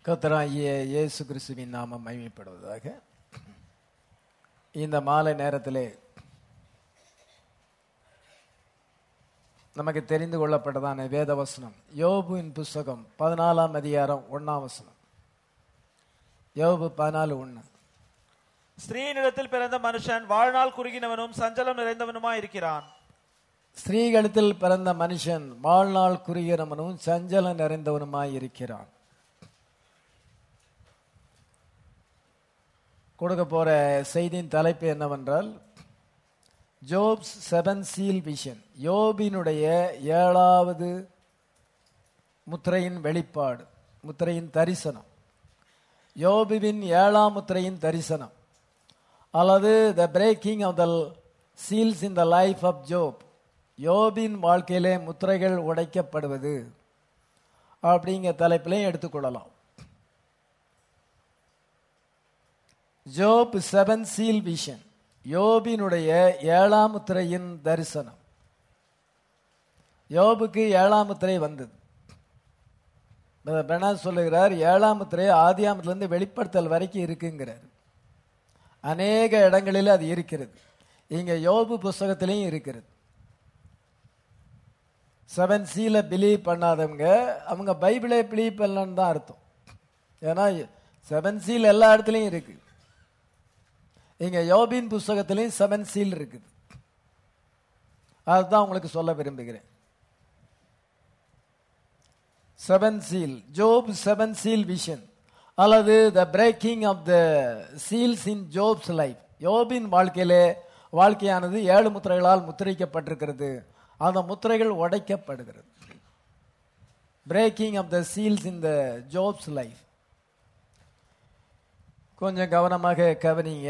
கர்த்தராகிய இயேசு கிறிஸ்துவின் நாமம் மகிமைப்படுவதாக இந்த மாலை நேரத்திலே நமக்கு தெரிந்து கொள்ளப்பட்டதான வேத வசனம் யோபுவின் புஸ்தகம் பதினாலாம் அதிகாரம் ஒண்ணாம் வசனம் யோபு பதினாலு ஒண்ணு ஸ்திரீனிடத்தில் பிறந்த மனுஷன் வாழ்நாள் குறுகினவனும் சஞ்சலம் நிறைந்தவனுமாய் இருக்கிறான் ஸ்திரீகளிடத்தில் பிறந்த மனுஷன் வாழ்நாள் குறுகிறவனும் சஞ்சலம் நிறைந்தவனுமாய் இருக்கிறான் கொடுக்க போற செய்தியின் தலைப்பு என்னவென்றால் ஜோப்ஸ் செவன் சீல் விஷன் யோபினுடைய ஏழாவது முத்திரையின் வெளிப்பாடு முத்திரையின் தரிசனம் யோபுவின் ஏழாம் முத்திரையின் தரிசனம் அல்லது the breaking of the seals in the life of Job யோபின் வாழ்க்கையிலே முத்திரைகள் உடைக்கப்படுவது அப்படிங்கிற தலைப்பிலையும் எடுத்துக்கொள்ளலாம் ஜோப் செவன் சீல் விஷன் யோபினுடைய ஏழாம் முத்திரையின் தரிசனம் யோபுக்கு ஏழாம் முத்திரை வந்தது பெனா சொல்லுகிறார் ஏழாம் முத்திரை ஆதியாமத்திலிருந்து வெளிப்படுத்தல் வரைக்கும் இருக்குங்கிறார் அநேக இடங்களில் அது இருக்கிறது இங்க யோபு புஸ்தகத்திலையும் இருக்கிறது செவன் சீல பிலீவ் பண்ணாதவங்க அவங்க பைபிளை பிலீவ் பண்ணலன்னு தான் அர்த்தம் ஏன்னா செவன் சீல் எல்லா இடத்துலையும் இருக்கு இங்க யோபின் புஸ்தகத்திலையும் செவன் சீல் இருக்குது அதுதான் உங்களுக்கு சொல்ல விரும்புகிறேன் seven seal Job seven seal vision அல்லது the breaking of the seals in Job's life யோபின் வாழ்க்கையிலே வாழ்க்கையானது ஏழு முத்திரைகளால் முத்திரைக்கப்பட்டிருக்கிறது அந்த முத்திரைகள் உடைக்கப்படுகிறது breaking of the seals in the Job's life கொஞ்சம் கவனமாக கவனிங்க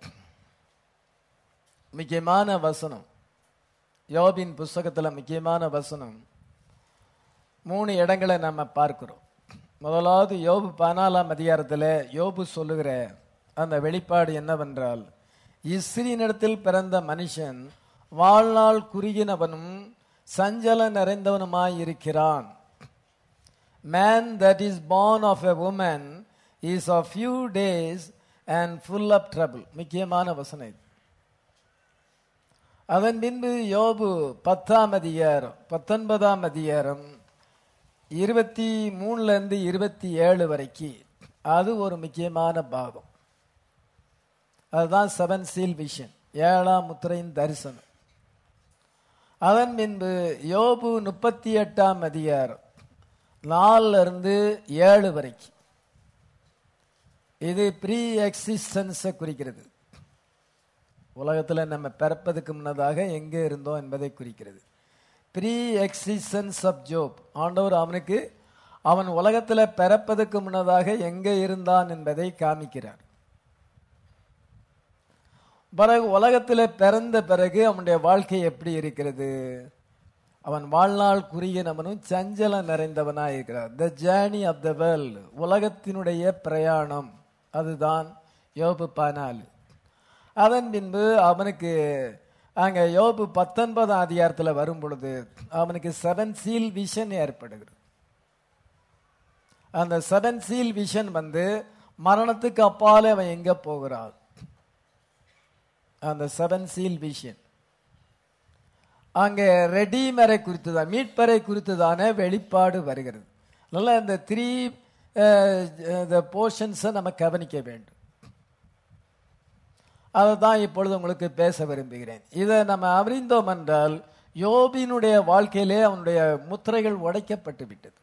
முக்கியமான வசனம் யோபின் புஸ்தகத்தில் முக்கியமான வசனம் மூணு இடங்களை நம்ம பார்க்கிறோம் முதலாவது யோபு பதினாலாம் அதிகாரத்தில் யோபு சொல்லுகிற அந்த வெளிப்பாடு என்னவென்றால் இஸ்ரீனிடத்தில் பிறந்த மனுஷன் வாழ்நாள் குறுகினவனும் சஞ்சல நிறைந்தவனுமாய் இருக்கிறான் man that is born of a woman is of few days and full of trouble முக்கியமான வசனம் இது அதன் பின்பு யோபு பத்தாம் அதிகாரம் பத்தொன்பதாம் அதிகாரம் இருபத்தி மூணுல இருந்து இருபத்தி ஏழு வரைக்கும் அது ஒரு முக்கியமான பாகம் அதுதான் செவன் சீல் விஷன் ஏழாம் முத்திரையின் தரிசனம் அதன் பின்பு யோபு முப்பத்தி எட்டாம் அதிகாரம் நாலுல இருந்து ஏழு வரைக்கும் இது ப்ரீ எக்ஸிஸ்டன்ஸை குறிக்கிறது உலகத்தில் நம்ம பிறப்பதுக்கு முன்னதாக எங்கே இருந்தோம் என்பதை குறிக்கிறது ப்ரீ எக்ஸிஸ்டன்ஸ் ஆஃப் ஜோப் ஆண்டவர் அவனுக்கு அவன் உலகத்தில் பிறப்பதற்கு முன்னதாக எங்கே இருந்தான் என்பதை காமிக்கிறார் பிறகு உலகத்தில் பிறந்த பிறகு அவனுடைய வாழ்க்கை எப்படி இருக்கிறது அவன் வாழ்நாள் குறுகினவனும் சஞ்சலம் நிறைந்தவனாக இருக்கிறார் the journey of the world உலகத்தினுடைய பிரயாணம் அதுதான் யோபு பதினாலு அதன் பின்பு அவனுக்கு அங்க யோபு பத்தொன்பதாம் அதிகாரத்தில் வரும் பொழுது அவனுக்கு செவன் சீல் விஷன் ஏற்படுகிறது அந்த செவன் சீல் விஷன் வந்து மரணத்துக்கு அப்பாலே அவன் எங்க போகிறான் அந்த செவன் சீல் விஷன் அங்கே ரெடீமரை குறித்துதான் மீட்பரை குறித்துதான வெளிப்பாடு வருகிறது அதனால இந்த த்ரீ போர்ஷன்ஸை நம்ம கவனிக்க வேண்டும் அதை தான் இப்பொழுது உங்களுக்கு பேச விரும்புகிறேன் இதை நம்ம அறிந்தோம் என்றால் யோபினுடைய வாழ்க்கையிலே அவனுடைய முத்திரைகள் உடைக்கப்பட்டு விட்டது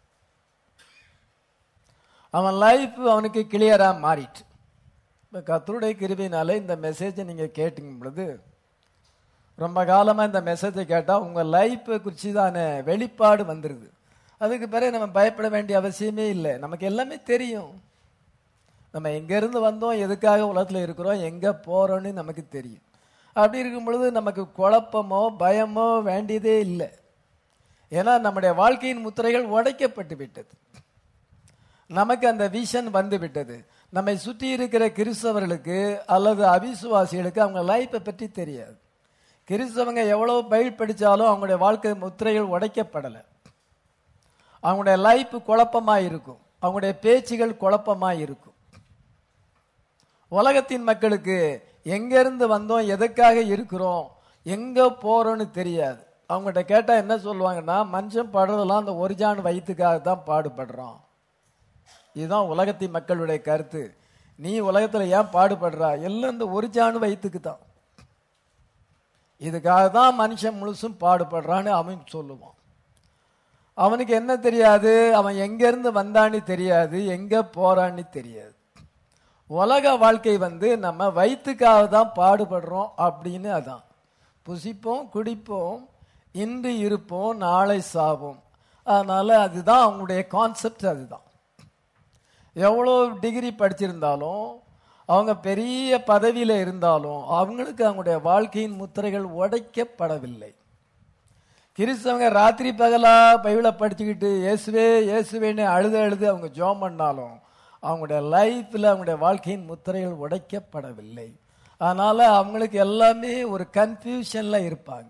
அவன் லைஃப் அவனுக்கு கிளியரா மாறிட்டு இப்போ கத்தருடைய கிருவினால இந்த மெசேஜை நீங்க கேட்டீங்க பொழுது ரொம்ப காலமா இந்த மெசேஜை கேட்டா உங்க லைஃப்பை குறித்து தான வெளிப்பாடு வந்துருது அதுக்கு பிறகு நம்ம பயப்பட வேண்டிய அவசியமே இல்லை நமக்கு எல்லாமே தெரியும் நம்ம எங்கேருந்து வந்தோம் எதுக்காக உலகத்தில் இருக்கிறோம் எங்கே போகிறோன்னு நமக்கு தெரியும் அப்படி இருக்கும் பொழுது நமக்கு குழப்பமோ பயமோ வேண்டியதே இல்லை ஏன்னா நம்முடைய வாழ்க்கையின் முத்திரைகள் உடைக்கப்பட்டு விட்டது நமக்கு அந்த விஷன் வந்து விட்டது நம்மை சுற்றி இருக்கிற கிறிஸ்தவர்களுக்கு அல்லது அவிசுவாசிகளுக்கு அவங்க லைஃப்பை பற்றி தெரியாது கிறிஸ்தவங்க எவ்வளோ பயில் படித்தாலும் அவங்களுடைய வாழ்க்கை முத்திரைகள் உடைக்கப்படலை அவங்களுடைய லைஃப் குழப்பமாக இருக்கும் அவங்களுடைய பேச்சுகள் குழப்பமா இருக்கும் உலகத்தின் மக்களுக்கு எங்க இருந்து வந்தோம் எதுக்காக இருக்கிறோம் எங்க போறோம்னு தெரியாது அவங்ககிட்ட கேட்டா என்ன சொல்லுவாங்கன்னா மனுஷன் படுறதெல்லாம் அந்த ஒரிஜான் வயிற்றுக்காக தான் பாடுபடுறான் இதுதான் உலகத்தின் மக்களுடைய கருத்து நீ உலகத்துல ஏன் பாடுபடுறா எல்லாம் இந்த ஒரிஜான் வயிற்றுக்கு தான் இதுக்காக தான் மனுஷன் முழுசும் பாடுபடுறான்னு அவன் சொல்லுவான் அவனுக்கு என்ன தெரியாது அவன் எங்க இருந்து வந்தான்னு தெரியாது எங்க போறான்னு தெரியாது உலக வாழ்க்கை வந்து நம்ம வயிற்றுக்காக தான் பாடுபடுறோம் அப்படின்னு அதான் புசிப்போம் குடிப்போம் இன்று இருப்போம் நாளை சாவோம் அதனால அதுதான் அவங்களுடைய கான்செப்ட் அதுதான் எவ்வளோ டிகிரி படிச்சிருந்தாலும் அவங்க பெரிய பதவியில் இருந்தாலும் அவங்களுக்கு அவங்களுடைய வாழ்க்கையின் முத்திரைகள் உடைக்கப்படவில்லை கிறிஸ்தவங்க ராத்திரி பகலா பைபிளை படிச்சுக்கிட்டு இயேசுவே இயேசுவேன்னு அழுது அழுது அவங்க ஜோம் பண்ணாலும் அவங்களுடைய லைஃப்பில் அவங்களுடைய வாழ்க்கையின் முத்திரைகள் உடைக்கப்படவில்லை அதனால அவங்களுக்கு எல்லாமே ஒரு கன்ஃபியூஷன்ல இருப்பாங்க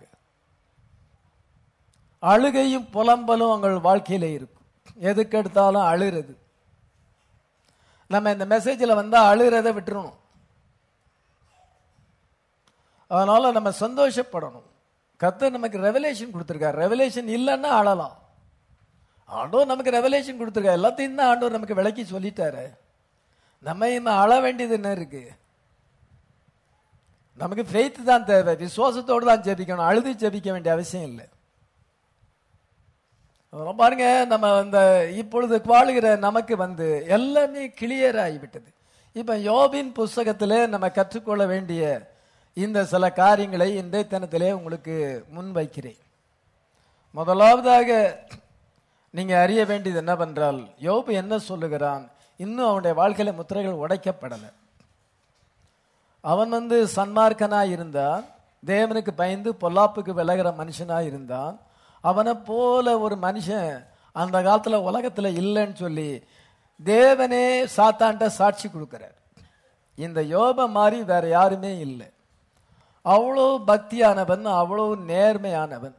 அழுகையும் புலம்பலும் அவங்க வாழ்க்கையில இருக்கும் எதுக்கு எடுத்தாலும் அழுறது நம்ம இந்த மெசேஜில் வந்தா அழுகிறத விட்டுறணும் அதனால நம்ம சந்தோஷப்படணும் கர்த்தர் நமக்கு ரெவலேஷன் கொடுத்துருக்காரு ரெவலேஷன் இல்லைன்னா அழலாம் ஆண்டவர் நமக்கு ரெவலேஷன் கொடுத்துருக்காரு எல்லாத்தையும் தான் ஆண்டவர் நமக்கு விளக்கி சொல்லிட்டாரு நம்ம இன்னும் அழ வேண்டியது என்ன இருக்கு நமக்கு ஃபெய்த் தான் தேவை விசுவாசத்தோடு தான் ஜெபிக்கணும் அழுது ஜெபிக்க வேண்டிய அவசியம் இல்லை அப்புறம் பாருங்க நம்ம இந்த இப்பொழுது வாழுகிற நமக்கு வந்து எல்லாமே கிளியர் ஆகிவிட்டது இப்ப யோபின் புஸ்தகத்திலே நம்ம கற்றுக்கொள்ள வேண்டிய இந்த சில காரியங்களை இன்றைய தினத்திலே உங்களுக்கு முன்வைக்கிறேன் முதலாவதாக நீங்க அறிய வேண்டியது என்னவென்றால் யோபு என்ன சொல்லுகிறான் இன்னும் அவனுடைய வாழ்க்கையில முத்திரைகள் உடைக்கப்படலை அவன் வந்து சன்மார்க்கனா இருந்தான் தேவனுக்கு பயந்து பொல்லாப்புக்கு விலகிற மனுஷனா இருந்தான் அவனை போல ஒரு மனுஷன் அந்த காலத்துல உலகத்துல இல்லைன்னு சொல்லி தேவனே சாத்தான்ட்ட சாட்சி கொடுக்கிறார் இந்த யோப மாதிரி வேற யாருமே இல்லை அவ்வளோ பக்தியானவன் அவ்வளோ நேர்மையானவன்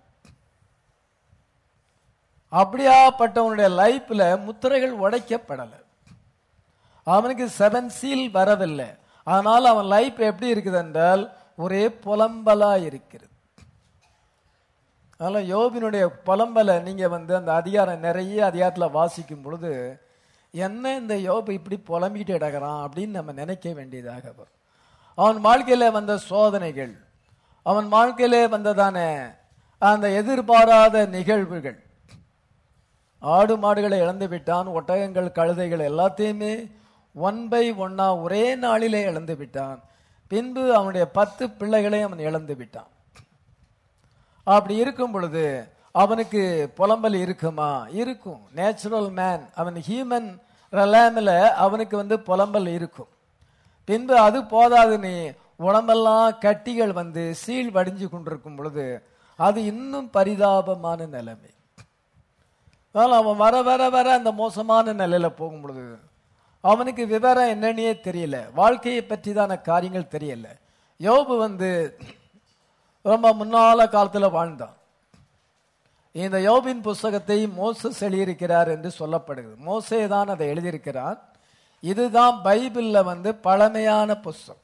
அப்படியாப்பட்டவனுடைய லைஃப்ல முத்திரைகள் உடைக்கப்படலை அவனுக்கு செவன் சீல் வரவில்லை ஆனால் அவன் லைஃப் எப்படி இருக்குது என்றால் ஒரே புலம்பலா இருக்கிறது அதனால யோபினுடைய புலம்பலை நீங்க வந்து அந்த அதிகாரம் நிறைய அதிகாரத்துல வாசிக்கும் பொழுது என்ன இந்த யோபு இப்படி புலம்பிக்கிட்டு கிடக்கிறான் அப்படின்னு நம்ம நினைக்க வேண்டியதாக வரும் அவன் வாழ்க்கையில வந்த சோதனைகள் அவன் வாழ்க்கையிலே வந்ததான அந்த எதிர்பாராத நிகழ்வுகள் ஆடு மாடுகளை இழந்து விட்டான் ஒட்டகங்கள் கழுதைகள் எல்லாத்தையுமே ஒன் பை ஒன்னா ஒரே நாளிலே இழந்து விட்டான் பின்பு அவனுடைய பத்து பிள்ளைகளை அவன் இழந்து விட்டான் அப்படி இருக்கும் பொழுது அவனுக்கு புலம்பல் இருக்குமா இருக்கும் நேச்சுரல் மேன் அவன் ஹியூமன் ரலாமில் அவனுக்கு வந்து புலம்பல் இருக்கும் பின்பு அது போதாது நீ உடம்பெல்லாம் கட்டிகள் வந்து சீல் வடிஞ்சு கொண்டிருக்கும் பொழுது அது இன்னும் பரிதாபமான நிலைமை அதனால் அவன் வர வர வர அந்த மோசமான நிலையில போகும் பொழுது அவனுக்கு விவரம் என்னன்னே தெரியல வாழ்க்கையை பற்றிதான காரியங்கள் தெரியல யோபு வந்து ரொம்ப முன்னால காலத்துல வாழ்ந்தான் இந்த யோபின் புஸ்தகத்தை மோசஸ் எழுதியிருக்கிறார் என்று சொல்லப்படுகிறது மோசே தான் அதை எழுதியிருக்கிறார் இதுதான் பைபிள்ல வந்து பழமையான புஸ்தகம்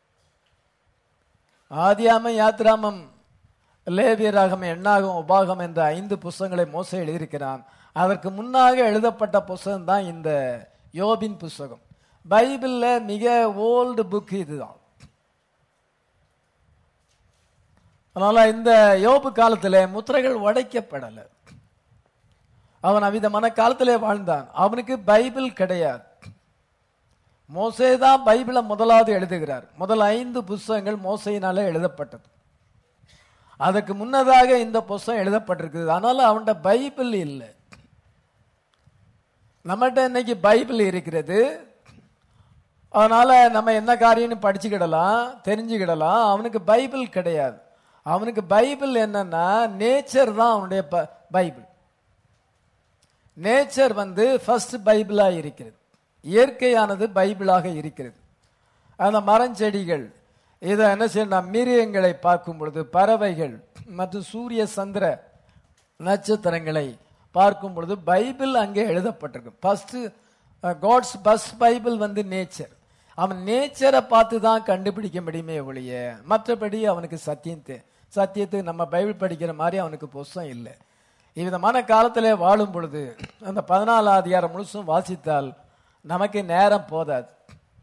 ஆதியாமம் யாத்ராமம் லேவியராகம் எண்ணாகம் உபாகம் என்ற ஐந்து புஸ்தகங்களை மோசே எழுதியிருக்கிறான் அதற்கு முன்னாக எழுதப்பட்ட புஸ்தகம் தான் இந்த யோபின் புஸ்தகம் பைபிள்ல மிக ஓல்டு புக் இதுதான் அதனால இந்த யோபு காலத்துல முத்திரைகள் உடைக்கப்படலை அவன் அவிதமான காலத்திலே வாழ்ந்தான் அவனுக்கு பைபிள் கிடையாது மோசே தான் பைபிளை முதலாவது எழுதுகிறார் முதல் ஐந்து புஸ்தகங்கள் மோசையினால எழுதப்பட்டது அதுக்கு முன்னதாக இந்த புஸ்தகம் எழுதப்பட்டிருக்குது அதனால அவன்கிட்ட பைபிள் இல்லை நம்மகிட்ட இன்னைக்கு பைபிள் இருக்கிறது அதனால நம்ம என்ன காரியம்னு படிச்சுக்கிடலாம் தெரிஞ்சுக்கிடலாம் அவனுக்கு பைபிள் கிடையாது அவனுக்கு பைபிள் என்னன்னா நேச்சர் தான் அவனுடைய ப- பைபிள் நேச்சர் வந்து ஃபர்ஸ்ட் பைபிளா இருக்கிறது இயற்கையானது பைபிளாக இருக்கிறது அந்த மரஞ்செடிகள் இதை என்ன செய்யணும் மிருகங்களை பார்க்கும் பொழுது பறவைகள் மற்றும் சூரிய சந்திர நட்சத்திரங்களை பார்க்கும் பொழுது பைபிள் அங்கே எழுதப்பட்டிருக்கு ஃபர்ஸ்ட் காட்ஸ் பஸ் பைபிள் வந்து நேச்சர் அவன் நேச்சரை பார்த்து தான் கண்டுபிடிக்க முடியுமே ஒழிய மற்றபடி அவனுக்கு சத்தியம் தே- சத்தியத்துக்கு நம்ம பைபிள் படிக்கிற மாதிரி அவனுக்கு புஸ்தம் இல்லை இவ்விதமான காலத்தில் வாழும் பொழுது அந்த பதினாலு அதிகாரம் முழுசும் வாசித்தால் நமக்கு நேரம் போதாது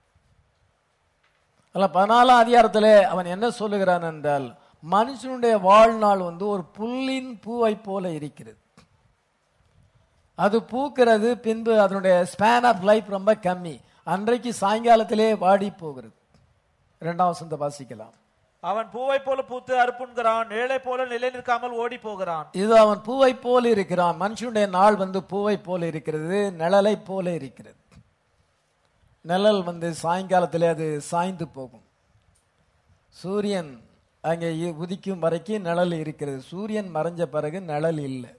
அல்ல பதினாலாம் அதிகாரத்தில் அவன் என்ன சொல்லுகிறான் என்றால் மனுஷனுடைய வாழ்நாள் வந்து ஒரு புல்லின் பூவை போல இருக்கிறது அது பூக்கிறது பின்பு அதனுடைய ஸ்பேன் ஆஃப் லைஃப் ரொம்ப கம்மி அன்றைக்கு சாயங்காலத்திலே வாடி போகிறது இரண்டாம் வசந்த வாசிக்கலாம் அவன் பூவை போல பூத்து அறுப்புண்கிறான் நிழலை போல நிலை நிற்காமல் ஓடி போகிறான் இது அவன் பூவை போல இருக்கிறான் மனுஷனுடைய நாள் வந்து பூவை போல இருக்கிறது நிழலை போல இருக்கிறது நிழல் வந்து சாயங்காலத்திலே அது சாய்ந்து போகும் சூரியன் அங்கே இ- உதிக்கும் வரைக்கும் நிழல் இருக்கிறது சூரியன் மறைஞ்ச பிறகு நிழல் இல்லை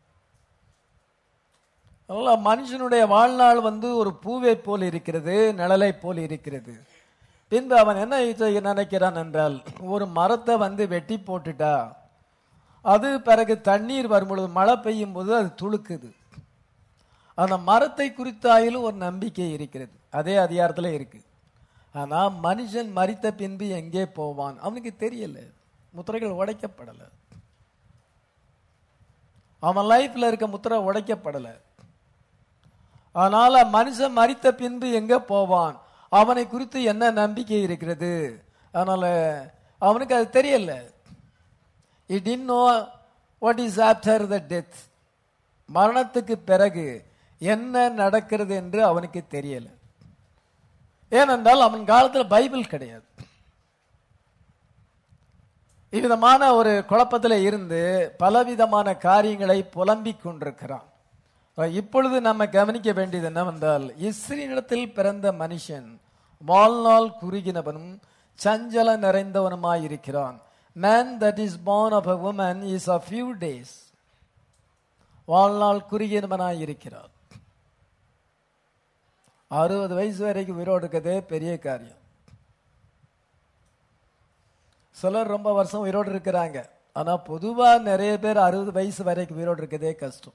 அதனால மனுஷனுடைய வாழ்நாள் வந்து ஒரு பூவை போல் இருக்கிறது நிழலை போல் இருக்கிறது பின்பு அவன் என்ன செய்ய நினைக்கிறான் என்றால் ஒரு மரத்தை வந்து வெட்டி போட்டுட்டா அது பிறகு தண்ணீர் வரும்பொழுது மழை பெய்யும் போது அது துளுக்குது அந்த மரத்தை குறித்தாயிலும் ஒரு நம்பிக்கை இருக்கிறது அதே அதிகாரத்தில் இருக்கு ஆனா மனுஷன் மரித்த பின்பு எங்கே போவான் அவனுக்கு தெரியல முத்திரைகள் உடைக்கப்படலை அவன் லைஃப்ல இருக்க முத்திரை உடைக்கப்படலை அதனால மனுஷன் மரித்த பின்பு எங்க போவான் அவனை குறித்து என்ன நம்பிக்கை இருக்கிறது அதனால அவனுக்கு அது தெரியல it in know what is after the death மரணத்துக்கு பிறகு என்ன நடக்கிறது என்று அவனுக்கு தெரியல ஏனென்றால் அவன் காலத்தில் பைபிள் கிடையாது இவ்விதமான ஒரு குழப்பத்தில் இருந்து பலவிதமான காரியங்களை புலம்பிக் கொண்டிருக்கிறான் இப்பொழுது நம்ம கவனிக்க வேண்டியது என்னவென்றால் இஸ்ரீனிடத்தில் பிறந்த மனுஷன் வாழ்நாள் குறுகினவனும் சஞ்சல நிறைந்தவனுமாயிருக்கிறான் man that is born of a woman is a few days வாழ்நாள் குறுகினவனாயிருக்கிறான் அறுபது வயசு வரைக்கும் உயிரோடு இருக்கதே பெரிய காரியம் சிலர் ரொம்ப வருஷம் உயிரோடு இருக்கிறாங்க ஆனா பொதுவா நிறைய பேர் அறுபது வயசு வரைக்கும் உயிரோடு இருக்கதே கஷ்டம்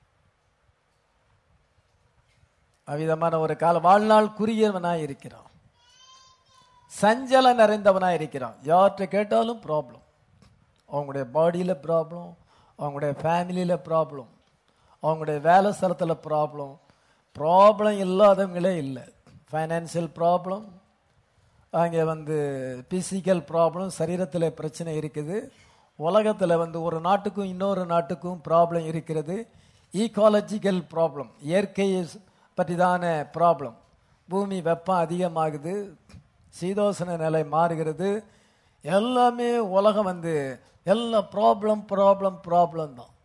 அவ்விதமான ஒரு கால வாழ்நாள் குறுகியவனாய் இருக்கிறான் சஞ்சல நிறைந்தவனாய் இருக்கிறான் யார்கிட்ட கேட்டாலும் ப்ராப்ளம் அவங்களுடைய பாடியில ப்ராப்ளம் அவங்களுடைய ஃபேமிலியில ப்ராப்ளம் அவங்களுடைய வேலை ஸ்தலத்தில் ப்ராப்ளம் ப்ராப்ளம் இல்லாதவங்களே இல்லை ஃபைனான்சியல் ப்ராப்ளம் அங்கே வந்து பிசிக்கல் ப்ராப்ளம் சரீரத்தில் பிரச்சனை இருக்குது உலகத்தில் வந்து ஒரு நாட்டுக்கும் இன்னொரு நாட்டுக்கும் ப்ராப்ளம் இருக்கிறது ஈகாலஜிக்கல் ப்ராப்ளம் இயற்கையை பற்றிதான ப்ராப்ளம் பூமி வெப்பம் அதிகமாகுது சீதோசன நிலை மாறுகிறது எல்லாமே உலகம் வந்து எல்லாம் ப்ராப்ளம் ப்ராப்ளம் ப்ராப்ளம் தான்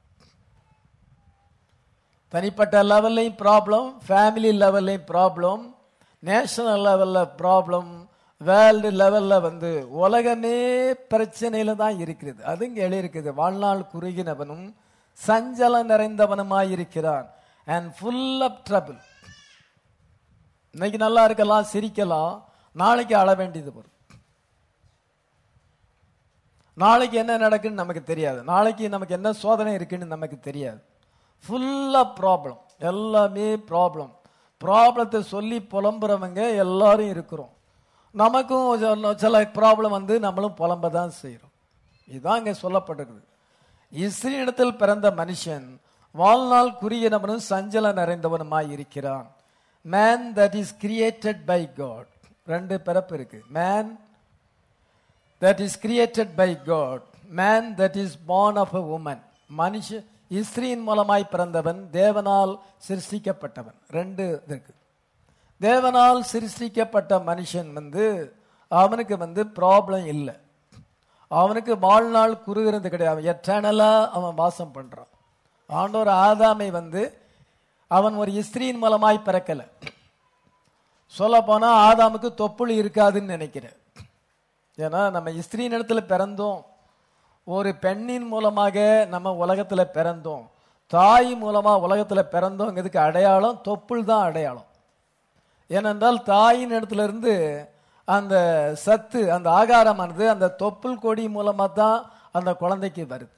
தனிப்பட்ட லெவல்லையும் ப்ராப்ளம் ஃபேமிலி லெவல்லையும் ப்ராப்ளம் நேஷனல் லெவலில் ப்ராப்ளம் வேர்ல்டு லெவலில் வந்து உலகமே பிரச்சனையில தான் இருக்கிறது அது இங்கே எழுதியிருக்குது வாழ்நாள் குறுகினவனும் சஞ்சலம் நிறைந்தவனுமாய் இருக்கிறான் அண்ட் ஃபுல் ஆஃப் ட்ரபிள் இன்னைக்கு நல்லா இருக்கலாம் சிரிக்கலாம் நாளைக்கு அழ வேண்டியது வரும் நாளைக்கு என்ன நடக்குன்னு நமக்கு தெரியாது நாளைக்கு நமக்கு என்ன சோதனை இருக்குன்னு நமக்கு தெரியாது ஃபுல்லா ப்ராப்ளம் எல்லாமே ப்ராப்ளம் ப்ராப்ளத்தை சொல்லி புலம்புறவங்க எல்லாரும் இருக்கிறோம் நமக்கும் சில- சில ப்ராப்ளம் வந்து நம்மளும் புலம்ப தான் செய்கிறோம் இதுதான் இங்கே சொல்லப்பட்டிருக்குது இஸ்ரீனிடத்தில் பிறந்த மனுஷன் வாழ்நாள் குறுகினவனும் சஞ்சல நிறைந்தவனுமாய் இருக்கிறான் man that is created by God ரெண்டு பிறப்பு இருக்கு man that is created by God, man that is born of a woman. மனுஷ இஸ்ரீன் மூலமாய் பிறந்தவன் தேவனால் சிருஷ்டிக்கப்பட்டவன் ரெண்டு இது இருக்கு தேவனால் சிருஷ்டிக்கப்பட்ட மனுஷன் வந்து அவனுக்கு வந்து ப்ராப்ளம் இல்லை அவனுக்கு வாழ்நாள் குறுகிறது கிடையாது எட்டர்னலா அவன் வாசம் பண்றான் ஆண்டவர் ஆதாமை வந்து அவன் ஒரு இஸ்ரீன் மூலமாய் பிறக்கல சொல்ல போனா ஆதாமுக்கு தொப்புள் இருக்காதுன்னு நினைக்கிறேன் ஏன்னா நம்ம இஸ்திரி நிலத்துல பிறந்தோம் ஒரு பெண்ணின் மூலமாக நம்ம உலகத்துல பிறந்தோம் தாய் மூலமா உலகத்துல பிறந்தோங்கிறதுக்கு அடையாளம் தொப்புள் தான் அடையாளம் ஏனென்றால் தாயின் இடத்துல இருந்து அந்த சத்து அந்த ஆகாரமானது அந்த தொப்புள் கொடி மூலமா தான் அந்த குழந்தைக்கு வருது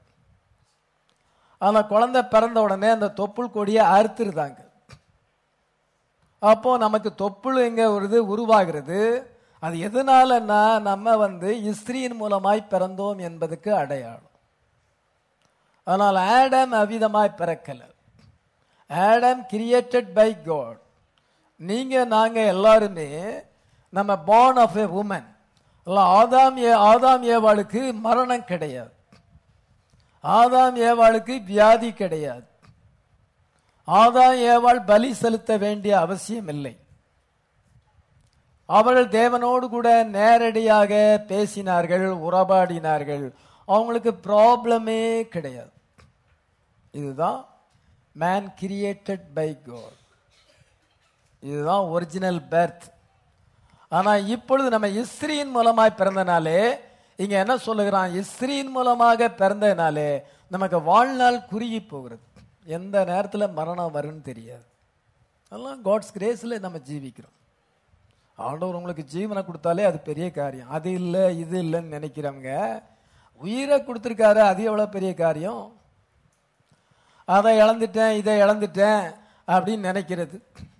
அந்த குழந்தை பிறந்த உடனே அந்த தொப்புள் கொடியை அறுத்துருதாங்க அப்போ நமக்கு தொப்புளுங்க ஒரு இது உருவாகிறது அது எதனாலன்னா நம்ம வந்து இஸ்திரியின் மூலமாய் பிறந்தோம் என்பதுக்கு அடையாளம் ஆனால் ஆடம் அவ்விதமாய் பிறக்கல ஆடம் கிரியேட்டட் பை காட் நீங்க நாங்க எல்லாருமே நம்ம born of a woman Adam ஏ ஆதாம் ஏவாளுக்கு மரணம் கிடையாது ஆதாம் ஏவாளுக்கு வியாதி கிடையாது ஆதாம் ஏவாள் பலி செலுத்த வேண்டிய அவசியம் இல்லை அவர்கள் தேவனோடு கூட நேரடியாக பேசினார்கள் உறவாடினார்கள் அவங்களுக்கு ப்ராப்ளமே கிடையாது இதுதான் மேன் கிரியேட்டட் பை காட் இதுதான் ஒரிஜினல் பெர்த் ஆனா இப்பொழுது நம்ம இஸ்திரியின் மூலமாய் பிறந்தனாலே இங்க என்ன சொல்லுகிறான் இஸ்திரியின் மூலமாக பிறந்தனாலே நமக்கு வாழ்நாள் குறுகி போகிறது எந்த நேரத்துல மரணம் வரும்னு தெரியாது அதெல்லாம் காட்ஸ் கிரேஸ்ல நம்ம ஜீவிக்கிறோம் ஆண்டவர் உங்களுக்கு ஜீவனை கொடுத்தாலே அது பெரிய காரியம் அது இல்லை இது இல்லைன்னு நினைக்கிறவங்க உயிரை கொடுத்துருக்காரு அது எவ்வளவு பெரிய காரியம் அதை இழந்துட்டேன் இதை இழந்துட்டேன் அப்படின்னு நினைக்கிறது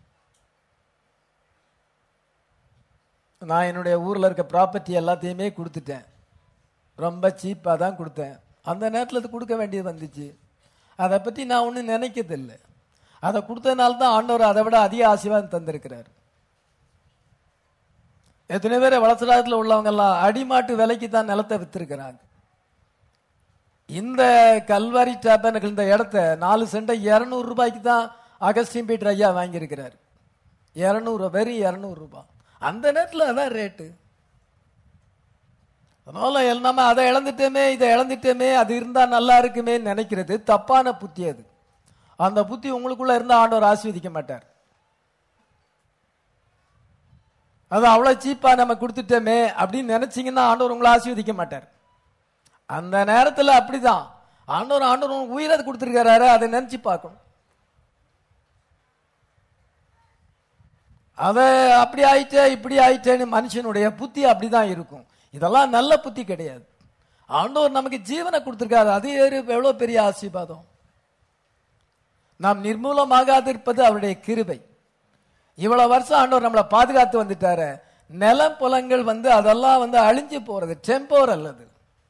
நான் என்னுடைய ஊர்ல இருக்க ப்ராப்பர்ட்டி எல்லாத்தையுமே கொடுத்துட்டேன் ரொம்ப சீப்பாக தான் கொடுத்தேன் அந்த நேரத்தில் அது கொடுக்க வேண்டியது வந்துச்சு அதை பற்றி நான் ஒன்றும் நினைக்கிறதில்லை அதை கொடுத்ததுனால தான் ஆண்டவர் அதை விட அதிக ஆசீர்வாதம் தந்திருக்கிறார் எத்தனை பேர் வளசராகத்தில் உள்ளவங்க எல்லாம் அடிமாட்டு விலைக்கு தான் நிலத்தை வித்திருக்கிறாங்க இந்த கல்வாரி டேபனுக்கு இந்த இடத்த நாலு சென்டை இருநூறு ரூபாய்க்கு தான் அகஸ்டின் பீட்டர் ஐயா வாங்கியிருக்கிறார் இருநூறு வெறும் இருநூறு ரூபாய் அந்த நேரத்தில் அதான் ரேட்டு அதனால எல் நம்ம அதை இழந்துட்டோமே இதை இழந்துட்டோமே அது இருந்தா நல்லா இருக்குமே நினைக்கிறது தப்பான புத்தி அது அந்த புத்தி உங்களுக்குள்ள இருந்தா ஆண்டவர் ஆசீர்வதிக்க மாட்டார் அது அவ்வளவு சீப்பா நம்ம கொடுத்துட்டோமே அப்படின்னு நினைச்சீங்கன்னா ஆண்டவர் உங்களை ஆசீர்வதிக்க மாட்டார் அந்த நேரத்துல அப்படிதான் ஆண்டவர் ஆண்டவர் உங்களுக்கு உயிரை கொடுத்துருக்காரு அதை நினைச்சு பார்க்கணும் அதை அப்படி ஆயிட்டே இப்படி ஆயிட்டேன்னு மனுஷனுடைய புத்தி அப்படிதான் இருக்கும் இதெல்லாம் நல்ல புத்தி கிடையாது ஆண்டவர் நமக்கு ஜீவனை கொடுத்திருக்காரு அது ஏறு- எவ்வளவு பெரிய ஆசீர்வாதம் நாம் நிர்மூலமாகாது இருப்பது அவருடைய கிருபை இவ்வளவு வருஷம் ஆண்டவர் நம்மளை பாதுகாத்து வந்துட்டாரு நிலம் புலங்கள் வந்து அதெல்லாம் வந்து அழிஞ்சு போறது டெம்போர் அல்லது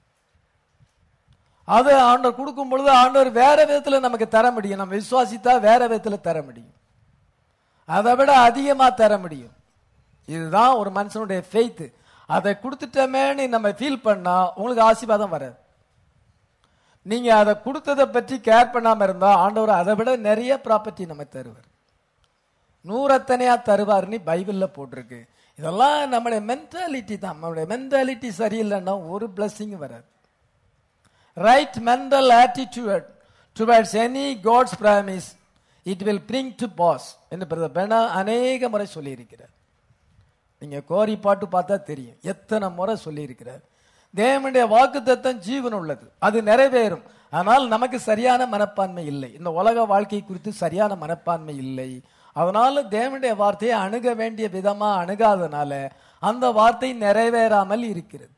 அது ஆண்டவர் கொடுக்கும் பொழுது ஆண்டவர் வேற விதத்துல நமக்கு தர முடியும் நம்ம விசுவாசித்தா வேற விதத்துல தர முடியும் அதை விட அதிகமா தர முடியும் இதுதான் ஒரு மனுஷனுடைய ஃபெய்த் அதை கொடுத்துட்டோமேன்னு நம்ம ஃபீல் பண்ணா உங்களுக்கு ஆசீர்வாதம் வராது நீங்க அதை கொடுத்ததை பற்றி கேர் பண்ணாம இருந்தா ஆண்டவர் அதை விட நிறைய ப்ராப்பர்ட்டி நம்ம தருவார் நூறத்தனையா தருவார்னு பைபிள்ல போட்டிருக்கு இதெல்லாம் நம்மளுடைய மென்டாலிட்டி தான் நம்மளுடைய மென்டாலிட்டி சரியில்லைன்னா ஒரு பிளஸ்ஸிங் வராது right mental attitude towards any God's promise it will bring to pass என்று பிரதர் பெனா அநேக முறை சொல்லியிருக்கிறார் நீங்க கோரி பாட்டு பார்த்தா தெரியும் எத்தனை முறை சொல்லியிருக்கிறார் தேவனுடைய வாக்கு ஜீவன் உள்ளது அது நிறைவேறும் ஆனால் நமக்கு சரியான மனப்பான்மை இல்லை இந்த உலக வாழ்க்கை குறித்து சரியான மனப்பான்மை இல்லை அதனால தேவனுடைய வார்த்தையை அணுக வேண்டிய விதமா அணுகாதனால அந்த வார்த்தை நிறைவேறாமல் இருக்கிறது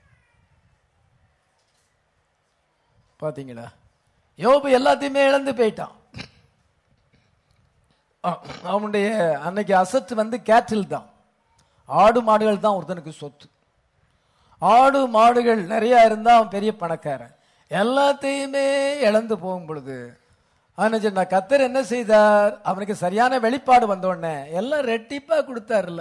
பாத்தீங்களா யோபு எல்லாத்தையுமே இழந்து போயிட்டான் அ- அவனுடைய அன்னைக்கு அசட் வந்து கேட்டில் தான் ஆடு மாடுகள் தான் ஒருத்தனுக்கு சொத்து ஆடு மாடுகள் நிறைய இருந்தா அவன் பெரிய பணக்காரன் எல்லாத்தையுமே இழந்து போகும் பொழுது அவனை சொன்னா கத்தர் என்ன செய்தார் அவனுக்கு சரியான வெளிப்பாடு வந்த உடனே எல்லாம் ரெட்டிப்பா கொடுத்தாருல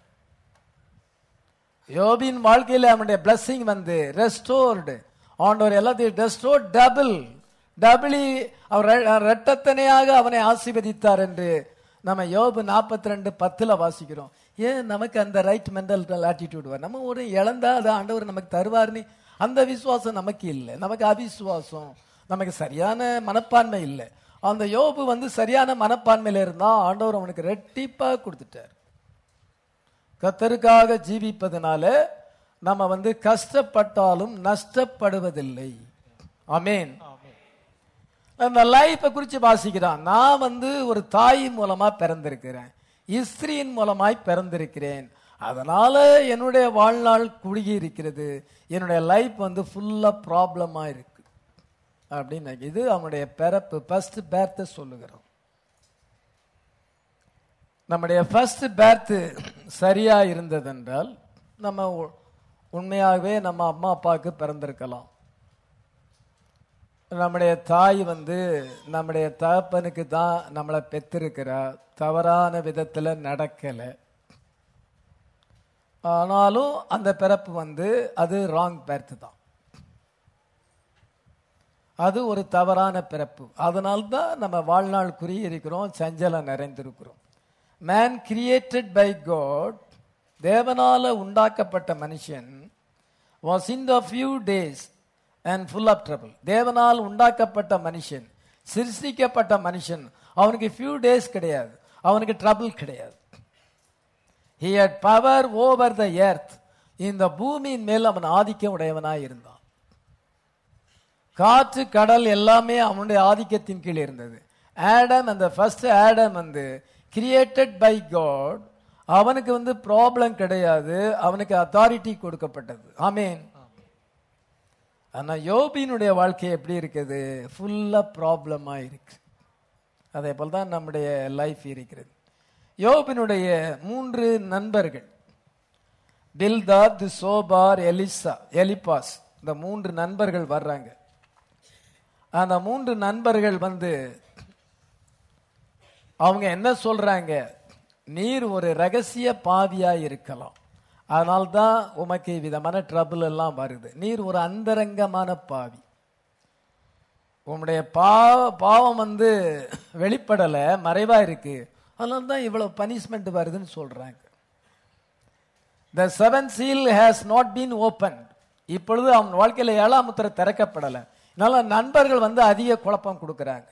யோபின் வாழ்க்கையில அவனுடைய பிளஸ்ஸிங் வந்து ரெஸ்டோர்டு ஆண்டவர் எல்லாத்தையும் ரெஸ்டோர் டபுள் டபுளி அவர் ரெ- ரெட்டத்தனையாக அவனை ஆசீர்வதித்தார் என்று நம்ம யோபு 42 ரெண்டு பத்துல வாசிக்கிறோம் ஏன் நமக்கு அந்த ரைட் மென்டல் ஆட்டிடியூட் வரும் நம்ம ஒரு இழந்தா அது ஆண்டவர் நமக்கு தருவார்னு அந்த விசுவாசம் நமக்கு இல்லை நமக்கு அவிசுவாசம் நமக்கு சரியான மனப்பான்மை இல்லை அந்த யோபு வந்து சரியான மனப்பான்மையில இருந்தா ஆண்டவர் அவனுக்கு ரெட்டிப்பா கொடுத்துட்டார் கத்தருக்காக ஜீவிப்பதனால நம்ம வந்து கஷ்டப்பட்டாலும் நஷ்டப்படுவதில்லை ஆமென் அந்த லைஃபை குறித்து வாசிக்கிறான் நான் வந்து ஒரு தாய் மூலமா பிறந்திருக்கிறேன் இஸ்திரியின் மூலமாய் பிறந்திருக்கிறேன் அதனால என்னுடைய வாழ்நாள் குறுகி இருக்கிறது என்னுடைய லைஃப் வந்து ஃபுல்லா ப்ராப்ளமா இருக்கு அப்படின்னு இது அவனுடைய பிறப்பு ஃபர்ஸ்ட் பேர்த்தை சொல்லுகிறோம் நம்முடைய ஃபர்ஸ்ட் பேர்த்து சரியா இருந்ததென்றால் நம்ம உ- உண்மையாகவே நம்ம அம்மா அப்பாவுக்கு பிறந்திருக்கலாம் நம்முடைய தாய் வந்து நம்முடைய தகப்பனுக்கு தான் நம்மளை பெற்றிருக்கிறா தவறான விதத்துல நடக்கல ஆனாலும் அந்த பிறப்பு வந்து அது ராங் பேர்த்து தான் அது ஒரு தவறான பிறப்பு அதனால்தான் நம்ம வாழ்நாள் குறி இருக்கிறோம் சஞ்சலம் நிறைந்திருக்கிறோம் மேன் கிரியேட்டட் பை காட் தேவனால உண்டாக்கப்பட்ட மனுஷன் was in the few days and full of trouble தேவனால் உண்டாக்கப்பட்ட மனுஷன் சிருஷ்டிக்கப்பட்ட மனுஷன் அவனுக்கு ஃபியூ டேஸ் கிடையாது அவனுக்கு ட்ரபிள் கிடையாது he had power over the earth இந்த பூமியின் மேல் அவன் ஆதிக்கம் உடையவனாய் இருந்தான் காற்று கடல் எல்லாமே அவனுடைய ஆதிக்கத்தின் கீழ் இருந்தது ஆடம் அந்த ஃபர்ஸ்ட் ஆடம் வந்து கிரியேட்டட் பை காட் அவனுக்கு வந்து ப்ராப்ளம் கிடையாது அவனுக்கு அத்தாரிட்டி கொடுக்கப்பட்டது ஆமேன் ஆனா யோபினுடைய வாழ்க்கை எப்படி இருக்குது ஃபுல்லா ப்ராப்ளமா இருக்கு அதே போல் தான் நம்முடைய லைஃப் இருக்கிறது யோபினுடைய மூன்று நண்பர்கள் பில்தாத் சோபார் எலிசா எலிபாஸ் இந்த மூன்று நண்பர்கள் வர்றாங்க அந்த மூன்று நண்பர்கள் வந்து அவங்க என்ன சொல்றாங்க நீர் ஒரு ரகசிய பாவியா இருக்கலாம் அதனால்தான் உமக்கு விதமான ட்ரபிள் எல்லாம் வருது நீர் ஒரு அந்தரங்கமான பாவி உம்முடைய பாவ பாவம் வந்து வெளிப்படல மறைவா இருக்கு அதனால தான் இவ்வளவு பனிஷ்மெண்ட் வருதுன்னு சொல்றாங்க the seven seal has not been open இப்பொழுது அவன் வாழ்க்கையில ஏழாம் முத்திரை திறக்கப்படல அதனால நண்பர்கள் வந்து அதிக குழப்பம் கொடுக்கறாங்க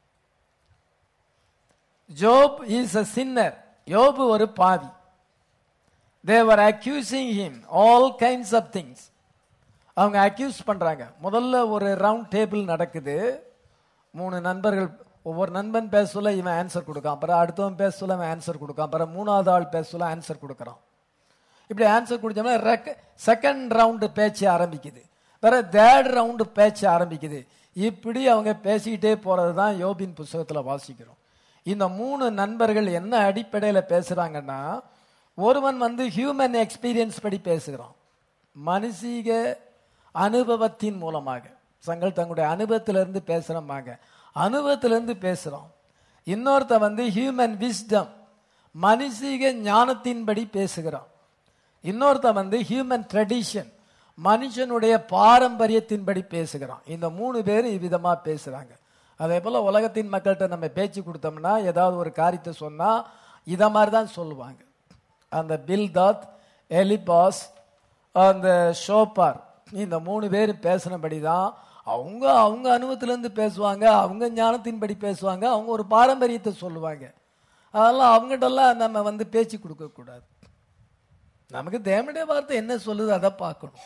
ஜோப் இஸ் அ சின்னர் யோபு ஒரு பாவி தேவர் accusing him all kinds of things அவங்க அக்யூஸ் பண்றாங்க முதல்ல ஒரு ரவுண்ட் டேபிள் நடக்குது மூணு நண்பர்கள் ஒவ்வொரு நண்பன் பேச சொல்ல இவன் ஆன்சர் கொடுக்கான் அப்புறம் அடுத்தவன் பேச சொல்ல அவன் ஆன்சர் கொடுக்கான் அப்புறம் மூணாவது ஆள் பேச சொல்ல ஆன்சர் கொடுக்கறான் இப்படி ஆன்சர் கொடுத்தோம்னா செகண்ட் ரவுண்டு பேச்சு ஆரம்பிக்குது வேற தேர்ட் ரவுண்டு பேச்சு ஆரம்பிக்குது இப்படி அவங்க பேசிக்கிட்டே போறது தான் யோபின் புஸ்தகத்துல வாசிக்கிறோம் இந்த மூணு நண்பர்கள் என்ன அடிப்படையில பேசுறாங்கன்னா ஒருவன் வந்து ஹியூமன் எக்ஸ்பீரியன்ஸ் படி பேசுகிறான் மனுஷீக அனுபவத்தின் மூலமாக தங்கள் தங்களுடைய அனுபவத்திலிருந்து பேசுறமாங்க அனுபவத்திலிருந்து பேசுறோம் இன்னொருத்த வந்து ஹியூமன் விஸ்டம் மனுஷீக ஞானத்தின்படி பேசுகிறான் இன்னொருத்த வந்து ஹியூமன் ட்ரெடிஷன் மனுஷனுடைய பாரம்பரியத்தின்படி பேசுகிறான் இந்த மூணு பேர் இவ்விதமா பேசுறாங்க அதே போல உலகத்தின் மக்கள்கிட்ட நம்ம பேச்சு கொடுத்தோம்னா ஏதாவது ஒரு காரியத்தை சொன்னா இத மாதிரி தான் சொல்லுவாங்க அந்த பில்தாத் எலிபாஸ் அந்த ஷோபார் இந்த மூணு பேர் பேசினபடி தான் அவங்க அவங்க அனுபவத்திலேருந்து பேசுவாங்க அவங்க ஞானத்தின்படி பேசுவாங்க அவங்க ஒரு பாரம்பரியத்தை சொல்லுவாங்க அதெல்லாம் அவங்ககிட்டலாம் நம்ம வந்து பேச்சு கொடுக்கக்கூடாது நமக்கு தேவனுடைய வார்த்தை என்ன சொல்லுது அதை பார்க்கணும்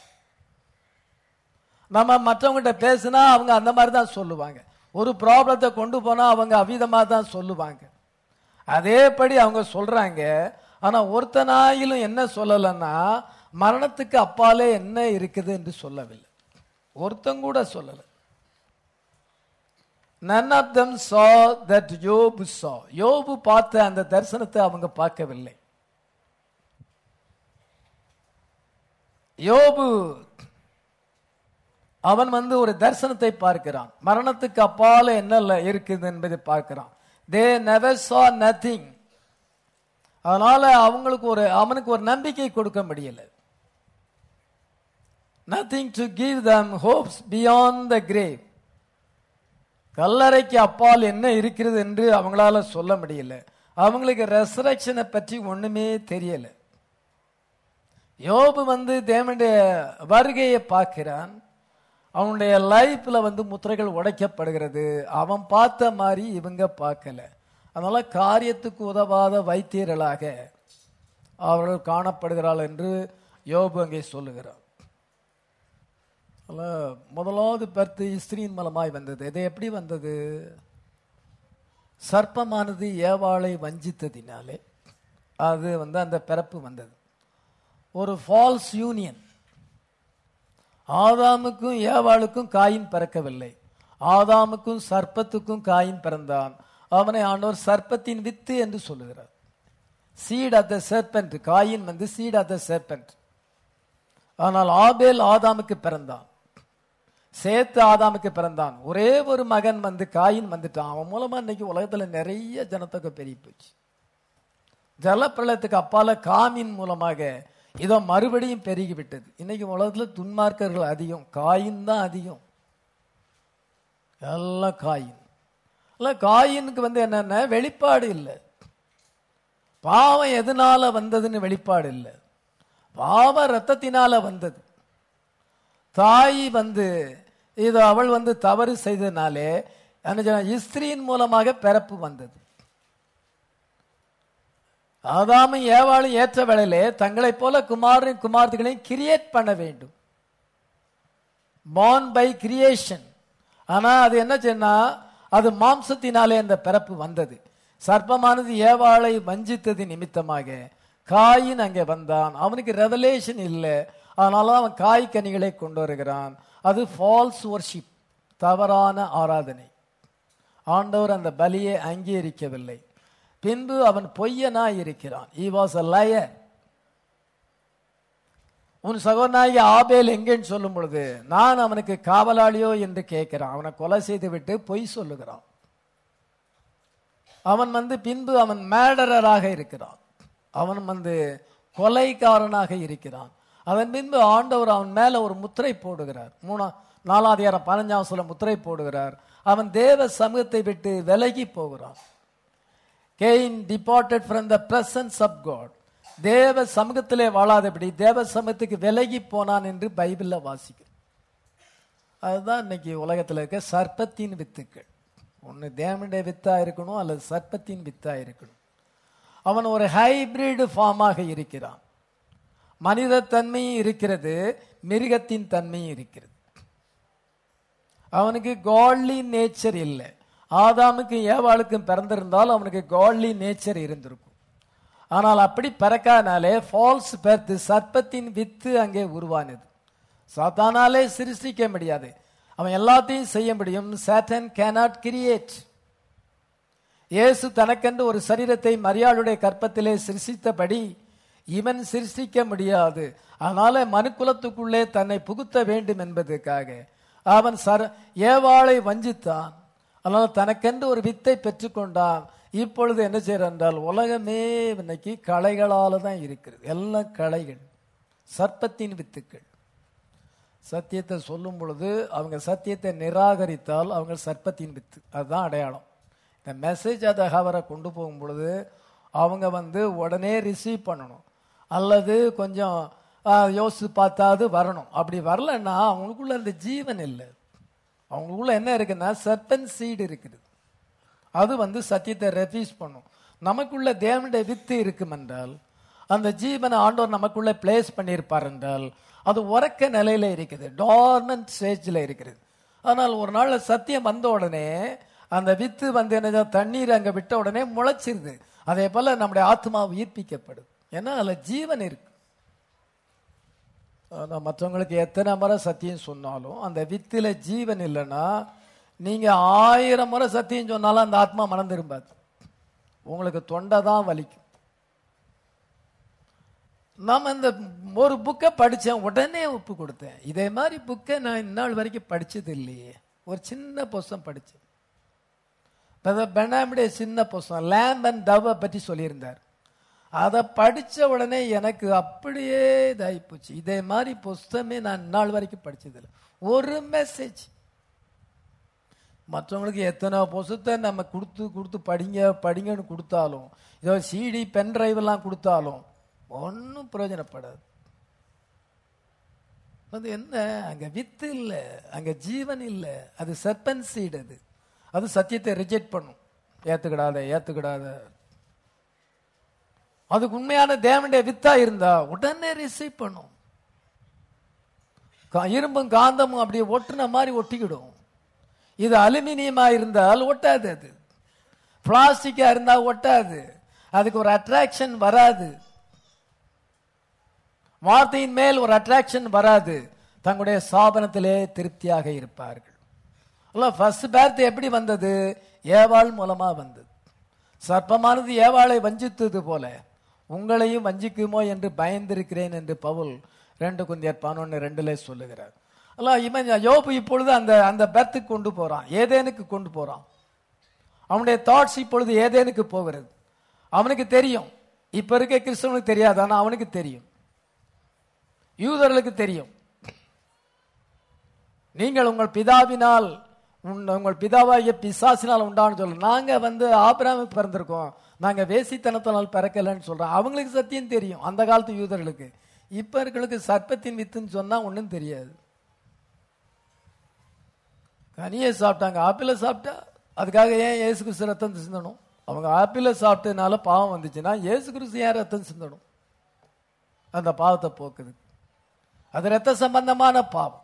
நம்ம மற்றவங்ககிட்ட பேசினா அவங்க அந்த மாதிரி தான் சொல்லுவாங்க ஒரு ப்ராப்ளத்தை கொண்டு போனா அவங்க அவிதமா தான் சொல்லுவாங்க அதேபடி அவங்க சொல்றாங்க ஆனா ஒருத்தனாயிலும் என்ன சொல்லலைன்னா மரணத்துக்கு அப்பாலே என்ன இருக்குது என்று சொல்லவில்லை ஒருத்தன் கூட சொல்லல none of them saw that யோபு saw யோபு பார்த்த அந்த தரிசனத்தை அவங்க பார்க்கவில்லை யோபு அவன் வந்து ஒரு தரிசனத்தை பார்க்கிறான் மரணத்துக்கு அப்பால என்ன இருக்குது என்பதை பார்க்கிறான் தே நெவர் saw நத்திங் அதனால அவங்களுக்கு ஒரு அவனுக்கு ஒரு நம்பிக்கை கொடுக்க முடியல nothing to give them hopes beyond the grave கல்லறைக்கு அப்பால் என்ன இருக்கிறது என்று அவங்களால சொல்ல முடியல அவங்களுக்கு ரெசரக்ஷனை பற்றி ஒண்ணுமே தெரியல யோபு வந்து தேவனுடைய வருகையை பார்க்கிறான் அவனுடைய லைஃப்ல வந்து முத்திரைகள் உடைக்கப்படுகிறது அவன் பார்த்த மாதிரி இவங்க பார்க்கல அதனால காரியத்துக்கு உதவாத வைத்தியர்களாக அவர்கள் காணப்படுகிறாள் என்று யோபு அங்கே சொல்லுகிறார் அதனால முதலாவது பருத்து ஸ்திரீயின் மூலமாய் வந்தது இது எப்படி வந்தது சர்ப்பமானது ஏவாளை வஞ்சித்ததினாலே அது வந்து அந்த பிறப்பு வந்தது ஒரு ஃபால்ஸ் யூனியன் ஆதாமுக்கும் ஏவாளுக்கும் காயின் பிறக்கவில்லை ஆதாமுக்கும் சர்ப்பத்துக்கும் காயின் பிறந்தான் அவனை ஆண்டவர் சர்ப்பத்தின் வித்து என்று சொல்லுகிறார் சீட் ஆஃப் த serpent காயின் வந்து சீட் ஆஃப் த serpent ஆனால் ஆபேல் ஆதாமுக்கு பிறந்தான் சேத்து ஆதாமுக்கு பிறந்தான் ஒரே ஒரு மகன் வந்து காயின் வந்துட்டான் அவன் மூலமா இன்னைக்கு உலகத்துல நிறைய ஜனத்தொகை பெருகி போச்சு ஜலப்பிரளயத்துக்கு அப்பால காமின் மூலமாக இதோ மறுபடியும் பெருகி விட்டது இன்னைக்கு உலகத்துல துன்மார்க்கர்கள் அதிகம் காயின் தான் அதிகம் எல்லாம் காயின் இல்ல காயினுக்கு வந்து என்னன்னா வெளிப்பாடு இல்லை பாவம் எதனால வந்ததுன்னு வெளிப்பாடு இல்லை பாவம் ரத்தத்தினால வந்தது தாய் வந்து இது அவள் வந்து தவறு செய்ததுனாலே என்ன சொன்னா, இஸ்திரியின் மூலமாக பிறப்பு வந்தது ஆதாமும் ஏவாளும் ஏற்ற வேளையிலே தங்களைப் போல குமாரன் குமார்த்திகளையும் கிரியேட் பண்ண வேண்டும் born பை கிரியேஷன் ஆனா அது என்ன சொன்னா அது மாம்சத்தினாலே அந்த பிறப்பு வந்தது சர்ப்பமானது ஏவாளை வஞ்சித்தது நிமித்தமாக காயின் அங்கே வந்தான் அவனுக்கு ரெவலேஷன் இல்லை அதனால அவன் காய் கனிகளை கொண்டு வருகிறான் அது ஃபால்ஸ் worship தவறான ஆராதனை ஆண்டவர் அந்த பலியை அங்கீகரிக்கவில்லை பின்பு அவன் பொய்யனாய் இருக்கிறான் ஈ வாஸ் அ லயர் உன் சகோதரனாகிய ஆபேல் எங்கேன்னு சொல்லும் பொழுது நான் அவனுக்கு காவலாளியோ என்று கேட்கிறான் அவனை கொலை செய்து விட்டு பொய் சொல்லுகிறான் அவன் வந்து பின்பு அவன் மேடரராக இருக்கிறான் அவன் வந்து கொலைக்காரனாக இருக்கிறான் அதன் பின்பு ஆண்டவர் அவன் மேல ஒரு முத்திரை போடுகிறார் மூணா நாலாம் அதிகாரம் பதினஞ்சாம் சொல்ல முத்திரை போடுகிறார் அவன் தேவ சமூகத்தை விட்டு விலகி போகிறான் Cain departed from the presence of God தேவ சமூகத்திலே வாழாதபடி தேவ சமூகத்துக்கு விலகி போனான் என்று பைபிள்ல வாசிக்கிறோம் அதுதான் இன்னைக்கு உலகத்துல இருக்க சர்ப்பத்தின் வித்துக்கள் ஒன்னு தேவனுடைய வித்தா இருக்கணும் அல்லது சர்ப்பத்தின் வித்தா இருக்கணும் அவன் ஒரு ஹைபிரிட் ஃபார்மாக இருக்கிறான் மனித தன்மையும் இருக்கிறது மிருகத்தின் தன்மையும் இருக்கிறது அவனுக்கு காட்லி நேச்சர் இல்லை ஆதாமுக்கும் ஏவாளுக்கும் பிறந்திருந்தால் அவனுக்கு காட்லி நேச்சர் இருந்திருக்கும் ஆனால் அப்படி பிறக்காதனாலே ஃபால்ஸ் பெர்த் சர்ப்பத்தின் வித்து அங்கே உருவானது சாத்தானாலே சிருஷ்டிக்க முடியாது அவன் எல்லாத்தையும் செய்ய முடியும் சாட்டன் கேனாட் கிரியேட் இயேசு தனக்கென்று ஒரு சரீரத்தை மரியாளுடைய கற்பத்திலே சிருஷ்டித்தபடி இவன் சிருஷ்டிக்க முடியாது அதனால மனுக்குலத்துக்குள்ளே தன்னை புகுத்த வேண்டும் என்பதற்காக அவன் சர ஏவாளை வஞ்சித்தான் அதனால தனக்கென்று ஒரு வித்தை பெற்றுக்கொண்டான் இப்பொழுது என்ன செய்யறான் என்றால் உலகமே இன்னைக்கு களைகளால தான் இருக்கிறது எல்லாம் களைகள் சர்ப்பத்தின் வித்துக்கள் சத்தியத்தை சொல்லும் பொழுது அவங்க சத்தியத்தை நிராகரித்தால் அவங்க சர்ப்பத்தின் வித்து அதுதான் அடையாளம் இந்த மெசேஜ் அதை ஹவரை கொண்டு போகும் பொழுது அவங்க வந்து உடனே ரிசீவ் பண்ணணும் அல்லது கொஞ்சம் ஆ, யோசிச்சு பார்த்தாது வரணும் அப்படி வரலன்னா அவங்களுக்குள்ள அந்த ஜீவன் இல்லை அவங்களுக்குள்ள என்ன இருக்குன்னா சர்பன் சீடு இருக்குது அது வந்து சத்தியத்தை ரெஃப்யூஸ் பண்ணும் நமக்குள்ள தேவனுடைய வித்து இருக்கும் என்றால் அந்த ஜீவனை ஆண்டவர் நமக்குள்ள பிளேஸ் பண்ணியிருப்பார் என்றால் அது உறக்க நிலையில இருக்குது டார்மன்ட் ஸ்டேஜில் இருக்கிறது ஆனால் ஒரு நாள் சத்தியம் வந்த உடனே அந்த வித்து வந்து என்ன தண்ணீர் அங்க விட்ட உடனே முளைச்சிருது அதே போல நம்முடைய ஆத்மா உயிர்ப்பிக்கப்படுது ஏன்னா அதுல ஜீவன் இருக்கு ஆனா மற்றவங்களுக்கு எத்தனை முறை சத்தியம் சொன்னாலும் அந்த வித்துல ஜீவன் இல்லைன்னா நீங்க ஆயிரம் முறை சத்தியம் சொன்னாலும் அந்த ஆத்மா மனம் திரும்பாது உங்களுக்கு தொண்டை தான் வலிக்கும் நம்ம இந்த ஒரு புக்கை படிச்சேன் உடனே ஒப்பு கொடுத்தேன் இதே மாதிரி புக்கை நான் இந்நாள் வரைக்கும் படிச்சது இல்லையே ஒரு சின்ன புஸ்தம் படிச்சேன் பெனாமுடைய சின்ன புஸ்தகம் லேம்ப் அண்ட் டவ் பற்றி சொல்லியிருந்தார் அதை படிச்ச உடனே எனக்கு அப்படியே இதாகி போச்சு இதே மாதிரி புஸ்தகமே நான் இந்நாள் வரைக்கும் படிச்சதில்லை ஒரு மெசேஜ் மற்றவங்களுக்கு எத்தனை புஸ்தத்தை நம்ம கொடுத்து கொடுத்து படிங்க படிங்கன்னு கொடுத்தாலும் இதோ சிடி பென் டிரைவ் எல்லாம் கொடுத்தாலும் ஒன்றும் பிரயோஜனப்படாது அது என்ன அங்க வித்து இல்லை அங்க ஜீவன் இல்லை அது செப்பன் சீட் அது அது சத்தியத்தை ரிஜெக்ட் பண்ணும் ஏத்துக்கிடாத ஏத்துக்கிடாத அதுக்கு உண்மையான தேவனுடைய வித்தா இருந்தா உடனே ரிசீவ் பண்ணும் கா- இரும்பும் காந்தமும் அப்படியே ஒட்டுன மாதிரி ஒட்டிக்கிடும் இது அலுமினியமா இருந்தால் ஒட்டாது அது பிளாஸ்டிக்கா இருந்தா ஒட்டாது அதுக்கு ஒரு அட்ராக்ஷன் வராது வார்த்தையின் மேல் ஒரு அட்ராக்ஷன் வராது தங்களுடைய சாபனத்திலே திருப்தியாக இருப்பார்கள் ஃபர்ஸ்ட் பேர்த் எப்படி வந்தது ஏவாள் மூலமா வந்தது சர்ப்பமானது ஏவாளை வஞ்சித்தது போல உங்களையும் வஞ்சிக்குமோ என்று பயந்திருக்கிறேன் என்று பவுல் ரெண்டு குந்தியர் பதினொன்று ரெண்டுல சொல்லுகிறார் அல்ல இவன் யோபு இப்பொழுது அந்த அந்த பெர்த்துக்கு கொண்டு போறான் ஏதேனுக்கு கொண்டு போறான் அவனுடைய தாட்ஸ் இப்பொழுது ஏதேனுக்கு போகிறது அவனுக்கு தெரியும் இப்ப இருக்க கிறிஸ்தவனுக்கு தெரியாது ஆனா அவனுக்கு தெரியும் யூதர்களுக்கு தெரியும் நீங்கள் உங்கள் பிதாவினால் உன்- உங்கள் பிதாவாகிய பிசாசினால் உண்டான்னு சொல்ல நாங்க வந்து ஆபிரகாமுக்கு பிறந்திருக்கோம் நாங்க வேசித்தனத்தினால் பிறக்கலன்னு சொல்றோம் அவங்களுக்கு சத்தியம் தெரியும் அந்த காலத்து யூதர்களுக்கு இப்ப இருக்கிறதுக்கு சர்ப்பத்தின் வித்துன்னு சொன்னா ஒண்ணும் தெரியாது கனியை சாப்பிட்டாங்க ஆப்பிள சாப்பிட்டா அதுக்காக ஏன் இயேசு கிறிஸ்து ரத்தம் சிந்தணும் அவங்க ஆப்பிள சாப்பிட்டதுனால பாவம் வந்துச்சுன்னா இயேசு கிறிஸ்து ஏன் ரத்தம் சிந்தணும் அந்த பாவத்தை போக்குது அது ரத்த சம்பந்தமான பாவம்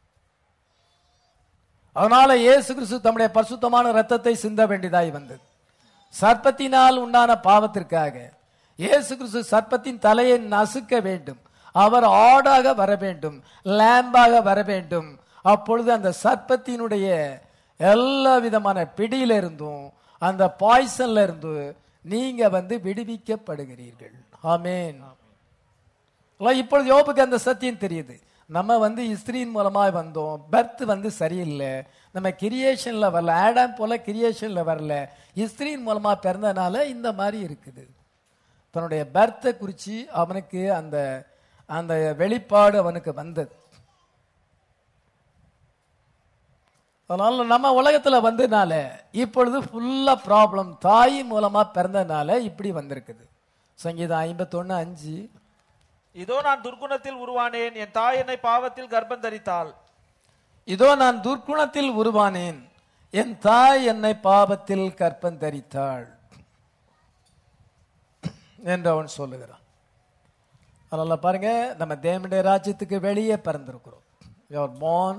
அதனால இயேசு கிறிஸ்து தம்முடைய பரிசுத்தமான ரத்தத்தை சிந்த வேண்டியதாய் வந்தது சர்ப்பத்தினால் உண்டான பாவத்திற்காக இயேசு கிறிஸ்து சர்ப்பத்தின் தலையை நசுக்க வேண்டும் அவர் ஆடாக வர வேண்டும் லேம்பாக வர வேண்டும் அப்பொழுது அந்த சர்ப்பத்தினுடைய எல்லா விதமான பிடியில இருந்தும் அந்த பாய்சன்ல இருந்து நீங்க வந்து விடுவிக்கப்படுகிறீர்கள் ஆமென் அல்ல, இப்பொழுது யோபுக்கு அந்த சத்தியம் தெரியுது நம்ம வந்து இஸ்திரியின் மூலமா வந்தோம் பர்த் வந்து சரியில்லை நம்ம கிரியேஷன்ல வரல ஆடாம் போல கிரியேஷன்ல வரல இஸ்திரியின் மூலமா பிறந்தனால இந்த மாதிரி இருக்குது தன்னுடைய பர்த்தை குறித்து அவனுக்கு அந்த அந்த வெளிப்பாடு அவனுக்கு வந்தது அதனால நம்ம உலகத்துல வந்ததுனால இப்பொழுது ஃபுல்லா ப்ராப்ளம் தாய் மூலமா பிறந்ததுனால இப்படி வந்திருக்குது சங்கீதம் ஐம்பத்தொன்னு அஞ்சு இதோ நான் துர்க்குணத்தில் உருவானேன் என் தாய் என்னை பாவத்தில் கர்ப்பம் தரித்தாள் இதோ நான் துர்க்குணத்தில் உருவானேன் என் தாய் என்னை பாவத்தில் கற்பம் தரித்தாள் என்று அவன் சொல்லுகிறான் அதனால பாருங்க நம்ம தேவனுடைய ராஜ்யத்துக்கு வெளியே பிறந்திருக்கிறோம் you're born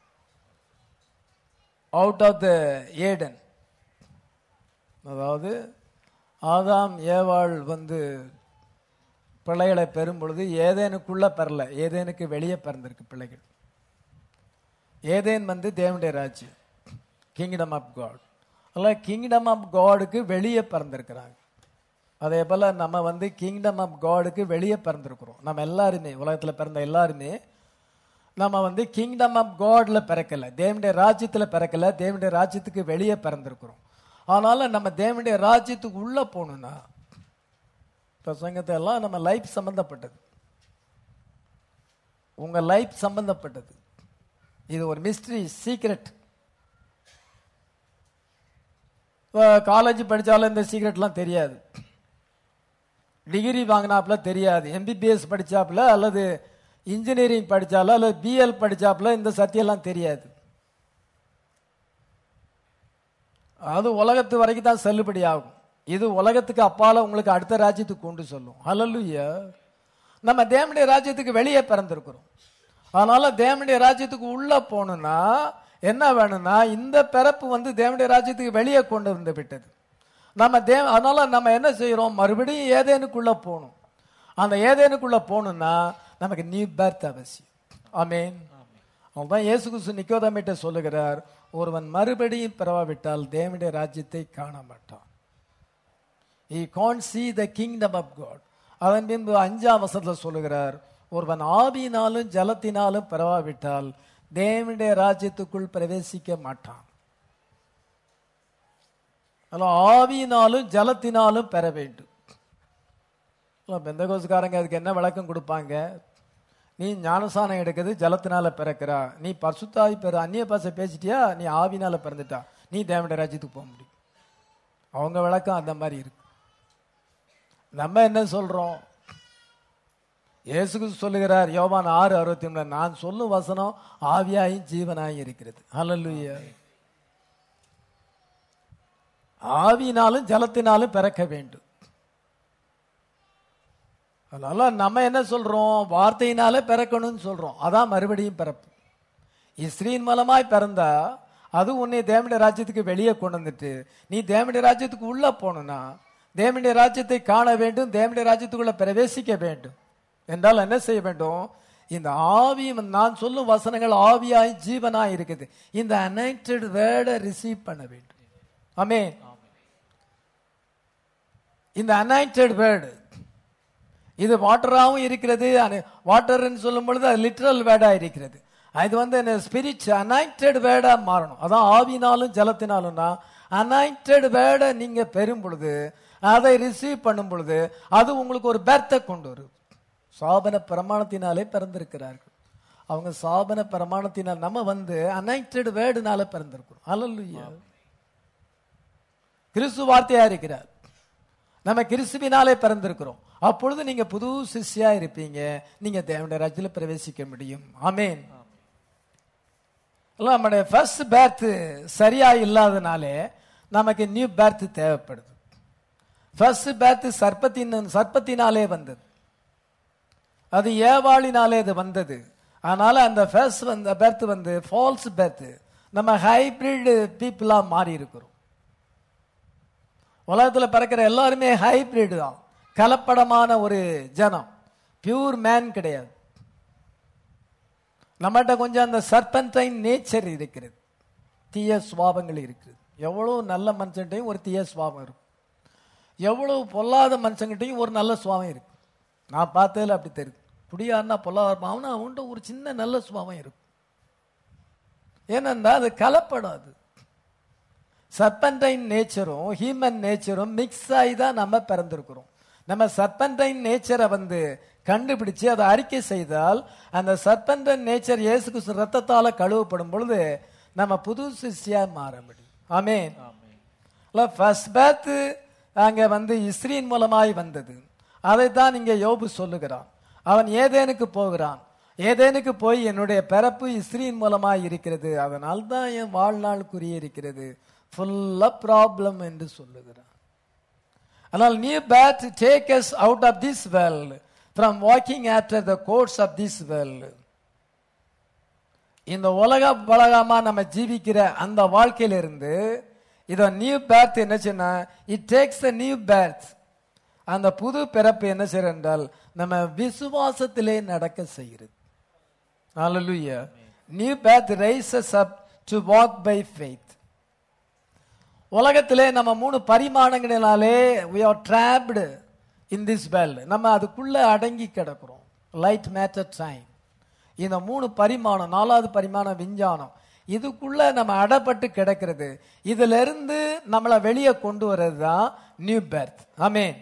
out of the Eden அதாவது ஆதாம் ஏவாள் வந்து பிள்ளைகளை பெறும் பொழுது ஏதேனுக்குள்ள பெறல ஏதேனுக்கு வெளியே பிறந்திருக்கு பிள்ளைகள் ஏதேன் வந்து தேவனுடைய ராஜ்யம் கிங்டம் ஆஃப் காட் அல்ல கிங்டம் ஆஃப் காடுக்கு வெளியே பிறந்திருக்கிறாங்க அதே போல நம்ம வந்து கிங்டம் ஆஃப் காடுக்கு வெளியே பிறந்திருக்கிறோம் நம்ம எல்லாருமே உலகத்தில் பிறந்த எல்லாருமே நம்ம வந்து கிங்டம் ஆஃப் காட்ல பிறக்கல தேவனுடைய ராஜ்யத்துல பிறக்கல தேவனுடைய ராஜ்யத்துக்கு வெளியே பிறந்திருக்கிறோம் ஆனாலும் நம்ம தேவனுடைய ராஜ்யத்துக்கு உள்ள போகணும்னா பிரசங்கத்தை எல்லாம் நம்ம லைஃப் சம்பந்தப்பட்டது உங்க லைஃப் சம்பந்தப்பட்டது இது ஒரு மிஸ்ட்ரி சீக்ரெட் காலேஜ் படிச்சாலும் இந்த சீக்ரெட்லாம் தெரியாது டிகிரி வாங்கினாப்புல தெரியாது எம்பிபிஎஸ் படிச்சாப்புல அல்லது இன்ஜினியரிங் படிச்சாலும் அல்லது பிஎல் படிச்சாப்புல இந்த சத்தியெல்லாம் தெரியாது அது உலகத்து வரைக்கும் தான் செல்லுபடி ஆகும் இது உலகத்துக்கு அப்பால உங்களுக்கு அடுத்த ராஜ்யத்துக்கு கொண்டு சொல்லும் ஹalleluya நம்ம தேவனுடைய ராஜ்யத்துக்கு வெளியே பிறந்திருக்கிறோம் அதனால தேவனுடைய ராஜ்யத்துக்கு உள்ள போகணும்னா என்ன வேணும்னா இந்த பிறப்பு வந்து தேவனுடைய ராஜ்யத்துக்கு வெளியே கொண்டு வந்து விட்டது நம்ம தேவ அதனால நம்ம என்ன செய்யறோம் மறுபடியும் ஏதேனுக்குள்ள போகணும் அந்த ஏதேனுக்குள்ள போகணும்னா நமக்கு நியூ பர்த் அவசியம் ஆமென் அவன்தான் இயேசு கிறிஸ்து நிக்கோதமிட்ட சொல்லுகிறார் ஒருவன் மறுபடியும் பிறவாவிட்டால் தேவனுடைய ராஜ்யத்தை காண மாட்டான் he can't see the kingdom of God அதன் பின்பு அஞ்சாம் வசனத்தில் சொல்லுகிறார் ஒருவன் ஆவியினாலும் ஜலத்தினாலும் பிறவாவிட்டால் தேவனுடைய ராஜ்யத்துக்குள் பிரவேசிக்க மாட்டான் அதனால ஆவியினாலும் ஜலத்தினாலும் பெற வேண்டும் பெந்தகோசுக்காரங்க அதுக்கு என்ன விளக்கம் கொடுப்பாங்க நீ ஞானசானம் எடுக்கிறது ஜலத்தினால பிறக்கிறா நீ பரிசுத்தாவி பெற அந்நிய பாசை பேசிட்டியா நீ ஆவினால பிறந்துட்டா நீ தேவனுடைய ராஜ்யத்துக்கு போக முடியும் அவங்க விளக்கம் அந்த மாதிரி இருக்கு நம்ம என்ன சொல்றோம் இயேசு கிறிஸ்து சொல்லுகிறார் யோவான் ஆறு அறுபத்தி மூணு நான் சொல்லும் வசனம் ஆவியாயும் ஜீவனாயும் இருக்கிறது ஹalleluya ஆவியினாலும் ஜலத்தினாலும் பிறக்க வேண்டும் அதனால நம்ம என்ன சொல்றோம் வார்த்தையினாலே பிறக்கணும்னு சொல்றோம் அதான் மறுபடியும் பிறப்பு இஸ்ரீன் மூலமாய் பிறந்தா அது உன்னை தேவனுடைய ராஜ்யத்துக்கு வெளியே கொண்டு வந்துட்டு நீ தேவனுடைய ராஜ்யத்துக்கு உள்ள போகணும்னா தேவனுடைய ராஜ்யத்தை காண வேண்டும் தேவனுடைய ராஜ்யத்துக்குள்ள பிரவேசிக்க வேண்டும் என்றால் என்ன செய்ய வேண்டும் இந்த ஆவி நான் சொல்லும் வசனங்கள் ஆவியாய் ஜீவனாய் இருக்குது இந்த அனைட்டட் வேர்டை ரிசீவ் பண்ண வேண்டும் ஆமென் இந்த அனைட்டட் வேர்டு இது வாட்டராகவும் இருக்கிறது வாட்டர்னு சொல்லும் பொழுது அது லிட்ரல் வேர்டா இருக்கிறது இது வந்து ஸ்பிரிட் அனாயிண்டட் வேர்டா மாறணும் அதான் ஆவினாலும் ஜலத்தினாலும்னா அனாயிண்டட் வேர்டை நீங்க பெறும் பொழுது அதை ரிசீவ் பண்ணும் பொழுது அது உங்களுக்கு ஒரு பெர்த்தை கொண்டு வரும் சாபன பிரமாணத்தினாலே பிறந்திருக்கிறார்கள் அவங்க சாபன பிரமாணத்தினால் நம்ம வந்து அனைட்டட் வேர்டுனால பிறந்திருக்கிறோம் அல்லல்லுயா கிறிஸ்து வார்த்தையா இருக்கிறார் நம்ம கிறிஸ்துவினாலே பிறந்திருக்கிறோம் அப்பொழுது நீங்க புது சிஷ்யா இருப்பீங்க நீங்க தேவனுடைய ராஜ்யத்தில் பிரவேசிக்க முடியும் ஆமேன் இல்ல, நம்முடைய ஃபர்ஸ்ட் பேர்த் சரியா இல்லாதனாலே நமக்கு நியூ பேர்த் தேவைப்படுது ஃபர்ஸ்ட் பேர்த் சர்ப்பத்தின் சர்ப்பத்தினாலே வந்தது அது ஏவாளினாலே இது வந்தது அதனால அந்த ஃபர்ஸ்ட் வந்த பேர்த் வந்து ஃபால்ஸ் பேர்த் நம்ம ஹைபிரிட் பீப்புளா மாறி இருக்கிறோம் உலகத்துல பிறக்கிற எல்லாருமே ஹைபிரிட் தான் கலப்படமான ஒரு ஜனம் பியூர் மேன் கிடையாது நம்மகிட்ட கொஞ்சம் அந்த சர்பன்டைன் நேச்சர் இருக்கிறது தீய சுவாபங்கள் இருக்குது எவ்வளவு நல்ல மனுஷன்ட்டையும் ஒரு தீய சுவாபம் இருக்கும் எவ்வளவு பொல்லாத மனுஷங்கிட்டையும் ஒரு நல்ல சுவாபம் இருக்கு நான் பார்த்ததில் அப்படி தெரியுது குடியாருனா பொல்லாத இருப்பான் அவனா அவன்கிட்ட ஒரு சின்ன நல்ல சுவாபம் இருக்கும் ஏனென்றா அது கலப்படாது சர்பன்டைன் நேச்சரும் ஹியூமன் நேச்சரும் மிக்ஸ் ஆகி தான் நம்ம பிறந்திருக்கிறோம் நம்ம சர்பன்டைன் நேச்சரை வந்து கண்டுபிடிச்சு அதை அறிக்கை செய்தால் அந்த சர்பன்டைன் நேச்சர் இயேசு கிறிஸ்து ரத்தத்தால கழுவப்படும் பொழுது நம்ம புது சிஷ்யா மாற முடியும் ஆமென் ஃபர்ஸ்ட் பேத் அங்க வந்து இஸ்ரீன் மூலமாய் வந்தது அதைத்தான் இங்க யோபு சொல்லுகிறான் அவன் ஏதேனுக்கு போகிறான் ஏதேனுக்கு போய் என்னுடைய பிறப்பு இஸ்ரீன் மூலமாய் இருக்கிறது அதனால் தான் என் வாழ்நாள் குறிய இருக்கிறது ஃபுல்லா ப்ராப்ளம் என்று சொல்லுகிறான் ஆனால் new birth take us out of this world from walking after the course of this world இந்த உலக பலகமா நம்ம ஜீவிக்கிற அந்த வாழ்க்கையிலிருந்து இத நியூ பேர்த் என்ன சொன்னா it takes a new birth அந்த புது பிறப்பு என்ன செய்யற என்றால் நம்ம விசுவாசத்திலே நடக்க செய்கிறது Hallelujah. New birth raises up to walk by faith. உலகத்திலே நம்ம மூணு பரிமாணங்களினாலே we are trapped in this world நம்ம அதுக்குள்ள அடங்கி கிடக்கிறோம் லைட் மேட்டர் டைம் இந்த மூணு பரிமாணம் நாலாவது பரிமாணம் விஞ்ஞானம் இதுக்குள்ள நம்ம அடப்பட்டு கிடக்கிறது இதுல இருந்து நம்மளை வெளியே கொண்டு வர்றது தான் new birth amen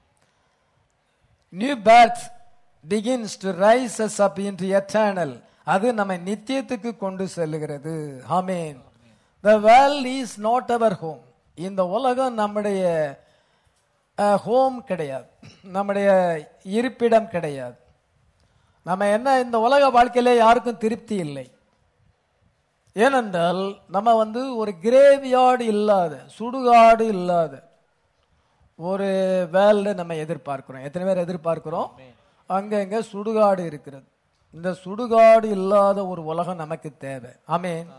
new birth begins to rise us up into eternal அது நம்மை நித்தியத்துக்கு கொண்டு செல்லுகிறது amen the world is not our home இந்த உலகம் நம்முடைய ஹோம் கிடையாது நம்முடைய இருப்பிடம் கிடையாது நம்ம என்ன இந்த உலக வாழ்க்கையில யாருக்கும் திருப்தி இல்லை ஏனென்றால் நம்ம வந்து ஒரு கிரேவியார்டு இல்லாத சுடுகாடு இல்லாத ஒரு வேல்டு நம்ம எதிர்பார்க்கிறோம் எத்தனை பேர் எதிர்பார்க்கிறோம் அங்கங்க சுடுகாடு இருக்கிறது இந்த சுடுகாடு இல்லாத ஒரு உலகம் நமக்கு தேவை ஆமென்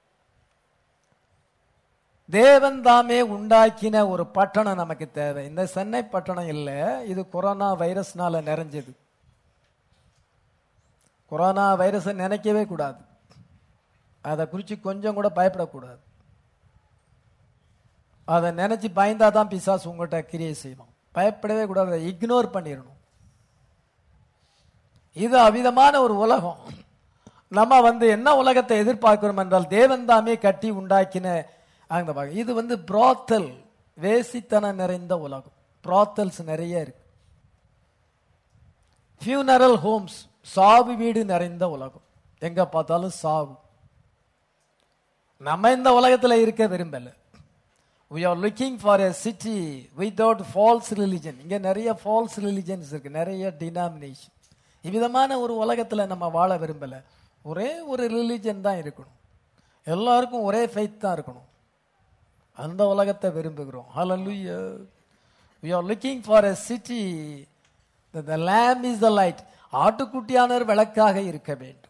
தேவன் தாமே உண்டாக்கின ஒரு பட்டணம் நமக்கு தேவை இந்த சென்னை பட்டணம் இல்ல இது கொரோனா வைரஸ்னால நிறைஞ்சது கொரோனா வைரஸை நினைக்கவே கூடாது அதை குறித்து கொஞ்சம் கூட பயப்படக்கூடாது அதை நினைச்சு பயந்தா தான் பிசாசு உங்கள்கிட்ட கிரியை செய்வான் பயப்படவே கூடாது அதை இக்னோர் பண்ணிடணும் இது அவிதமான ஒரு உலகம் நம்ம வந்து என்ன உலகத்தை எதிர்பார்க்கிறோம் என்றால் தேவன் தாமே கட்டி உண்டாக்கின அந்த வகை. இது வந்து பிராத்தல் வேசித்தனம் நிறைந்த உலகம் பிராத்தல்ஸ் நிறைய இருக்கு ஃபியூனரல் ஹோம்ஸ் சாவு வீடு நிறைந்த உலகம் எங்க பார்த்தாலும் சாவு நம்ம இந்த உலகத்துல இருக்க விரும்பல we are looking for a city without false religion இங்க நிறைய false religions இருக்கு நிறைய denomination இவ்விதமான ஒரு உலகத்துல நம்ம வாழ விரும்பல ஒரே ஒரு ரிலிஜன் தான் இருக்கணும் எல்லாருக்கும் ஒரே ஃபெய்த் தான் இருக்கணும் அந்த உலகத்தை விரும்புகிறோம் hallelujah we are looking for a city that the lamb is the light ஆட்டுக்குட்டியானவர் விளக்காக இருக்க வேண்டும்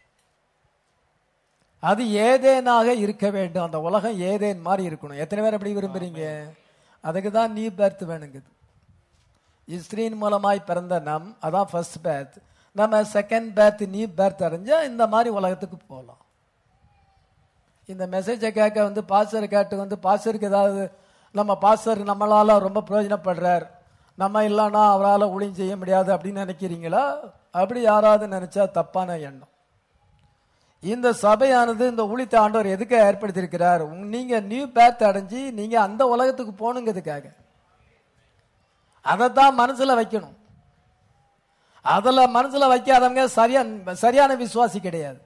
அது ஏதேனாக இருக்க வேண்டும் அந்த உலகம் ஏதேன் மாதிரி இருக்கணும் எத்தனை பேர் அப்படி விரும்புறீங்க அதுக்கு தான் நியூ பேர்த் வேணுங்குது இஸ்ரீன் மூலமாய் பிறந்த நம் அதான் ஃபர்ஸ்ட் பேர்த் நம்ம செகண்ட் பேர்த் நியூ பேர்த் அடைஞ்சா இந்த மாதிரி உலகத்துக்கு போகலாம் இந்த மெசேஜை கேட்க வந்து பாஸ்டர் கேட்டு வந்து பாஸ்டருக்கு ஏதாவது நம்ம பாஸ்டர் நம்மளால ரொம்ப பிரயோஜனப்படுறார் நம்ம இல்லைன்னா அவரால் ஊழியம் செய்ய முடியாது அப்படின்னு நினைக்கிறீங்களா அப்படி யாராவது நினைச்சா தப்பான எண்ணம் இந்த சபையானது இந்த ஊழித்த ஆண்டவர் எதுக்கு ஏற்படுத்தியிருக்கிறார் உங்க- நீங்க நியூ பேர்த் அடைஞ்சு நீங்க அந்த உலகத்துக்கு போகணுங்கிறதுக்காக அதைத்தான் மனசுல வைக்கணும் அதுல மனசுல வைக்காதவங்க சரியா சரியான விசுவாசி கிடையாது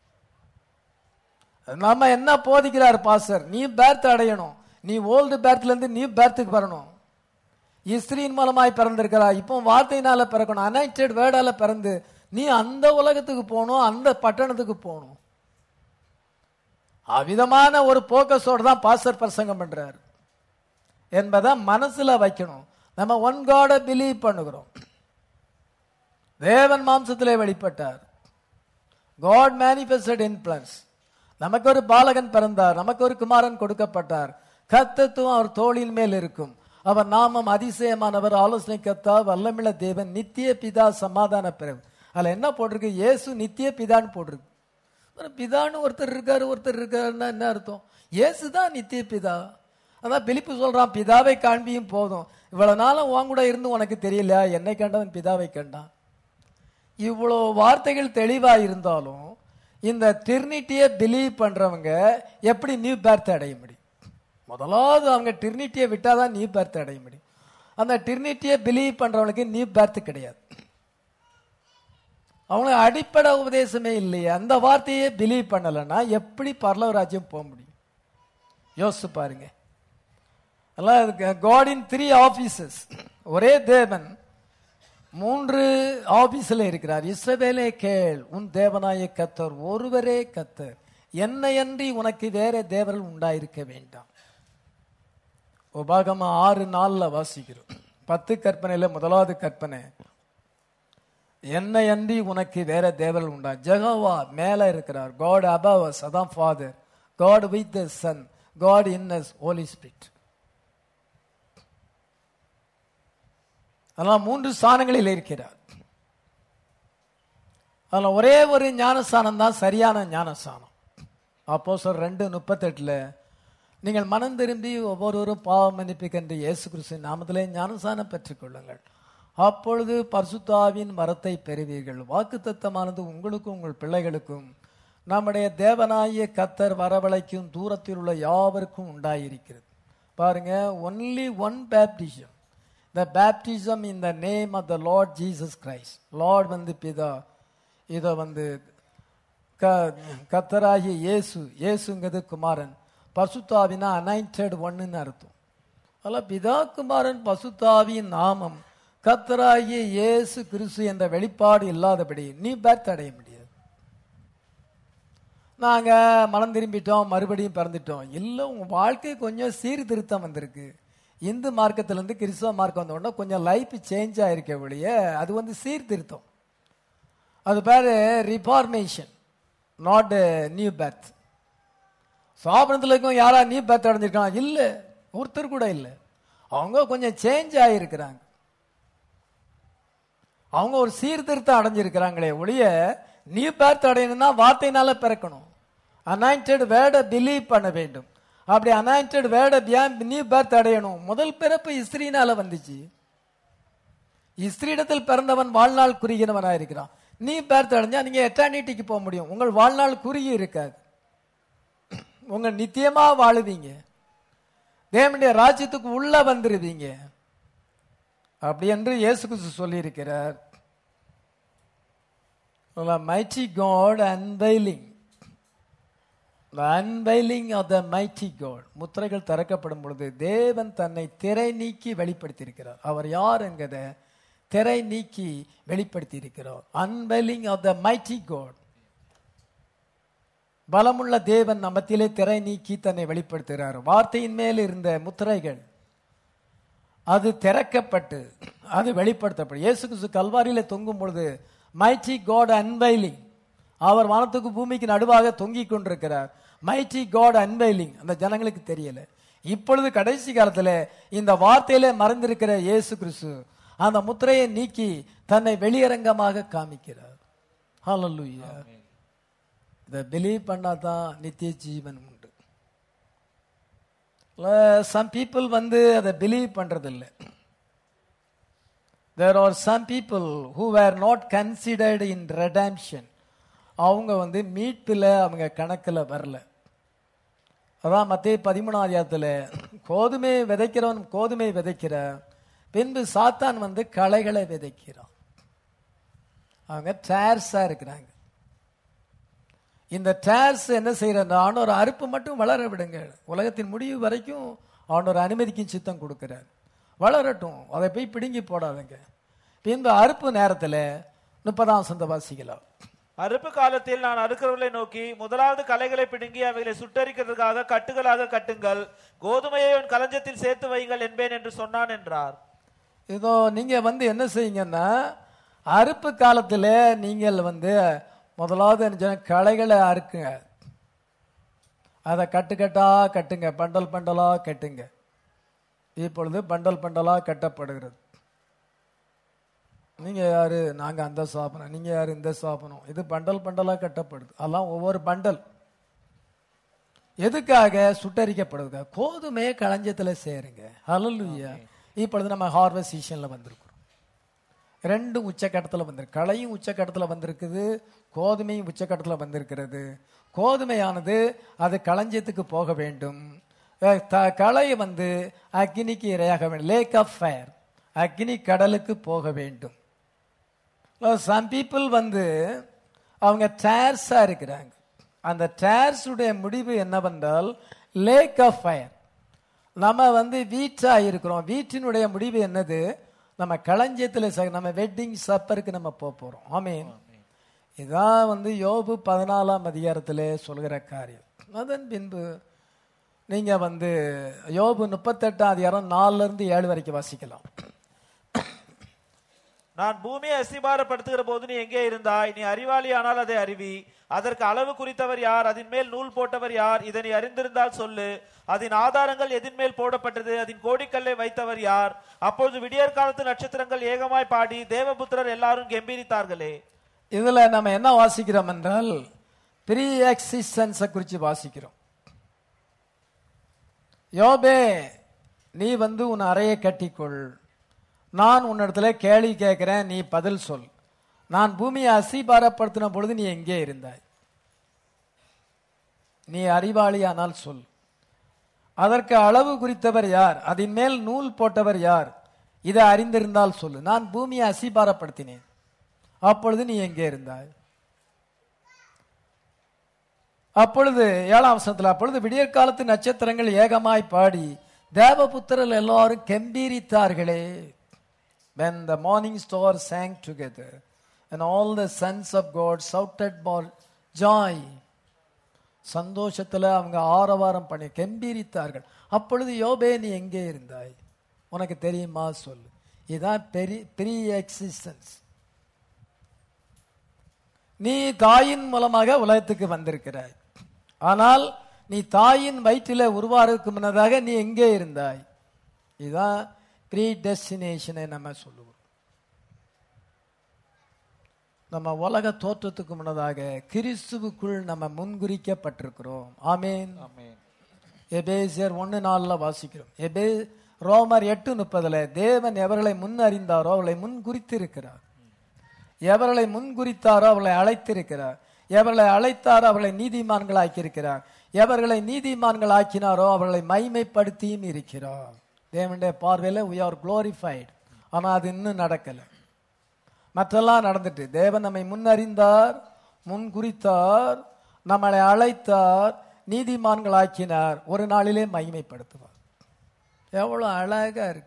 நம்ம என்ன போதிக்கிறார் பாஸ்டர் நீ பேர்த் அடையணும் நீ ஓல்டு பேர்த்ல இருந்து நியூ பேர்த்துக்கு வரணும் இஸ்திரியின் மூலமாய் பிறந்திருக்கிறா இப்போ வார்த்தையினால பிறக்கணும் அனைட்டட் வேர்டால பிறந்து நீ அந்த உலகத்துக்கு போகணும் அந்த பட்டணத்துக்கு போகணும் அவ்விதமான ஒரு போக்கஸோடு தான் பாஸ்டர் பிரசங்கம் பண்றாரு என்பதை மனசுல வைக்கணும் நம்ம ஒன் காட பிலீவ் பண்ணுகிறோம் தேவன் மாம்சத்திலே வெளிப்பட்டார் காட் மேனிஃபெஸ்டட் இன்ஃபுளுன்ஸ் நமக்கு ஒரு பாலகன் பிறந்தார் நமக்கு ஒரு குமாரன் கொடுக்கப்பட்டார் கத்தத்துவம் அவர் தோளின் மேல் இருக்கும் அவர் நாமம் அதிசயமானவர் ஆலோசனை கத்தா வல்லமிழ தேவன் நித்திய பிதா சமாதான பிறகு அதுல என்ன போட்டிருக்கு இயேசு நித்திய பிதான்னு போட்டிருக்கு அப்புறம் பிதான்னு ஒருத்தர் இருக்காரு ஒருத்தர் இருக்காருன்னா என்ன அர்த்தம் இயேசு தான் நித்திய பிதா அதான் பிலிப்பு சொல்றான் பிதாவை காண்பியும் போதும் இவ்வளவு நாளும் உன் கூட இருந்து உனக்கு தெரியல என்னை கண்டவன் பிதாவை கண்டான் இவ்வளோ வார்த்தைகள் தெளிவா இருந்தாலும் இந்த டிர்னிட்டியை பிலீவ் பண்றவங்க எப்படி நியூ பேர்த் அடைய முடியும் முதலாவது அவங்க டிர்னிட்டியை விட்டாதான் நியூ பேர்த் அடைய முடியும் அந்த டிர்னிட்டியை பிலீவ் பண்றவங்களுக்கு நியூ பேர்த் கிடையாது அவங்களுக்கு அடிப்படை உபதேசமே இல்லையே அந்த வார்த்தையே பிலீவ் பண்ணலைன்னா எப்படி பரலவ ராஜ்யம் போக முடியும் யோசிச்சு பாருங்க காடின் த்ரீ ஆபீசஸ் ஒரே தேவன் மூன்று ஆபீஸ்ல இருக்கிறார் இஸ்ரவேலே கேள் உன் தேவனாய கத்தர் ஒருவரே கத்தர் என்னையன்றி உனக்கு வேற தேவர்கள் உண்டாயிருக்க வேண்டாம் உபாகம ஆறு நாள்ல வாசிக்கிறோம் பத்து கற்பனையில முதலாவது கற்பனை என்னை அன்றி உனக்கு வேற தேவர்கள் உண்டா ஜெகோவா மேல இருக்கிறார் காட் above us அதான் Father God with the Son God in us Holy Spirit அதெல்லாம் மூன்று ஸ்தானங்களில் இருக்கிறார் அதில் ஒரே ஒரு ஞானஸ்தானம் தான் சரியான ஞானஸ்தானம் அப்போ சொல் ரெண்டு முப்பத்தெட்டுல நீங்கள் மனம் திரும்பி ஒவ்வொருவரும் பாவ மன்னிப்புக்கென்று இயேசு கிறிஸ்து நாமத்திலே ஞானஸ்தானம் பெற்றுக்கொள்ளுங்கள் அப்பொழுது பரிசுத்தாவின் வரத்தை பெறுவீர்கள் வாக்குத்தத்தமானது உங்களுக்கும் உங்கள் பிள்ளைகளுக்கும் நம்முடைய தேவனாய கத்தர் வரவழைக்கும் தூரத்தில் உள்ள யாவருக்கும் உண்டாயிருக்கிறது பாருங்க only one baptism the baptism in the name of the Lord Jesus Christ Lord வந்து பிதா இதை வந்து க கத்தராகிய இயேசு இயேசுங்கிறது குமாரன் பசுத்தாவினா அனைண்டட் ஒன்னுன்னு அர்த்தம் அதில் பிதா குமாரன் பசுத்தாவியின் நாமம் கத்தராகிய இயேசு கிறிஸ்து என்ற வெளிப்பாடு இல்லாதபடி நீ பேர்த் அடைய முடியாது நாங்க மனம் திரும்பிட்டோம் மறுபடியும் பிறந்துட்டோம் இல்லை உங்க வாழ்க்கை கொஞ்சம் சீர்திருத்தம் வந்திருக்கு இந்து மார்க்கத்திலிருந்து கிறிஸ்தவ மார்க்கம் வந்த உடனே கொஞ்சம் லைஃப் சேஞ்ச் ஆயிருக்க ஒழிய அது வந்து சீர்திருத்தம் அது பேரு ரிஃபார்மேஷன் நாட் நியூ பேர்த் சாபனத்தில் இருக்கும் யாரா நியூ பேர்த் அடைஞ்சிருக்கான் இல்லை ஒருத்தர் கூட இல்லை அவங்க கொஞ்சம் சேஞ்ச் ஆகியிருக்கிறாங்க அவங்க ஒரு சீர்திருத்தம் அடைஞ்சிருக்கிறாங்களே ஒழிய நியூ பேர்த் அடையணும்னா வார்த்தையினால பிறக்கணும் அனாயிண்டட் வேர்டை பிலீவ் பண்ண வேண்டும் அப்படி அனாயிண்டட் வேர்டை நியூ பேர்த் அடையணும் முதல் பிறப்பு இஸ்திரினால வந்துச்சு இஸ்திரியிடத்தில் பிறந்தவன் வாழ்நாள் குறுகினவனா இருக்கிறான் நீ பேர்த் அடைஞ்சா நீங்க எட்டர்னிட்டிக்கு போக முடியும் உங்கள் வாழ்நாள் குறுகி இருக்காது உங்க நித்தியமா வாழுவீங்க தேவனுடைய ராஜ்யத்துக்கு உள்ள வந்துருவீங்க அப்படி என்று இயேசு கிறிஸ்து சொல்லியிருக்கிறார் mighty God unveiling unveiling of the mighty God முத்திரைகள் திறக்கப்படும் பொழுது தேவன் தன்னை திரை நீக்கி வெளிப்படுத்தியிருக்கிறார் அவர் யார் என்கிறத திரை நீக்கி வெளிப்படுத்தி இருக்கிறார் unveiling of the mighty God பலமுள்ள தேவன் நம்மத்திலே திரை நீக்கி தன்னை வெளிப்படுத்துகிறார் வார்த்தையின் மேல் இருந்த முத்திரைகள் அது திறக்கப்பட்டு அது வெளிப்படுத்தப்படும் இயேசு கிறிஸ்து கல்வாரியில தொங்கும் பொழுது மைட்டி காட் அன்வைலிங் அவர் வானத்துக்கு பூமிக்கு நடுவாக தொங்கிக் கொண்டிருக்கிறார் மைட்டி காட் அன்வைலிங் அந்த ஜனங்களுக்கு தெரியல இப்பொழுது கடைசி காலத்துல இந்த வார்த்தையில மறைந்திருக்கிற இயேசு கிறிஸ்து அந்த முத்திரையை நீக்கி தன்னை வெளியரங்கமாக காமிக்கிறார் ஹalleluya இதை பிலீவ் பண்ணாதான் நித்திய ஜீவன் உண்டு சம் பீப்புள் வந்து அதை பிலீவ் பண்றதில்லை there are some people who were not considered in redemption அவங்க வந்து மீட்பில் அவங்க கணக்கில் வரல அதான் மத்திய பதிமூணாம் அதிகாரத்தில் கோதுமை விதைக்கிறவன் கோதுமை விதைக்கிற பின்பு சாத்தான் வந்து களைகளை விதைக்கிறான் அவங்க டேர்ஸா இருக்கிறாங்க இந்த டேர்ஸ் என்ன செய்யறாங்க ஆண்டவர் அறுப்பு மட்டும் வளர விடுங்க உலகத்தின் முடிவு வரைக்கும் ஆண்டவர் அனுமதிக்கும் சித்தம் கொடுக்கிறார் வளரட்டும் அதை போய் பிடுங்கி போடாதுங்க பின்பு அறுப்பு நேரத்தில் முப்பதாம் சொந்த வாசிக்கலாம் அறுப்பு காலத்தில் நான் அறுக்கிறவர்களை நோக்கி முதலாவது களைகளை பிடுங்கி அவைகளை சுட்டரிக்கிறதுக்காக கட்டுகளாக கட்டுங்கள் கோதுமையை உன் களஞ்சத்தில் சேர்த்து வையுங்கள் என்பேன் என்று சொன்னான் என்றார் இதோ நீங்க வந்து என்ன செய்யுங்கன்னா அறுப்பு காலத்துல நீங்கள் வந்து முதலாவது என்ன செய்யணும்? களைகளை அறுக்குங்க அதை கட்டுக்கட்டா கட்டுங்க பண்டல் பண்டலா கட்டுங்க இப்பொழுது பண்டல் பண்டலா கட்டப்படுகிறது நீங்க யாரு நாங்க அந்த சாப்பிடணும் நீங்க யாரு இந்த சாப்பிடணும் இது பண்டல் பண்டலா கட்டப்படுது அதெல்லாம் ஒவ்வொரு பண்டல் எதுக்காக சுட்டரிக்கப்படுதுங்க கோதுமையை களஞ்சத்துல சேருங்க ஹalleluya இப்பொழுது நம்ம ஹார்வெஸ்ட் சீசன்ல வந்திருக்கிறோம் ரெண்டும் உச்சக்கட்டத்தில் வந்திருக்கு களையும் உச்சக்கட்டத்தில் வந்திருக்குது கோதுமையும் உச்சக்கட்டத்தில் வந்திருக்கிறது கோதுமையானது அது களஞ்சியத்துக்கு போக வேண்டும் அஹ் த- களை வந்து அக்னிக்கு இரையாக வேண்டும் லேக் ஆஃப் ஃபயர் அக்னி கடலுக்கு போக வேண்டும் சம் பீப்புள் வந்து அவங்க டேர்ஸா இருக்கிறாங்க அந்த டேர்ஸ் உடைய முடிவு என்னவென்றால் லேக் ஆஃப் ஃபயர் நம்ம வந்து வீட்டா இருக்கிறோம் வீட்டினுடைய முடிவு என்னது நம்ம களஞ்சியத்தில் ச- நம்ம வெட்டிங் சப்பருக்கு நம்ம போக போறோம் ஆமீன் இதான் வந்து யோபு பதினாலாம் அதிகாரத்திலே சொல்கிற காரியம் அதன் பின்பு நீங்க வந்து யோபு முப்பத்தெட்டாம் அதிகாரம் நாலுல இருந்து ஏழு வரைக்கும் வாசிக்கலாம் நான் பூமியை அஸ்திபாரப்படுத்துகிற போது நீ எங்கே இருந்தாய் நீ அறிவாளி ஆனால் அதை அறிவி அதற்கு அளவு குறித்தவர் யார் அதன் மேல் நூல் போட்டவர் யார் இதை நீ அறிந்திருந்தால் சொல்லு அதன் ஆதாரங்கள் எதின் மேல் போடப்பட்டது அதன் கோடிக்கல்லை வைத்தவர் யார் அப்பொழுது விடியற் காலத்து நட்சத்திரங்கள் ஏகமாய் பாடி தேவபுத்திரர் எல்லாரும் கெம்பீரித்தார்களே இதுல நம்ம என்ன வாசிக்கிறோம் என்றால் ப்ரீ எக்ஸிஸ்டன்ஸை குறித்து வாசிக்கிறோம் யோபே நீ வந்து உன் அறையை கட்டிக்கொள் நான் உன்னிடத்துல கேள்வி கேட்கிறேன் நீ பதில் சொல் நான் பூமியை அசிபாரப்படுத்தின பொழுது நீ எங்கே இருந்தாய் நீ அறிவாளியானால் சொல் அதற்கு அளவு குறித்தவர் யார் அதன் மேல் நூல் போட்டவர் யார் இதை அறிந்திருந்தால் சொல்லு நான் பூமியை அசிபாரப்படுத்தினேன் அப்பொழுது நீ எங்கே இருந்தாய் அப்பொழுது ஏழாம் வசனத்தில் அப்பொழுது விடியற்காலத்து நட்சத்திரங்கள் ஏகமாய் பாடி தேவபுத்திரல் எல்லாரும் கம்பீரித்தார்களே when the morning star sang together and all the sons of god shouted for joy சந்தோஷத்துல அவங்க ஆரவாரம் பண்ணி கம்பீரித்தார்கள் அப்பொழுது யோபே நீ எங்கே இருந்தாய் உனக்கு தெரியுமா சொல்லு இதான் பெரி ப்ரீ எக்ஸிஸ்டன்ஸ் நீ தாயின் மூலமாக உலகத்துக்கு வந்திருக்கிறாய் ஆனால் நீ தாயின் வயிற்றில உருவாறதுக்கு முன்னதாக நீ எங்கே இருந்தாய் இதுதான் ப்ரீ டெஸ்டினேஷனை நம்ம சொல்லுவோம் நம்ம உலக தோற்றத்துக்கு முன்னதாக கிறிஸ்துவுக்குள் நம்ம முன்குறிக்கப்பட்டிருக்கிறோம் ஆமேன் எபேசியர் ஒன்னு நாள்ல வாசிக்கிறோம் எபே ரோமர் எட்டு முப்பதுல தேவன் எவர்களை முன் அறிந்தாரோ அவர்களை முன் குறித்திருக்கிறார் எவர்களை முன்குறித்தாரோ அவர்களை அழைத்திருக்கிறார் எவர்களை அழைத்தாரோ அவர்களை நீதிமான்கள் ஆக்கியிருக்கிறார் எவர்களை நீதிமான்கள் ஆக்கினாரோ அவர்களை மைமைப்படுத்தியும் இருக்கிறார் தேவனுடைய பார்வையில we are glorified ஆனா அது இன்னும் நடக்கல மற்றெல்லாம் நடந்துட்டு தேவன் நம்மை முன்னறிந்தார் முன் குறித்தார் நம்மளை அழைத்தார் நீதிமான்கள் ஆக்கினார் ஒரு நாளிலே மகிமைப்படுத்துவார் எவ்வளவு அழகா இருக்கு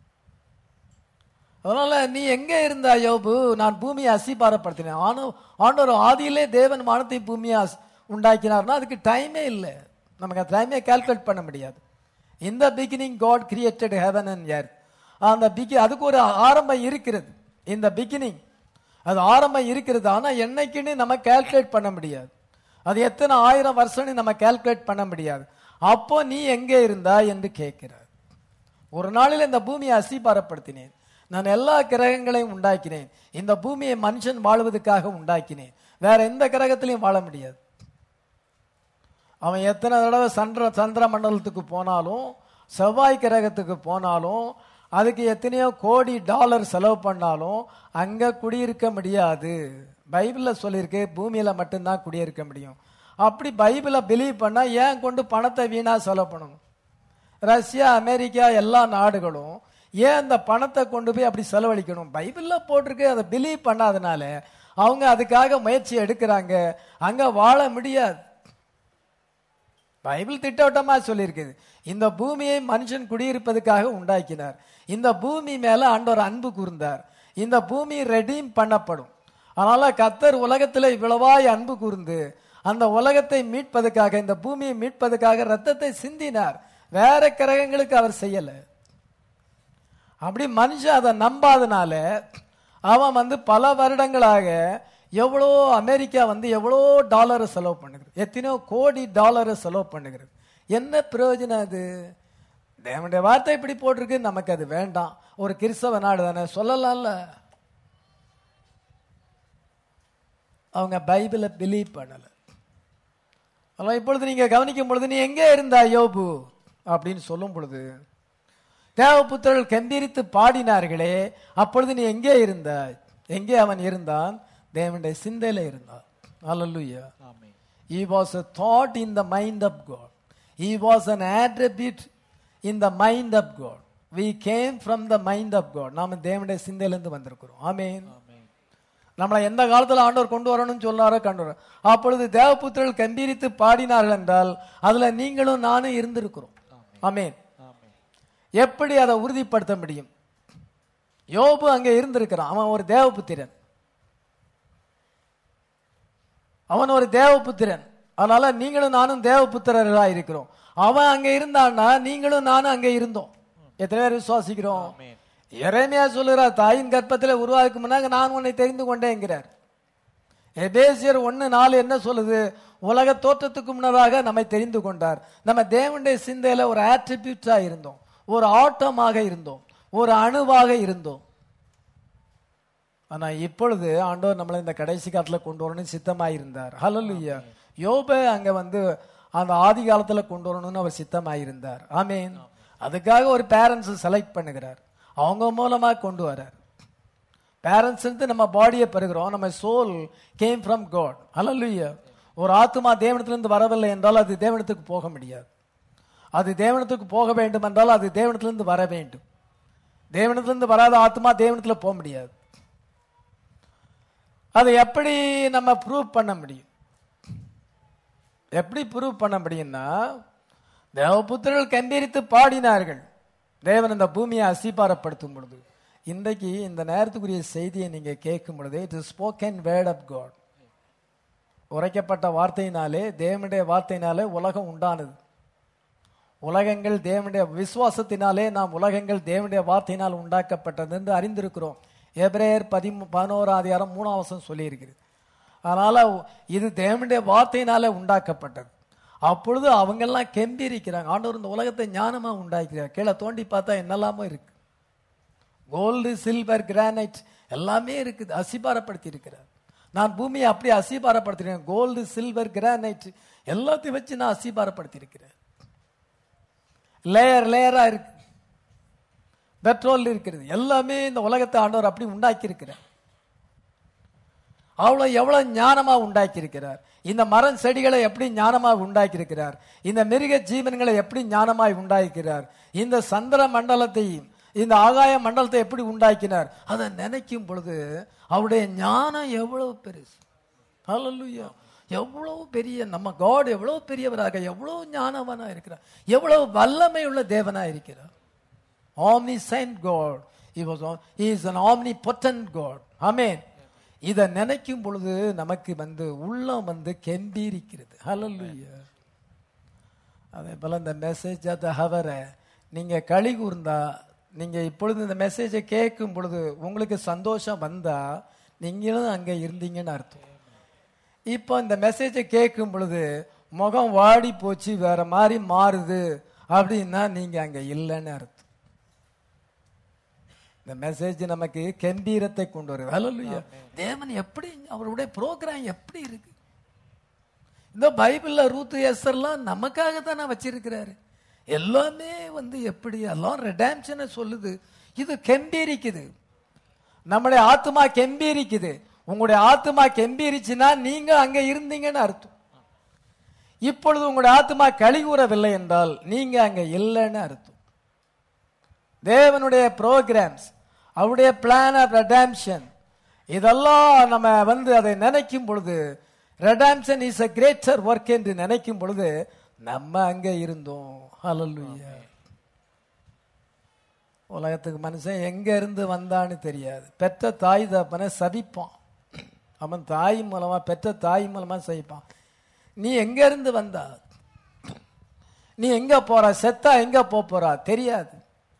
அதனால நீ எங்க இருந்தா யோபு நான் பூமியை அசிபாரப்படுத்தினேன் ஆனோ ஆண்டவர் ஆதியிலே தேவன் வானத்தை பூமியை அஸ்- உண்டாக்கினார்னா அதுக்கு டைமே இல்லை நமக்கு அந்த டைமே கால்குலேட் பண்ண முடியாது இந்த beginning God created heaven and earth அந்த பிகி அதுக்கு ஒரு ஆரம்பம் இருக்கிறது இந்த பிகினிங் அது ஆரம்பம் இருக்கிறது ஆனா என்னைக்குன்னு நம்ம கால்குலேட் பண்ண முடியாது அது எத்தனை ஆயிரம் வருஷம்னு நம்ம கால்குலேட் பண்ண முடியாது அப்போ நீ எங்கே இருந்தாய் என்று கேட்கிறார் ஒரு நாளில் இந்த பூமியை அசிபாரப்படுத்தினேன் நான் எல்லா கிரகங்களையும் உண்டாக்கினேன் இந்த பூமியை மனுஷன் வாழ்வதற்காக உண்டாக்கினேன் வேற எந்த கிரகத்திலையும் வாழ முடியாது அவன் எத்தனை தடவை சந்திர சந்திர மண்டலத்துக்கு போனாலும் செவ்வாய் கிரகத்துக்கு போனாலும் அதுக்கு எத்தனையோ கோடி டாலர் செலவு பண்ணாலும் அங்க குடியிருக்க முடியாது பைபிள்ல சொல்லியிருக்கு பூமியில மட்டும்தான் குடியிருக்க முடியும் அப்படி பைபிளை பிலீவ் பண்ணா ஏன் கொண்டு பணத்தை வீணா செலவு பண்ணணும் ரஷ்யா அமெரிக்கா எல்லா நாடுகளும் ஏன் அந்த பணத்தை கொண்டு போய் அப்படி செலவழிக்கணும் பைபிள்ல போட்டிருக்கு அதை பிலீவ் பண்ணாதனால அவங்க அதுக்காக முயற்சி எடுக்கிறாங்க அங்க வாழ முடியாது பைபிள் திட்டவட்டமா சொல்லியிருக்குது இந்த பூமியை மனுஷன் குடியிருப்பதற்காக உண்டாக்கினார் இந்த பூமி மேல ஆண்டவர் அன்பு கூர்ந்தார் இந்த பூமி ரெடீம் பண்ணப்படும் அதனால கத்தர் உலகத்துல இவ்வளவாய் அன்பு கூர்ந்து அந்த உலகத்தை மீட்பதற்காக இந்த பூமியை மீட்பதற்காக ரத்தத்தை சிந்தினார் வேற கிரகங்களுக்கு அவர் செய்யல அப்படி மனுஷன் அதை நம்பாதனால அவன் வந்து பல வருடங்களாக எவ்வளோ அமெரிக்கா வந்து எவ்வளோ டாலரை செலவு பண்ணுகிறது எத்தனையோ கோடி டாலரை செலவு பண்ணுகிறது என்ன பிரயோஜனம் அது தேவனுடைய வார்த்தை இப்படி போட்டிருக்கு நமக்கு அது வேண்டாம் ஒரு கிறிஸ்தவ நாடு தானே சொல்லலாம்ல அவங்க பைபிளை பிலீவ் பண்ணல ஆனால் இப்பொழுது நீங்க கவனிக்கும் பொழுது நீ எங்கே இருந்தா யோபு அப்படின்னு சொல்லும் பொழுது தேவபுத்திரர்கள் கம்பீரித்து பாடினார்களே அப்பொழுது நீ எங்கே இருந்தாய் எங்கே அவன் இருந்தான் தேவனுடைய சிந்தையில இருந்தான் அல்லலுயா ஆமென் He was a thought in the mind of God. He was an attribute in the mind of God. We came from the mind of God. நாம தேவனுடைய சிந்தையிலிருந்து வந்திருக்கிறோம் ஆமென் ஆமென் நம்மளை எந்த காலத்துல ஆண்டவர் கொண்டு வரணும்னு சொன்னாரோ கொண்டு வர அப்பொழுது தேவபுத்திரர்கள் கம்பீரித்து பாடினார்கள் என்றால் அதுல நீங்களும் நானும் இருந்திருக்கிறோம் ஆமென் ஆமென் எப்படி அதை உறுதிப்படுத்த முடியும் யோபு அங்க இருந்திருக்கிறான் அவன் ஒரு தேவபுத்திரன் அவன் ஒரு தேவபுத்திரன் அதனால நீங்களும் நானும் தேவபுத்திரர்களா இருக்கிறோம் அவன் அங்க இருந்தான்னா நீங்களும் நானும் அங்க இருந்தோம் எத்தனை பேர் விசுவாசிக்கிறோம் ஆமென் எரேமியா சொல்லுகிறார் தாயின் கர்ப்பத்தில் உருவாக்கு முன்னாங்க நான் உன்னை தெரிந்து கொண்டேங்கிறார் எபேசியர் ஒன்னு நாலு என்ன சொல்லுது உலக தோற்றத்துக்கு முன்னதாக நம்மை தெரிந்து கொண்டார் நம்ம தேவனுடைய சிந்தையில ஒரு ஆட்ரிபியூட்டா இருந்தோம் ஒரு ஆட்டமாக இருந்தோம் ஒரு அணுவாக இருந்தோம் ஆனா இப்பொழுது ஆண்டவர் நம்மளை இந்த கடைசி காலத்துல கொண்டு வரணும்னு சித்தமாயிருந்தார் ஹalleluya யோபே அங்க வந்து அந்த ஆதி காலத்துல கொண்டு வரணும்னு அவர் சித்தமாயிருந்தார் ஆமீன் அதுக்காக ஒரு பேரண்ட்ஸ் செலக்ட் பண்ணுகிறார் அவங்க மூலமா கொண்டு வரார் பேரண்ட்ஸ் இருந்து நம்ம பாடியை பெறுகிறோம் நம்ம சோல் கேம் ஃப்ரம் காட் ஹalleluya ஒரு ஆத்மா தேவனத்திலிருந்து வரவில்லை என்றால் அது தேவனத்துக்கு போக முடியாது அது தேவனத்துக்கு போக வேண்டும் என்றால் அது தேவனத்திலிருந்து வர வேண்டும் தேவனத்திலிருந்து வராத ஆத்மா தேவனத்துல போக முடியாது அதை எப்படி நம்ம ப்ரூவ் பண்ண முடியும் எப்படி ப்ரூவ் பண்ண முடியும்னா தேவபுத்திரர்கள் கம்பீரித்து பாடினார்கள் தேவன் இந்த பூமியை அசிபாரப்படுத்தும் பொழுது இன்றைக்கு இந்த நேரத்துக்குரிய செய்தியை நீங்க கேட்கும் பொழுது it is spoken word of God உரைக்கப்பட்ட வார்த்தையினாலே தேவனுடைய வார்த்தையினாலே உலகம் உண்டானது உலகங்கள் தேவனுடைய விசுவாசத்தினாலே நாம் உலகங்கள் தேவனுடைய வார்த்தையினால் உண்டாக்கப்பட்டது என்று அறிந்திருக்கிறோம் எபிரேயர் பதிமூ பதினோராம் அதிகாரம் மூணாம் வசனம் சொல்லியிருக்கிறது அதனால இது தேவனுடைய வார்த்தையினாலே உண்டாக்கப்பட்டது அப்பொழுது அவங்கெல்லாம் கெம்பிரிக்கிறாங்க ஆண்டவர் இந்த உலகத்தை ஞானமா உண்டாக்கிறார் கீழே தோண்டி பார்த்தா என்னெல்லாமோ இருக்கு கோல்டு சில்வர் கிரானைட் எல்லாமே இருக்குது அசிபாரப்படுத்தி இருக்கிறார் நான் பூமியை அப்படியே அசிபாரப்படுத்திருக்கேன் கோல்டு சில்வர் கிரானைட் எல்லாத்தையும் வச்சு நான் அசிபாரப்படுத்தி இருக்கிறேன் லேயர் லேயரா இருக்கு பெட்ரோல் இருக்கிறது எல்லாமே இந்த உலகத்தை ஆண்டவர் அப்படி உண்டாக்கி இருக்கிறார் அவ்வளவு எவ்வளவு ஞானமா உண்டாக்கி இருக்கிறார் இந்த மரம் செடிகளை எப்படி ஞானமா உண்டாக்கி இருக்கிறார் இந்த மிருக ஜீவன்களை எப்படி ஞானமாய் உண்டாக்கிறார் இந்த சந்திர மண்டலத்தையும் இந்த ஆகாய மண்டலத்தை எப்படி உண்டாக்கினார் அதை நினைக்கும் பொழுது அவருடைய ஞானம் எவ்வளவு பெருசு ஹalleluya எவ்வளவு பெரிய நம்ம காட் எவ்வளவு பெரியவராக எவ்வளவு ஞானவனா இருக்கிறார் எவ்வளவு வல்லமை உள்ள தேவனா இருக்கிறார் omniscient God. He was on, he is an omnipotent God. Amen. இதை நினைக்கும் பொழுது நமக்கு வந்து உள்ளம் வந்து கெம்பீரிக்கிறது ஹalleluya அதே போல இந்த மெசேஜ் அந்த ஹவரை நீங்க களி கூர்ந்தா நீங்க இப்பொழுது இந்த மெசேஜை கேட்கும் பொழுது உங்களுக்கு சந்தோஷம் வந்தா நீங்களும் அங்க இருந்தீங்கன்னு அர்த்தம் இப்போ இந்த மெசேஜை கேட்கும் பொழுது முகம் வாடி போச்சு வேற மாதிரி மாறுது அப்படின்னா நீங்க அங்க இல்லைன்னு அர்த்தம் இந்த மெசேஜ் நமக்கு கம்பீரத்தை கொண்டு வருது ஹalleluya தேவன் எப்படி அவருடைய ப்ரோக்ராம் எப்படி இருக்கு இந்த பைபிள்ல ரூத்து எஸ்ஸர்லாம் நமக்காக தானே வச்சிருக்கிறாரு எல்லாமே வந்து எப்படி எல்லாம் ரெடாம்ஷனை சொல்லுது இது கெம்பீரிக்குது நம்முடைய ஆத்மா கெம்பீரிக்குது உங்களுடைய ஆத்மா கெம்பீரிச்சுன்னா நீங்க அங்க இருந்தீங்கன்னு அர்த்தம் இப்பொழுது உங்களுடைய ஆத்மா கழிவுறவில்லை என்றால் நீங்க அங்க இல்லைன்னு அர்த்தம் தேவனுடைய ப்ரோக்ராம்ஸ் அவருடைய பிளான் ஆஃப் ரெடாம்ஷன் இதெல்லாம் நம்ம வந்து அதை நினைக்கும் பொழுது redemption is a greater work என்று நினைக்கும் பொழுது நம்ம அங்க இருந்தோம் ஹalleluya உலகத்துக்கு மனுஷன் எங்க இருந்து வந்தான்னு தெரியாது பெற்ற தாய் தப்பனை சபிப்பான் அவன் தாய் மூலமா பெற்ற தாய் மூலமா சபிப்பான் நீ எங்க இருந்து வந்தா நீ எங்க போற செத்தா எங்க போப் போறா தெரியாது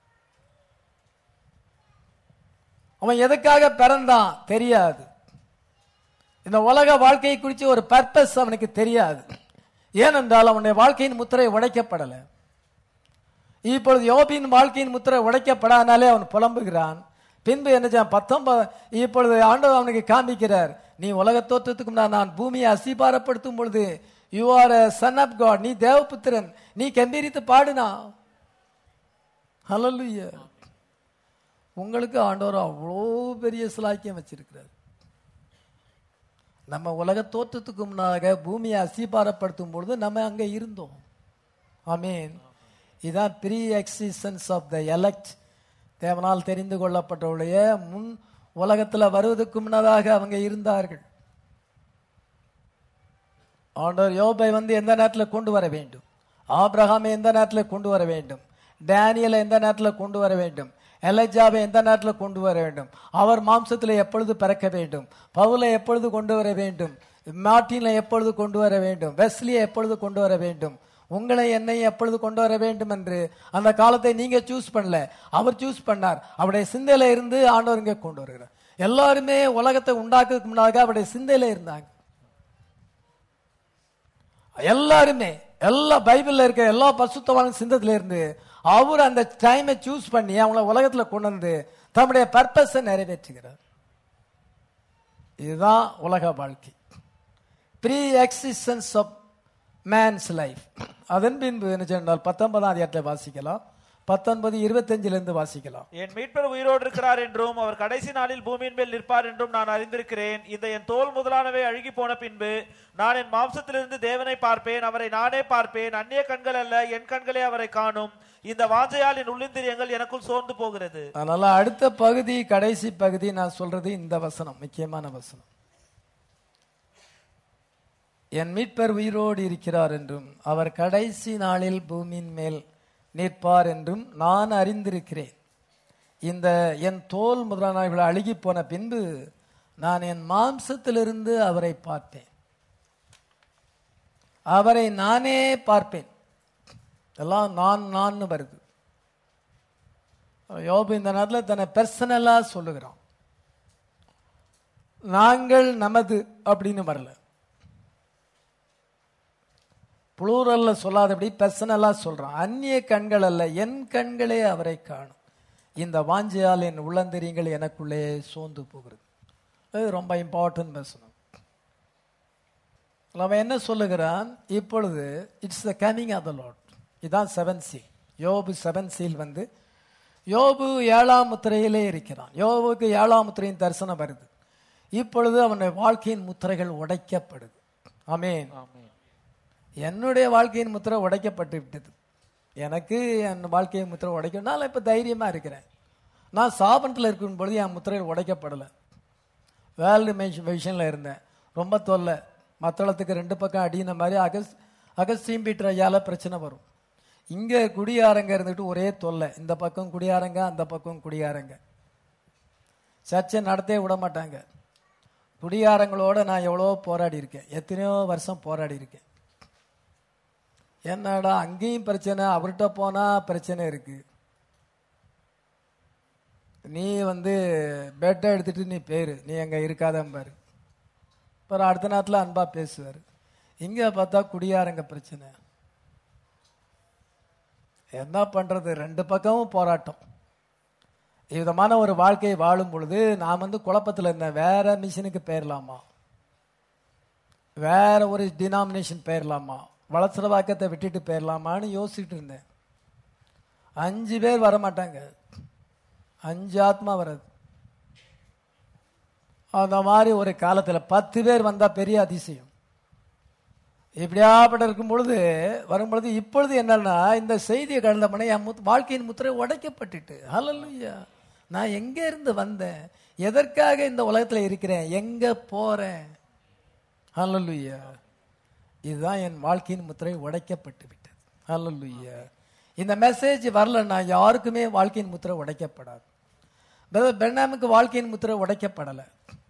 அவன் எதுக்காக பிறந்தான் தெரியாது இந்த உலக வாழ்க்கையை குறித்து ஒரு பர்பஸ் அவனுக்கு தெரியாது ஏனென்றால் அவனுடைய வாழ்க்கையின் முத்திரை உடைக்கப்படலை இப்பொழுது யோபின் வாழ்க்கையின் முத்திரை உடைக்கப்படானாலே அவன் புலம்புகிறான் பின்பு என்ன செய்ய பத்தொன்பது இப்பொழுது ஆண்டவர் அவனுக்கு காமிக்கிறார் நீ உலக தோற்றத்துக்கு முன்னாடி நான் பூமியை அசிபாரப்படுத்தும் பொழுது you are son of God நீ தேவபுத்திரன் நீ கம்பீரித்து பாடுனா ஹalleluya உங்களுக்கு ஆண்டவர் அவ்வளோ பெரிய சிலாக்கியம் வச்சிருக்கிறார் நம்ம உலக தோற்றத்துக்கு முன்னாக பூமியை அசிபாரப்படுத்தும் பொழுது நம்ம அங்க இருந்தோம் ஆமீன் இதான் pre existence of the elect தேவனால் தெரிந்து கொள்ளப்பட்டவருடைய முன் உலகத்துல வருவதற்கு முன்னதாக அவங்க இருந்தார்கள் ஆண்டவர் யோபை வந்து எந்த நேரத்தில் கொண்டு வர வேண்டும் ஆபிரகாமை எந்த நேரத்தில் கொண்டு வர வேண்டும் டேனியலை எந்த நேரத்தில் கொண்டு வர வேண்டும் எலஜாவை எந்த நேரத்தில் கொண்டு வர வேண்டும் அவர் மாம்சத்தில் எப்பொழுது பிறக்க வேண்டும் பவுலை எப்பொழுது கொண்டு வர வேண்டும் மார்ட்டினை எப்பொழுது கொண்டு வர வேண்டும் வெஸ்லியை எப்பொழுது கொண்டு வர வேண்டும் உங்களை என்னை எப்பொழுது கொண்டு வர வேண்டும் என்று அந்த காலத்தை நீங்க சூஸ் பண்ணல அவர் சூஸ் பண்ணார் அவருடைய சிந்தையில இருந்து ஆண்டவர் இங்க கொண்டு வருகிறார் எல்லாருமே உலகத்தை உண்டாக்குறதுக்கு முன்னாக அவருடைய சிந்தையில இருந்தாங்க எல்லாருமே எல்லா பைபிள்ல இருக்க எல்லா பசுத்தவான சிந்தத்துல இருந்து அவர் அந்த டைமை சூஸ் பண்ணி அவங்கள உலகத்துல கொண்டு வந்து தம்முடைய பர்பஸை நிறைவேற்றுகிறார் இதுதான் உலக வாழ்க்கை pre existence of man's life அதன் பின்பு என்ன சொன்னால் பத்தொன்பதாம் அதிகாரத்தில் வாசிக்கலாம் பத்தொன்பது இருபத்தஞ்சிலிருந்து வாசிக்கலாம் என் மீட்பர் உயிரோடு இருக்கிறார் என்றும் அவர் கடைசி நாளில் பூமியின் மேல் நிற்பார் என்றும் நான் அறிந்திருக்கிறேன் இந்த என் தோல் முதலானவை அழுகி போன பின்பு நான் என் மாம்சத்திலிருந்து தேவனை பார்ப்பேன் அவரை நானே பார்ப்பேன் அந்நிய கண்கள் அல்ல என் கண்களே அவரை காணும் இந்த வாஞ்சையால் என் உள்ளிந்திரியங்கள் எனக்குள் சோர்ந்து போகிறது அதனால அடுத்த பகுதி கடைசி பகுதி நான் சொல்றது இந்த வசனம் முக்கியமான வசனம் என் மீட்பர் உயிரோடு இருக்கிறார் என்றும் அவர் கடைசி நாளில் பூமியின் மேல் நிற்பார் என்றும் நான் அறிந்திருக்கிறேன் இந்த என் தோல் முதலானவர்கள் அழுகி போன பின்பு நான் என் மாம்சத்திலிருந்து அவரை பார்த்தேன் அவரை நானே பார்ப்பேன் எல்லாம் நான் நான் வருது யோபு இந்த நேரத்தில் தன்னை பர்சனலா சொல்லுகிறான் நாங்கள் நமது அப்படின்னு வரல புளூரல்ல சொல்லாதபடி பர்சனலா சொல்றான் அந்நிய கண்கள் அல்ல என் கண்களே அவரை காணும் இந்த வாஞ்சியால் என் உள்ளந்தெரியங்கள் எனக்குள்ளே சோர்ந்து போகிறது அது ரொம்ப இம்பார்ட்டன்ட் பேசணும் அவன் என்ன சொல்லுகிறான் இப்பொழுது it's the coming of the Lord இதான் செவன் சீல் யோபு செவன் சீல் வந்து யோபு ஏழாம் முத்திரையிலே இருக்கிறான் யோபுக்கு ஏழாம் முத்திரையின் தரிசனம் வருது இப்பொழுது அவனுடைய வாழ்க்கையின் முத்திரைகள் உடைக்கப்படுது ஆமேன் என்னுடைய வாழ்க்கையின் முத்திரை உடைக்கப்பட்டு விட்டது எனக்கு என் வாழ்க்கையின் முத்திரை உடைக்கணும் நான் இப்போ தைரியமா இருக்கிறேன் நான் சாபனத்தில் இருக்கும் பொழுது என் முத்திரைகள் உடைக்கப்படலை வேர்ல்டு விஷனில் இருந்தேன் ரொம்ப தொல்லை மத்தளத்துக்கு ரெண்டு பக்கம் அடின மாதிரி அகஸ் அகஸ்தீன் பீட்டர் ஐயால பிரச்சனை வரும் இங்கே குடியாரங்க இருந்துட்டு ஒரே தொல்லை இந்த பக்கம் குடியாரங்க அந்த பக்கம் குடியாரங்க சர்ச்சை நடத்தே விட மாட்டாங்க குடியாரங்களோட நான் எவ்வளோ போராடி இருக்கேன் எத்தனையோ வருஷம் போராடி இருக்கேன் என்னடா அங்கேயும் பிரச்சனை அவர்கிட்ட போனா பிரச்சனை இருக்கு நீ வந்து பெட்டை எடுத்துட்டு நீ பேரு நீ அங்க இருக்காதம்பாரு அப்புறம் அடுத்த நேரத்தில் அன்பா பேசுவார் இங்க பார்த்தா குடியாரங்க பிரச்சனை என்ன பண்றது ரெண்டு பக்கமும் போராட்டம் விதமான ஒரு வாழ்க்கையை வாழும் பொழுது நான் வந்து குழப்பத்தில் இருந்தேன் வேற மிஷினுக்கு போயிடலாமா வேற ஒரு டினாமினேஷன் போயிடலாமா வளசர வாக்கத்தை விட்டுட்டு போயிடலாமான்னு யோசிச்சுட்டு இருந்தேன் அஞ்சு பேர் வர மாட்டாங்க அஞ்சு ஆத்மா வராது அந்த மாதிரி ஒரு காலத்துல பத்து பேர் வந்தா பெரிய அதிசயம் இப்படியாப்பட்ட இருக்கும் பொழுது வரும் பொழுது இப்பொழுது என்னன்னா இந்த செய்தியை கடந்த பண்ண என் முத்- வாழ்க்கையின் முத்திரை உடைக்கப்பட்டுட்டு ஹalleluya நான் எங்க இருந்து வந்தேன் எதற்காக இந்த உலகத்துல இருக்கிறேன் எங்க போறேன் ஹalleluya இதுதான் என் வாழ்க்கையின் முத்திரை உடைக்கப்பட்டு விட்டது ஹalleluya இந்த மெசேஜ் வரலன்னா யாருக்குமே வாழ்க்கையின் முத்திரை உடைக்கப்படாது பிரதர் பெர்னாமுக்கு வாழ்க்கையின் முத்திரை உடைக்கப்படலை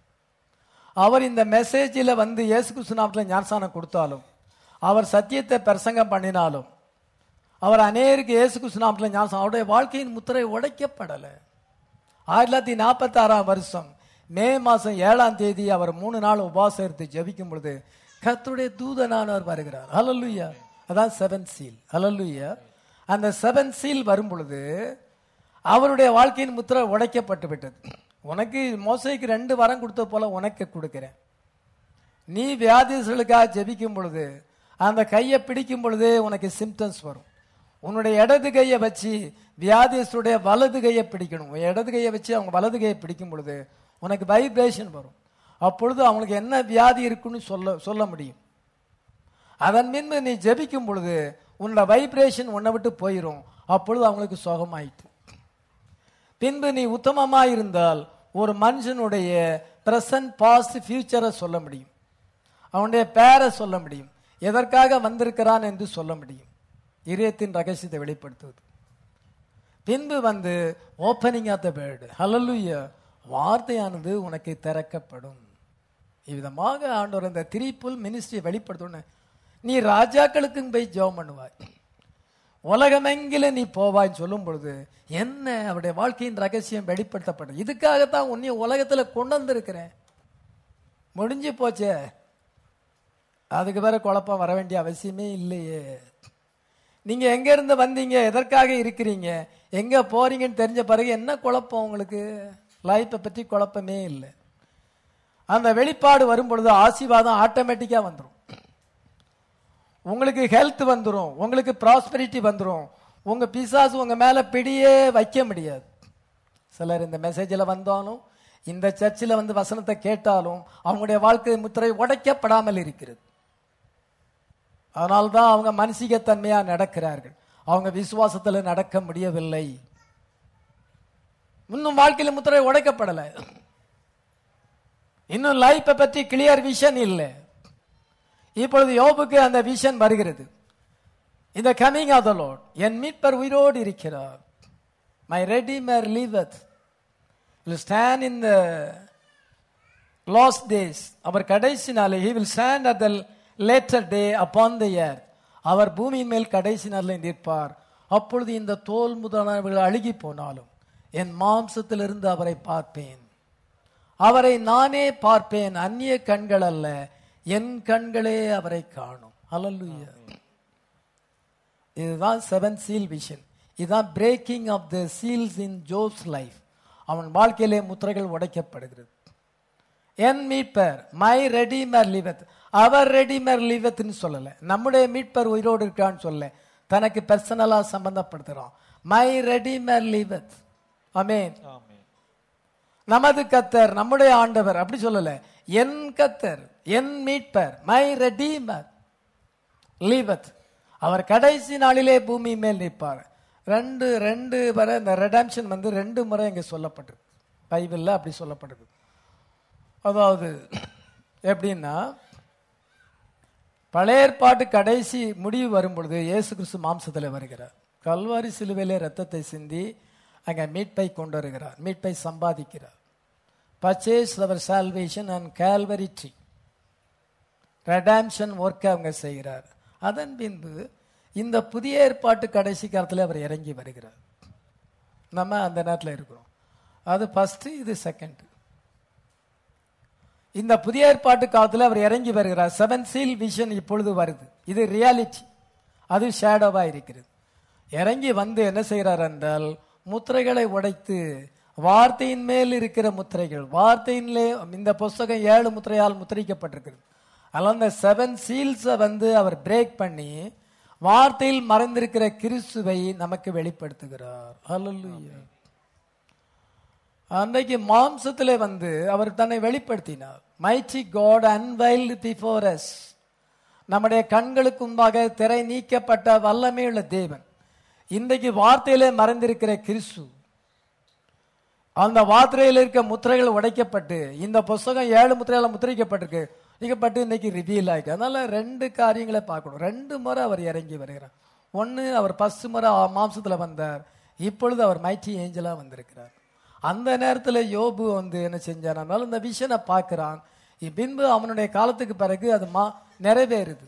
அவர் இந்த மெசேஜில் வந்து இயேசு கிறிஸ்து நாமத்தில் ஞானசானம் கொடுத்தாலும் அவர் சத்தியத்தை பிரசங்கம் பண்ணினாலும் அவர் அநேருக்கு இயேசு கிறிஸ்து நாமத்தில் ஞானசானம் அவருடைய வாழ்க்கையின் முத்திரை உடைக்கப்படலை ஆயிரத்தி தொள்ளாயிரத்தி நாற்பத்தி ஆறாம் வருஷம் மே மாதம் ஏழாம் தேதி அவர் மூணு நாள் உபவாசம் எடுத்து ஜெபிக்கும் பொழுது கர்த்தருடைய தூதனானவர் வருகிறார் ஹalleluya அதான் செவன் சீல் ஹalleluya அந்த செவன் சீல் வரும் பொழுது அவருடைய வாழ்க்கையின் முத்திரை உடைக்கப்பட்டு விட்டது உனக்கு மோசைக்கு ரெண்டு வரம் கொடுத்த போல உனக்கு கொடுக்கிறேன் நீ வியாதிகளுக்காக ஜெபிக்கும் பொழுது அந்த கையை பிடிக்கும் பொழுது உனக்கு சிம்டம்ஸ் வரும் உன்னுடைய இடது கையை வச்சு வியாதிஸ்டுடைய வலது கையை பிடிக்கணும் உன் இடது கையை வச்சு அவங்க வலது கையை பிடிக்கும் பொழுது உனக்கு வைப்ரேஷன் வரும் அப்பொழுது அவங்களுக்கு என்ன வியாதி இருக்குன்னு சொல்ல சொல்ல முடியும் அதன் பின்பு நீ ஜெபிக்கும் பொழுது உன்னோட வைப்ரேஷன் உன்னை விட்டு போயிடும் அப்பொழுது அவங்களுக்கு சுகமாயிட்டு பின்பு நீ உத்தமமா இருந்தால் ஒரு மனுஷனுடைய பிரசன்ட் பாஸ்ட் ஃபியூச்சரை சொல்ல முடியும் அவனுடைய பேரை சொல்ல முடியும் எதற்காக வந்திருக்கிறான் என்று சொல்ல முடியும் இதயத்தின் ரகசியத்தை வெளிப்படுத்துவது பின்பு வந்து ஓப்பனிங் ஆஃப் த பேர்டு ஹalleluya வார்த்தையானது உனக்கு திறக்கப்படும் இவ்விதமாக ஆண்டவர் இந்த திரிப்புல் மினிஸ்ட்ரியை வெளிப்படுத்தணும் நீ ராஜாக்களுக்கும் போய் ஜெபம் பண்ணுவாய் உலகமெங்கிலும் நீ போவாய் சொல்லும் பொழுது என்ன அவருடைய வாழ்க்கையின் ரகசியம் வெளிப்படுத்தப்படும் இதுக்காகத்தான் உன்னை உலகத்துல கொண்டு வந்திருக்கிறேன் முடிஞ்சு போச்சே அதுக்கு வேற குழப்பம் வர வேண்டிய அவசியமே இல்லையே நீங்க எங்க இருந்து வந்தீங்க எதற்காக இருக்கிறீங்க எங்க போறீங்கன்னு தெரிஞ்ச பிறகு என்ன குழப்பம் உங்களுக்கு லைஃப்பை பற்றி குழப்பமே இல்லை அந்த வெளிப்பாடு வரும் பொழுது ஆசீர்வாதம் ஆட்டோமேட்டிக்கா வந்துடும் உங்களுக்கு ஹெல்த் வந்துடும் உங்களுக்கு ப்ராஸ்பெரிட்டி வந்துடும் உங்க பிசாசு உங்க மேல பிடியே வைக்க முடியாது சிலர் இந்த மெசேஜில் வந்தாலும் இந்த சர்ச்சில் வந்து வசனத்தை கேட்டாலும் அவங்களுடைய வாழ்க்கை முத்திரை உடைக்கப்படாமல் இருக்கிறது அதனால்தான் அவங்க மனசிகத்தன்மையா நடக்கிறார்கள் அவங்க விசுவாசத்துல நடக்க முடியவில்லை இன்னும் வாழ்க்கையில முத்திரை உடைக்கப்படலை இன்னும் லைஃப்பை பற்றி கிளியர் விஷன் இல்லை இப்பொழுது யோபுக்கு அந்த விஷன் வருகிறது இந்த கமிங் ஆஃப் த லார்ட் என் மீட்பர் உயிரோடு இருக்கிறார் my redeemer liveth will stand in the last days அவர் கடைசி நாளே he will stand at the later day upon the earth அவர் பூமியின் மேல் கடைசி நாளில் நிற்பார் அப்பொழுது இந்த தோல் முதலானவர்கள் அழுகி போனாலும் என் மாம்சத்திலிருந்து அவரை பார்ப்பேன் அவரை நானே பார்ப்பேன் அந்நிய கண்கள் அல்ல என் கண்களே அவரை காணும் ஹalleluya இதுதான் செவன் சீல் விஷன் இதுதான் breaking of the seals in Job's life அவன் வாழ்க்கையிலே முத்திரைகள் உடைக்கப்படுகிறது என் மீட்பர் மை ரெடிமர் லிவத் அவர் ரெடிமர் லிவத்னு சொல்லல நம்முடைய மீட்பர் உயிரோடு இருக்கான்னு சொல்ல தனக்கு பர்சனலா சம்பந்தப்படுத்துறான் மை ரெடிமர் லிவத் அமேன் ஆமென் நமது கத்தர் நம்முடைய ஆண்டவர் அப்படி சொல்லல என் கத்தர் என் மீட்பர் மை ரெடீமர் லீவத் அவர் கடைசி நாளிலே பூமி மேல் நிற்பார் ரெண்டு ரெண்டு வரை இந்த ரெடாம்ஷன் வந்து ரெண்டு முறை இங்க சொல்லப்பட்டிருக்கு பைபிள்ல அப்படி சொல்லப்பட்டிருக்கு அதாவது எப்படின்னா பழைய ஏற்பாட்டு கடைசி முடிவு வரும் பொழுது இயேசு கிறிஸ்து மாம்சத்தில் வருகிறார் கல்வாரி சிலுவையிலே ரத்தத்தை சிந்தி அங்க மீட்பை கொண்டு வருகிறார் மீட்பை சம்பாதிக்கிறார் பர்ச்சேஸ் அவர் salvation and Calvary tree redemption ஒர்க்கை அவங்க செய்கிறார் அதன் பின்பு இந்த புதிய ஏற்பாட்டு கடைசி காலத்தில் அவர் இறங்கி வருகிறார் நம்ம அந்த நேரத்தில் இருக்கிறோம் அது ஃபர்ஸ்ட் இது செகண்ட் இந்த புதிய ஏற்பாட்டு காலத்தில் அவர் இறங்கி வருகிறார் செவன் சீல் விஷன் இப்பொழுது வருது இது ரியாலிட்டி அது ஷேடோவா இருக்கிறது இறங்கி வந்து என்ன செய்கிறார் என்றால் முத்திரைகளை உடைத்து வார்த்தையின் மேல் இருக்கிற முத்திரைகள் வார்த்தையின்லே இந்த புஸ்தகம் ஏழு முத்திரையால் முத்திரிக்கப்பட்டிருக்கிறது அதனால அந்த செவன் சீல்ஸை வந்து அவர் பிரேக் பண்ணி வார்த்தையில் மறைந்திருக்கிற கிறிஸ்துவை நமக்கு வெளிப்படுத்துகிறார் ஹalleluya அன்றைக்கு மாம்சத்திலே வந்து அவர் தன்னை வெளிப்படுத்தினார் mighty God unveiled before us நம்முடைய கண்களுக்கு முன்பாக திரை நீக்கப்பட்ட வல்லமையுள்ள தேவன் இன்றைக்கு வார்த்தையிலே மறைந்திருக்கிற கிறிஸ்து அந்த வார்த்தையில் இருக்க முத்திரைகள் உடைக்கப்பட்டு இந்த புஸ்தகம் ஏழு முத்திரையால முத்திரிக்கப்பட்டிருக்கு நீக்கப்பட்டு இன்னைக்கு ரிவீல் ஆயிருக்கு அதனால ரெண்டு காரியங்களை பார்க்கணும் ரெண்டு முறை அவர் இறங்கி வருகிறார் ஒன்று அவர் ஃபர்ஸ்ட் முறை மாம்சத்துல வந்தார் இப்பொழுது அவர் மைட்டி ஏஞ்சலா வந்திருக்கிறார் அந்த நேரத்தில் யோபு வந்து என்ன செஞ்சார் இந்த விஷனை பார்க்கிறான் பின்பு அவனுடைய காலத்துக்கு பிறகு அது மா நிறைவேறுது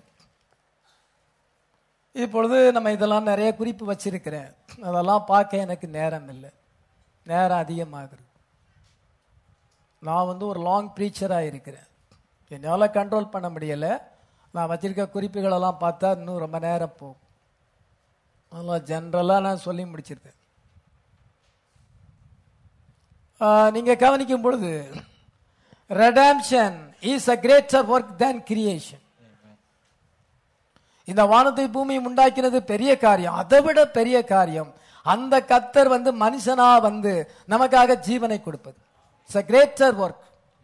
இப்பொழுது நம்ம இதெல்லாம் நிறைய குறிப்பு வச்சிருக்கிறேன் அதெல்லாம் பார்க்க எனக்கு நேரம் இல்லை நேரம் அதிகமாகுது நான் வந்து ஒரு லாங் ப்ரீச்சராக இருக்கிறேன் என்னால் கண்ட்ரோல் பண்ண முடியலை நான் வச்சிருக்க குறிப்புகளெல்லாம் பார்த்தா இன்னும் ரொம்ப நேரம் போகும் அதெல்லாம் ஜென்ரலாக நான் சொல்லி முடிச்சிருக்கேன் நீங்கள் கவனிக்கும் பொழுது redemption is a greater work than creation இந்த வானத்தை பூமி உண்டாக்கினது பெரிய காரியம் அதை விட பெரிய காரியம் அந்த கத்தர் வந்து மனுஷனா வந்து நமக்காக ஜீவனை கொடுப்பது இட்ஸ் அ கிரேட்டர் ஒர்க்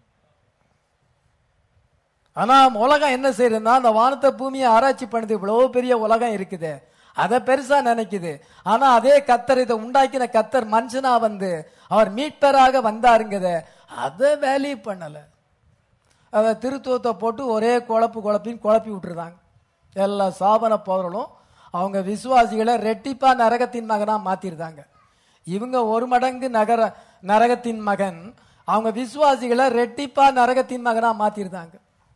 ஆனா உலகம் என்ன செய்யுதுன்னா அந்த வானத்தை பூமியை ஆராய்ச்சி பண்ணுது இவ்வளவு பெரிய உலகம் இருக்குது அதை பெருசா நினைக்குது ஆனா அதே கத்தர் இதை உண்டாக்கின கத்தர் மனுஷனா வந்து அவர் மீட்பராக வந்தாருங்கத அதை வேல்யூ பண்ணல அதை திருத்துவத்தை போட்டு ஒரே குழப்பு குழப்பின்னு குழப்பி விட்டுருதாங்க எல்லா சாபன பவர்களும் அவங்க விசுவாசிகளை ரெட்டிப்பா நரகத்தின் மகனா மாத்திருந்தாங்க இவங்க ஒரு மடங்கு நகர நரகத்தின் மகன் அவங்க விசுவாசிகளை ரெட்டிப்பா நரகத்தின் மகனா மாத்திருந்தாங்க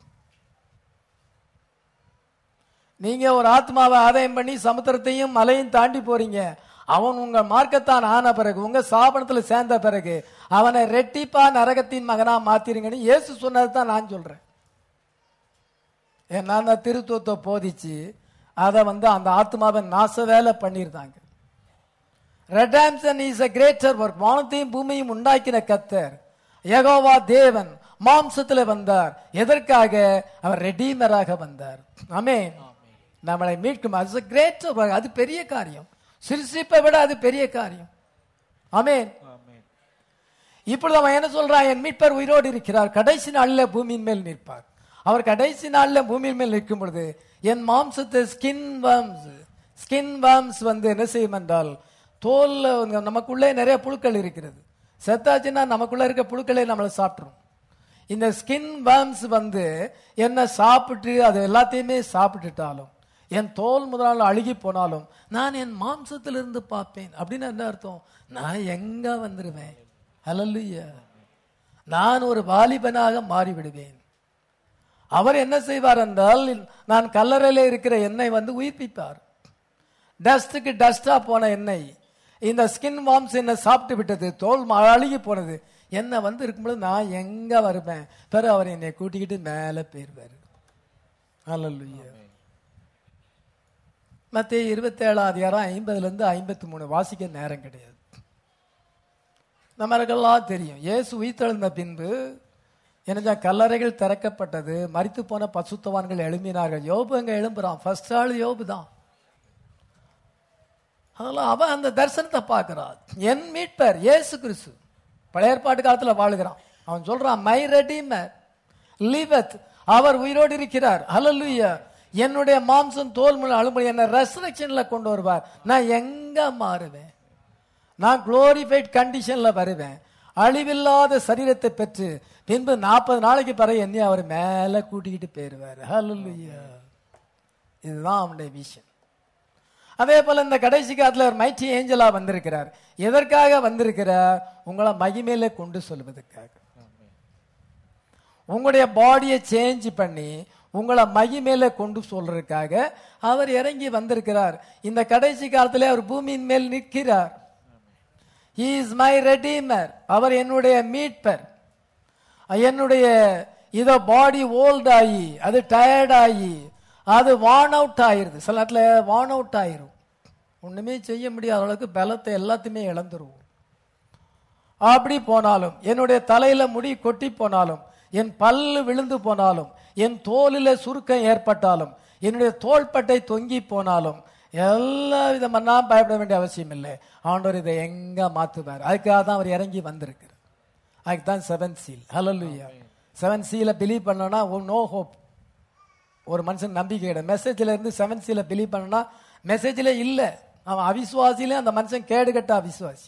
நீங்க ஒரு ஆத்மாவை ஆதாயம் பண்ணி சமுத்திரத்தையும் மலையும் தாண்டி போறீங்க அவன் உங்க மார்க்கத்தான் ஆன பிறகு உங்க சாபனத்துல சேர்ந்த பிறகு அவனை ரெட்டிப்பா நரகத்தின் மகனா மாத்திருங்கன்னு இயேசு சொன்னது தான் நான் சொல்றேன் ஏன்னா அந்த திருத்துவத்தை போதிச்சு அதை வந்து அந்த ஆத்மாவை நாச வேலை பண்ணியிருந்தாங்க redemption is a greater work வானத்தையும் பூமியும் உண்டாக்கின கத்தர் யெகோவா தேவன் மாம்சத்தில் வந்தார் எதற்காக அவர் ரெடீமராக வந்தார் ஆமென் நம்மளை மீட்கும் அது கிரேட்டர் ஒர்க் அது பெரிய காரியம் சிறுசிப்பை விட அது பெரிய காரியம் ஆமென் ஆமென். இப்பொழுது அவன் என்ன சொல்றான் என் மீட்பர் உயிரோடு இருக்கிறார் கடைசி நாளில் பூமியின் மேல் நிற்பார் அவர் கடைசி நாளில் பூமியின் மேல் நிற்கும் பொழுது என் மாம்சத்தை ஸ்கின் வாம்ஸ் ஸ்கின் வாம்ஸ் வந்து என்ன செய்யும் என்றால் தோல்ல வந்து நமக்குள்ளே நிறைய புழுக்கள் இருக்கிறது செத்தாச்சுன்னா நமக்குள்ள இருக்க புழுக்களை நம்மளை சாப்பிட்ரும் இந்த ஸ்கின் வாம்ஸ் வந்து என்ன சாப்பிட்டு அது எல்லாத்தையுமே சாப்பிட்டுட்டாலும் என் தோல் முதலால் அழுகி போனாலும் நான் என் மாம்சத்திலிருந்து பார்ப்பேன் அப்படின்னு என்ன அர்த்தம் நான் எங்க வந்துருவேன் ஹalleluya நான் ஒரு வாலிபனாக மாறிவிடுவேன் அவர் என்ன செய்வார் என்றால் நான் கல்லறையில இருக்கிற எண்ணெய் வந்து உயிர்ப்பிப்பார் டஸ்ட்டுக்கு டஸ்டா போன எண்ணெய் இந்த ஸ்கின் வார்ம்ஸ் என்ன சாப்பிட்டு விட்டது தோல் ம- அழுகி போனது என்ன வந்து இருக்கும்போது நான் எங்க வருவேன் பிறகு அவர் என்னை கூட்டிக்கிட்டு மேலே போயிருவார் ஹalleluya மத்திய இருபத்தேழாம் அதிகாரம் ஐம்பதுல இருந்து ஐம்பத்தி மூணு வாசிக்க நேரம் கிடையாது நம்மளுக்கெல்லாம் தெரியும் இயேசு உயிர்த்தெழுந்த பின்பு என்ன கல்லறைகள் திறக்கப்பட்டது மரித்து போன பசுத்தவான்கள் எழும்பினார்கள் யோபு அங்க எழும்புறான் ஃபர்ஸ்ட் ஆள் யோபு தான் அதெல்லாம் அவன் அந்த தரிசனத்தை பார்க்கிறான் என் மீட்பர் இயேசு கிறிஸ்து பழைய ஏற்பாட்டு காலத்துல வாழுகிறான் அவன் சொல்றான் மை ரெடீமர் லிவத் அவர் உயிரோடு இருக்கிறார் ஹalleluya என்னுடைய மாம்சம் தோல் முழு அழுமொழி என்ன ரெசரக்ஷன்ல கொண்டு வருவார் நான் எங்க மாறுவேன் நான் குளோரிஃபைட் கண்டிஷன்ல வருவேன் அழிவில்லாத சரீரத்தை பெற்று பின்பு நாற்பது நாளைக்கு பிறகு என்னை அவர் மேல கூட்டிக்கிட்டு போயிருவார் ஹalleluya இதுதான் அவனுடைய விஷயம் அதே போல இந்த கடைசி காலத்துல ஒரு மைட்டி ஏஞ்சலா வந்திருக்கிறார் எதற்காக வந்திருக்கிறார் உங்களை மகிமையில கொண்டு சொல்வதற்காக உங்களுடைய பாடியை சேஞ்ச் பண்ணி உங்களை மகிமையில கொண்டு சொல்றதுக்காக அவர் இறங்கி வந்திருக்கிறார் இந்த கடைசி காலத்திலே அவர் பூமியின் மேல் நிற்கிறார் he இஸ் மை ரெடீமர் அவர் என்னுடைய மீட்பர் என்னுடைய இதோ பாடி ஓல்ட் ஆகி அது டயர்ட் ஆகி அது வான் அவுட் ஆயிருது சில நேரத்தில் வான் அவுட் ஆயிரும் ஒண்ணுமே செய்ய முடியாத அளவுக்கு பலத்தை எல்லாத்தையுமே இழந்துருவோம் அப்படி போனாலும் என்னுடைய தலையில முடி கொட்டி போனாலும் என் பல்லு விழுந்து போனாலும் என் தோலில சுருக்கம் ஏற்பட்டாலும் என்னுடைய தோள்பட்டை தொங்கி போனாலும் எல்லா விதமெல்லாம் பயப்பட வேண்டிய அவசியம் இல்லை ஆண்டவர் இதை எங்க மாத்துவார் அதுக்காக தான் அவர் இறங்கி வந்திருக்கிறார் அதுக்கு தான் செவன் சீல் ஹalleluya செவன் சீல பிலீவ் பண்ணனா நோ ஹோப் ஒரு மனுஷன் நம்பிக்கை கிடையாது மெசேஜ்ல இருந்து செவன் சீல பிலீவ் பண்ணனா மெசேஜ்ல இல்ல அவன் அவிசுவாசியில அந்த மனுஷன் கேடு கட்ட அவிசுவாசி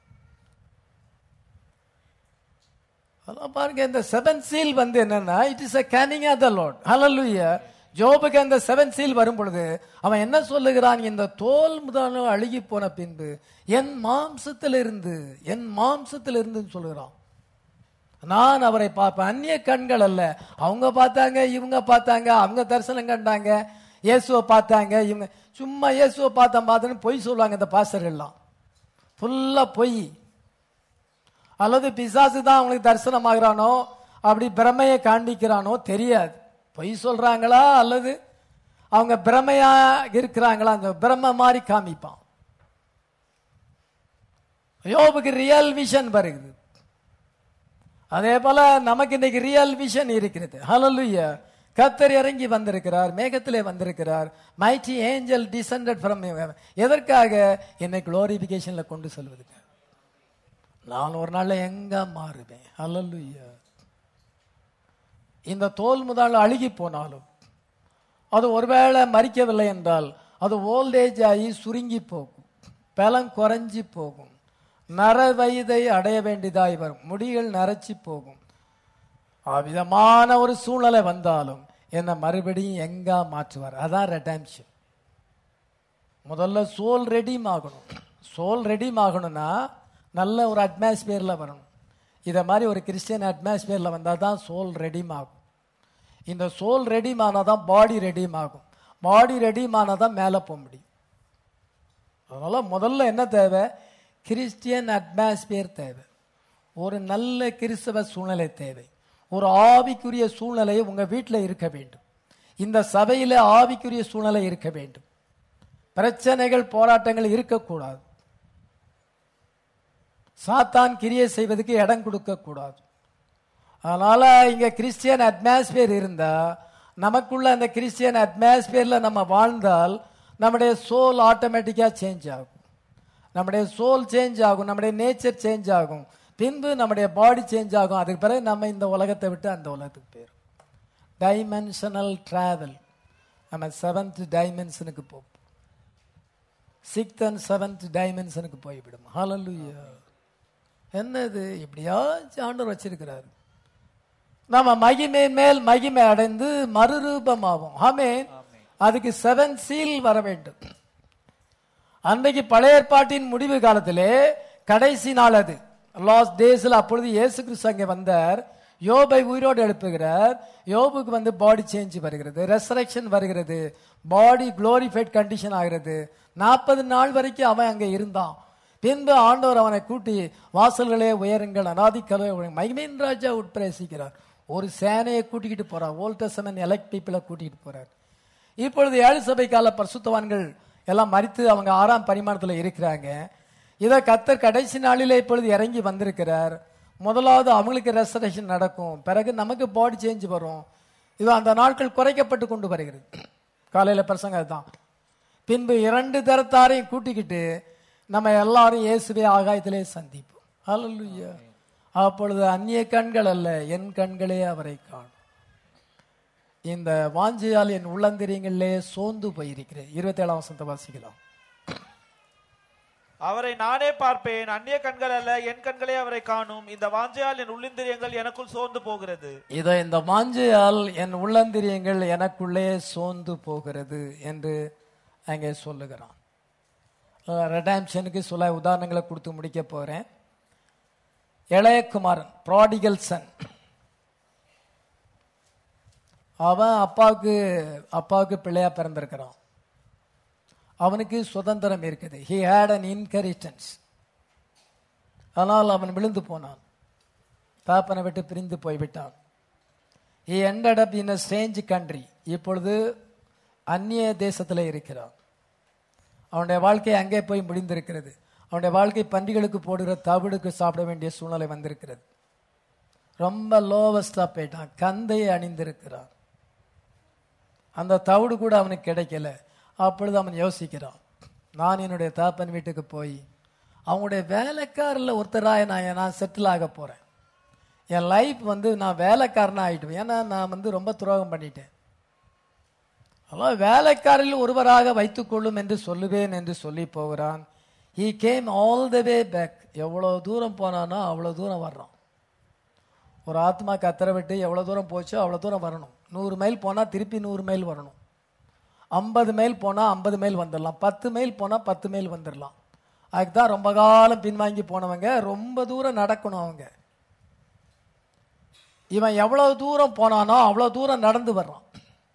அதான் பாருங்க இந்த செவன் சீல் வந்து என்னன்னா it is a coming of the Lord ஹalleluya ஜோபுக்கு அந்த செவன் சீல் வரும் பொழுது அவன் என்ன சொல்லுகிறான் இந்த தோல் முதலும் அழுகி போன பின்பு என் மாம்சத்திலிருந்து என் மாம்சத்திலிருந்து சொல்லுகிறான் நான் அவரை பார்ப்பேன் அந்நிய கண்கள் அல்ல அவங்க பார்த்தாங்க இவங்க பார்த்தாங்க அவங்க தரிசனம் கண்டாங்க இயேசுவை பார்த்தாங்க இவங்க சும்மா இயேசுவை பார்த்தேன் பார்த்தேன்னு பொய் சொல்லுவாங்க இந்த பாஸ்டர்கள்லாம் ஃபுல்லா பொய் அல்லது பிசாசு தான் அவங்களுக்கு தரிசனமாகறானோ அப்படி பிரமையை காண்பிக்கிறானோ தெரியாது பொய் சொல்றாங்களா அல்லது அவங்க பிரமையா இருக்கிறாங்களா அந்த பிரம்ம மாதிரி காமிப்பான் யோபுக்கு ரியல் விஷன் வருகிறது அதே போல நமக்கு இன்னைக்கு ரியல் விஷன் இருக்கிறது ஹalleluya கத்தர் இறங்கி வந்திருக்கிறார் மேகத்திலே வந்திருக்கிறார் மைட்டி ஏஞ்சல் டிசெண்டட் ஃப்ரம் எதற்காக என்னை குளோரிபிகேஷன்ல கொண்டு செல்வதுக்கு நான் ஒரு நாள்ல எங்க மாறுவேன் ஹalleluya இந்த தோல் முதல் அழுகி போனாலும் அது ஒருவேளை மறிக்கவில்லை என்றால் அது ஓல்டேஜ் ஆகி சுருங்கி போகும் பலம் குறைஞ்சி போகும் நர வயதை அடைய வேண்டியதாய் வரும் முடிகள் நரைச்சி போகும் அவ்விதமான ஒரு சூழ்நிலை வந்தாலும் என்னை மறுபடியும் எங்க மாற்றுவார் அதான் ரெடாம்ஷன் முதல்ல சோல் ரெடீம் ஆகணும் சோல் ரெடீம் ஆகணும்னா நல்ல ஒரு அட்மாஸ்பியர்ல வரணும் இதை மாதிரி ஒரு கிறிஸ்டியன் அட்மாஸ்பியர்ல வந்தால் தான் சோல் ரெடீம் ஆகும் இந்த சோல் ரெடீம் ஆனால் தான் பாடி ரெடீம் ஆகும் பாடி ரெடீம் ஆனால் தான் மேலே போக முடியும் அதனால முதல்ல என்ன தேவை கிறிஸ்டியன் அட்மாஸ்பியர் தேவை ஒரு நல்ல கிறிஸ்தவ சூழ்நிலை தேவை ஒரு ஆவிக்குரிய சூழ்நிலை உங்க வீட்டில் இருக்க வேண்டும் இந்த சபையில ஆவிக்குரிய சூழ்நிலை இருக்க வேண்டும் பிரச்சனைகள் போராட்டங்கள் இருக்கக்கூடாது சாத்தான் கிரியை செய்வதற்கு இடம் கொடுக்க கூடாது அதனால இங்க கிறிஸ்டியன் அட்மாஸ்பியர் இருந்தா நமக்குள்ள அந்த கிறிஸ்டியன் அட்மாஸ்பியர்ல நம்ம வாழ்ந்தால் நம்முடைய சோல் ஆட்டோமேட்டிக்கா சேஞ்ச் ஆகும் நம்முடைய சோல் சேஞ்ச் ஆகும் நம்முடைய நேச்சர் சேஞ்ச் ஆகும் பின்பு நம்முடைய பாடி சேஞ்ச் ஆகும் அதுக்கு பிறகு நம்ம இந்த உலகத்தை விட்டு அந்த உலகத்துக்கு போயிடும் டைமென்ஷனல் டிராவல் நம்ம செவன்த் டைமென்ஷனுக்கு போகும் சிக்ஸ்த் அண்ட் செவன்த் டைமென்ஷனுக்கு போய்விடும் ஹalleluya என்னது இப்படியாச்சும் ஆண்டவர் வச்சிருக்கிறாரு நம்ம மகிமை மேல் மகிமை அடைந்து மறுரூபமாகும் ஆமே அதுக்கு செவன் சீல் வர வேண்டும் அன்றைக்கு பழைய ஏற்பாட்டின் முடிவு காலத்திலே கடைசி நாள் அது லாஸ்ட் டேஸ்ல அப்பொழுது இயேசு கிறிஸ்து அங்கே வந்தார் யோபை உயிரோடு எழுப்புகிறார் யோபுக்கு வந்து பாடி சேஞ்ச் வருகிறது ரெசரக்ஷன் வருகிறது பாடி குளோரிஃபைட் கண்டிஷன் ஆகிறது நாற்பது நாள் வரைக்கும் அவன் அங்கே இருந்தான் பின்பு ஆண்டவர் அவனை கூட்டி வாசல்களே உயருங்கள் அனாதிக்கலை மகிமையின் ராஜா உட்பிரவேசிக்கிறார் ஒரு சேனையை கூட்டிக்கிட்டு போறார் ஓல்ட் டெஸ்டமென்ட் எலக்ட் பீப்புளை கூட்டிகிட்டு போறார் இப்பொழுது ஏழு சபை கால பரிசுத்தவான்கள் எல்லாம் மறித்து அவங்க ஆறாம் பரிமாணத்தில் இருக்கிறாங்க இதை கத்தர் கடைசி நாளிலே இப்பொழுது இறங்கி வந்திருக்கிறார் முதலாவது அவங்களுக்கு ரெசரேஷன் நடக்கும் பிறகு நமக்கு பாடி சேஞ்ச் வரும் இது அந்த நாட்கள் குறைக்கப்பட்டு கொண்டு வருகிறது காலையில பிரசங்க தான் பின்பு இரண்டு தரத்தாரையும் கூட்டிக்கிட்டு நம்ம எல்லாரும் இயேசுவே ஆகாயத்திலே சந்திப்போம் ஹalleluya அப்பொழுது அந்நிய கண்கள் அல்ல என் கண்களே அவரை காணும் இந்த வாஞ்சியால் என் உள்ளந்திரியங்களிலே சோர்ந்து போயிருக்கிறேன் இருபத்தி ஏழாம் வசந்த வாசிக்கலாம் அவரை நானே பார்ப்பேன் அந்நிய கண்கள் அல்ல என் கண்களே அவரை காணும் இந்த வாஞ்சையால் என் உள்ளிந்திரியங்கள் எனக்குள் சோர்ந்து போகிறது இதோ இந்த வாஞ்சையால் என் உள்ளந்திரியங்கள் எனக்குள்ளே சோர்ந்து போகிறது என்று அங்கே சொல்லுகிறான் ரெடாம்ஷனுக்கு சில உதாரணங்களை கொடுத்து முடிக்க போறேன் இளையகுமாரன் ப்ராடிகல் சன் அவன் அப்பாவுக்கு அப்பாவுக்கு பிள்ளையா பிறந்திருக்கிறான் அவனுக்கு சுதந்திரம் இருக்குது ஹி ஹேட் அன் இன்கரிட்டன்ஸ் ஆனால் அவன் விழுந்து போனான் தாப்பனை விட்டு பிரிந்து போய்விட்டான் he ended up in a strange country இப்பொழுது அந்நிய தேசத்தில் இருக்கிறான் அவனுடைய வாழ்க்கை அங்கே போய் முடிந்திருக்கிறது அவனுடைய வாழ்க்கை பன்றிகளுக்கு போடுகிற தவிடுக்கு சாப்பிட வேண்டிய சூழ்நிலை வந்திருக்கிறது ரொம்ப லோவஸ்டா போயிட்டான் கந்தையை அணிந்திருக்கிறான் அந்த தவிடு கூட அவனுக்கு கிடைக்கல அப்பொழுது அவன் யோசிக்கிறான் நான் என்னுடைய தாப்பன் வீட்டுக்கு போய் அவங்களுடைய வேலைக்காரில் ஒருத்தராய நான் நான் செட்டில் ஆக போறேன் என் லைஃப் வந்து நான் வேலைக்காரனா ஆயிட்டுவேன் ஏன்னா நான் வந்து ரொம்ப துரோகம் பண்ணிட்டேன் அதான் வேலைக்காரில் ஒருவராக வைத்துக்கொள்ளும் என்று சொல்லுவேன் என்று சொல்லி போகிறான் he came all the way back எவ்வளோ தூரம் போனானோ அவ்வளோ தூரம் வர்றான் ஒரு ஆத்மா கத்தரை விட்டு எவ்வளோ தூரம் போச்சோ அவ்வளோ தூரம் வரணும் நூறு மைல் போனால் திருப்பி நூறு மைல் வரணும் ஐம்பது மைல் போனால் ஐம்பது மைல் வந்துடலாம் பத்து மைல் போனால் பத்து மைல் வந்துடலாம் அதுக்கு தான் ரொம்ப காலம் பின்வாங்கி போனவங்க ரொம்ப தூரம் நடக்கணும் அவங்க இவன் எவ்வளவு தூரம் போனானோ அவ்வளோ தூரம் நடந்து வர்றான்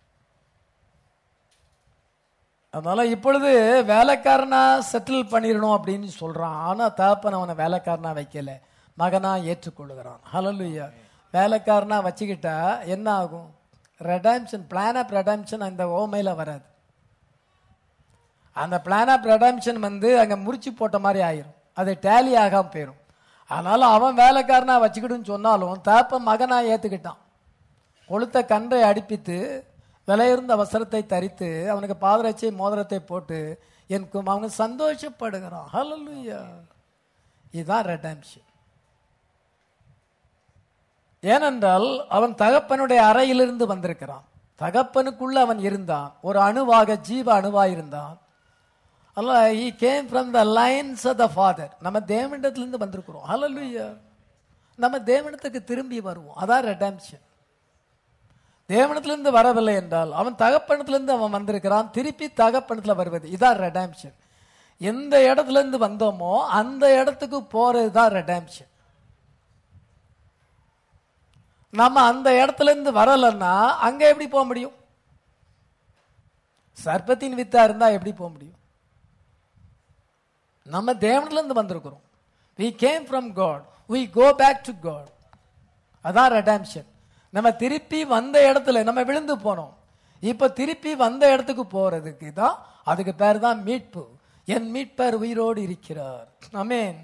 அதனால இப்பொழுது வேலைக்காரனா செட்டில் பண்ணிடணும் அப்படின்னு சொல்றான் ஆனா தகப்பன் அவனை வேலைக்காரனா வைக்கல மகனா ஏற்றுக்கொள்ளுகிறான் ஹalleluya வேலைக்காரனா வச்சுக்கிட்டா என்ன ஆகும் ரெடாம்ஷன் பிளான் ஆஃப் ரெடாம்ஷன் அந்த ஓமையில வராது அந்த பிளான் ஆஃப் ரெடாம்ஷன் வந்து அங்க முறிச்சு போட்ட மாதிரி ஆயிரும் அது டேலி ஆகாம போயிடும் அதனால அவன் வேலைக்காரனா வச்சுக்கிட்டுன்னு சொன்னாலும் தகப்பன் மகனா ஏத்துக்கிட்டான் கொளுத்த கன்றை அடிப்பித்து விலையுறந்த வஸ்திரத்தை தரித்து அவனுக்கு பாதரட்சை மோதிரத்தை போட்டு எனக்கு அவன் சந்தோஷப்படுகிறான் ஹalleluya இதுதான் ரெடம்ஷன் ஏனென்றால் அவன் தகப்பனுடைய அறையிலிருந்து வந்திருக்கிறான் தகப்பனுக்குள்ள அவன் இருந்தான் ஒரு அணுவாக ஜீவ அணுவாக இருந்தான் அல்ல he came from the loins of the Father நம்ம தேவனிடத்திலிருந்து வந்திருக்கிறோம் ஹalleluya நம்ம தேவனிடத்துக்கு திரும்பி வருவோம் அதான் ரெடம்ஷன் தேவனத்திலிருந்து வரவில்லை என்றால் அவன் தகப்பனத்திலிருந்து அவன் வந்திருக்கிறான் திருப்பி தகப்பனத்துல வருவது இதான் ரெடாம்ஷன் எந்த இடத்துல இருந்து வந்தோமோ அந்த இடத்துக்கு போறது தான் ரெடாம்ஷன் நம்ம அந்த இடத்துல இருந்து வரலன்னா அங்க எப்படி போக முடியும் சர்ப்பத்தின் வித்தா இருந்தா எப்படி போக முடியும் நம்ம தேவனில இருந்து வந்திருக்கிறோம் we came from god we go back to god அதான் ரெடாம்ஷன் நம்ம திருப்பி வந்த இடத்துல நம்ம விழுந்து போனோம் இப்ப திருப்பி வந்த இடத்துக்கு போறதுக்கு தான் அதுக்கு பேர் தான் மீட்பு என் மீட்பர் உயிரோடு இருக்கிறார் amen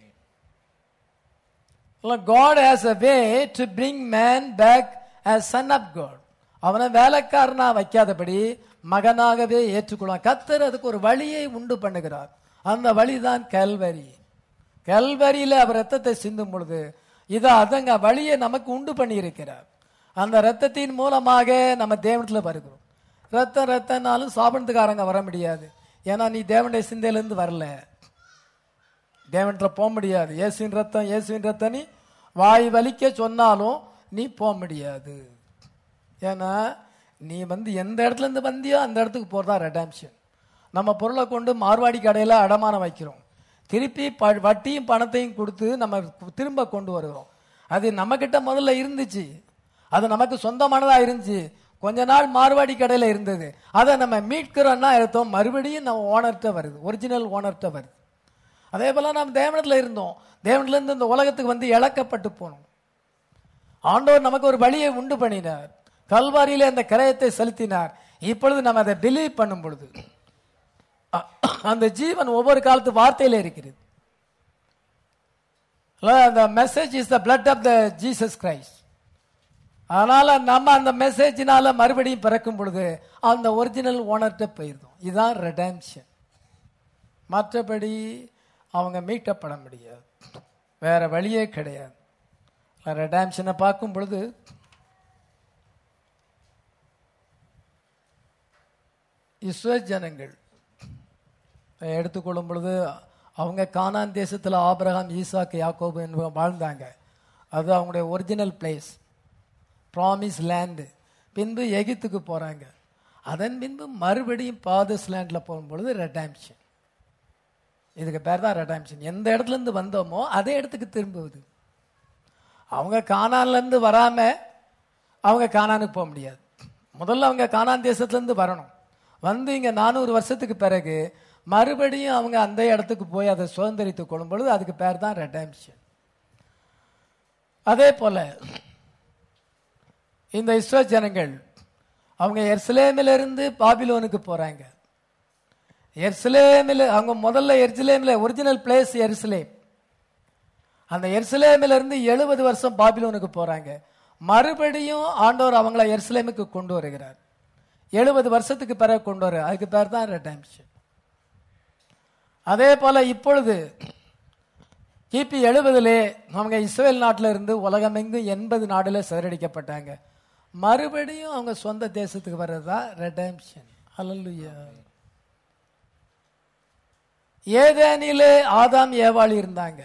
God has a way to bring man back as son of God அவனை வேலைக்காரனா வைக்காதபடி மகனாகவே ஏற்றுக்கொள்வான் கத்தர் அதுக்கு ஒரு வழியை உண்டு பண்ணுகிறார் அந்த வழிதான் கல்வரி கல்வரியில அவர் ரத்தத்தை சிந்தும் பொழுது இதை அதங்க வழியை நமக்கு உண்டு பண்ணி இருக்கிறார் அந்த ரத்தத்தின் மூலமாக நம்ம தேவனத்துல வருகிறோம் ரத்தம் ரத்தம்னாலும் சாபனத்துக்காரங்க வர முடியாது ஏன்னா நீ தேவனுடைய சிந்தையிலிருந்து வரல தேவன்கிட்ட போக முடியாது இயேசுவின் ரத்தம் இயேசுவின் ரத்தம் நீ வாய் வலிக்க சொன்னாலும் நீ போக முடியாது ஏன்னா நீ வந்து எந்த இடத்துல இருந்து வந்தியோ அந்த இடத்துக்கு போறதா ரெடாம்ஷன் நம்ம பொருளை கொண்டு மார்வாடி கடையில் அடமானம் வைக்கிறோம் திருப்பி ப- வட்டியும் பணத்தையும் கொடுத்து நம்ம திரும்ப கொண்டு வருகிறோம் அது நம்ம கிட்ட முதல்ல இருந்துச்சு அது நமக்கு சொந்தமானதா இருந்துச்சு கொஞ்ச நாள் மார்வாடி கடையில் இருந்தது அதை நம்ம மீட்கிறோம்னா அர்த்தம் மறுபடியும் நம்ம ஓனர்கிட்ட வருது ஒரிஜினல் ஓனர்கிட்ட வருது அதே போல நாம் தேவனத்துல இருந்தோம் தேவனில இருந்து இந்த உலகத்துக்கு வந்து இழக்கப்பட்டு போனோம் ஆண்டவர் நமக்கு ஒரு வழியை உண்டு பண்ணினார் கல்வாரியிலே அந்த கிரயத்தை செலுத்தினார் இப்பொழுது நம்ம அதை பிலீவ் பண்ணும் பொழுது அ- அந்த ஜீவன் ஒவ்வொரு காலத்து வார்த்தையில இருக்கிறது அந்த message is the blood of the Jesus Christ அதனால நம்ம அந்த மெசேஜினால மறுபடியும் பிறக்கும் பொழுது அந்த ஒரிஜினல் ஓனர்கிட்ட போயிருந்தோம் இதுதான் ரெடாம்ஷன் மற்றபடி அவங்க மீட்டப்பட முடியாது வேற வழியே கிடையாது ரெடாம்ஷனை பார்க்கும் பொழுது இஸ்வ ஜனங்கள் எடுத்துக்கொள்ளும் பொழுது அவங்க கானான் தேசத்தில் ஆபிரகாம் ஈசாக்கு யாக்கோபு என்பவங்க வாழ்ந்தாங்க அது அவங்களுடைய ஒரிஜினல் பிளேஸ் ப்ராமிஸ் லேண்டு பின்பு எகிப்துக்கு போறாங்க அதன் பின்பு மறுபடியும் பாதஸ் லேண்டில் போகும்பொழுது ரெடாம்ஷன் இதுக்கு பேர் தான் ரெடாம்ஷன் எந்த இடத்துல இருந்து வந்தோமோ அதே இடத்துக்கு திரும்புவது அவங்க கானான்ல இருந்து வராம அவங்க கானானுக்கு போக முடியாது முதல்ல அவங்க கானான் தேசத்துல இருந்து வரணும் வந்து இங்க நானூறு வருஷத்துக்கு பிறகு மறுபடியும் அவங்க அந்த இடத்துக்கு போய் அதை சுதந்திரித்துக் கொள்ளும் பொழுது அதுக்கு பேர் தான் ரெடாம்ஷன் அதே போல இந்த இஸ்ரோ ஜனங்கள் அவங்க எர்சலேமில இருந்து பாபிலோனுக்கு போறாங்க எர்சலேமில் அவங்க முதல்ல எர்சலேமில் ஒரிஜினல் பிளேஸ் எருசலேம் அந்த எருசலேமில் இருந்து எழுபது வருஷம் பாபிலோனுக்கு போறாங்க மறுபடியும் ஆண்டவர் அவங்கள எருசலேமுக்கு கொண்டு வருகிறார் எழுபது வருஷத்துக்கு பிறகு கொண்டு வர அதுக்கு பேர் தான் ரெடாம்ஷன் அதே போல இப்பொழுது கிபி எழுபதுலே அவங்க இஸ்ரேல் நாட்டில இருந்து உலகமெங்கும் எண்பது நாடுல சிதறடிக்கப்பட்டாங்க மறுபடியும் அவங்க சொந்த தேசத்துக்கு வர்றதா ரெடம்ஷன் ஹalleluya ஏதேனிலே ஆதாம் ஏவாள் இருந்தாங்க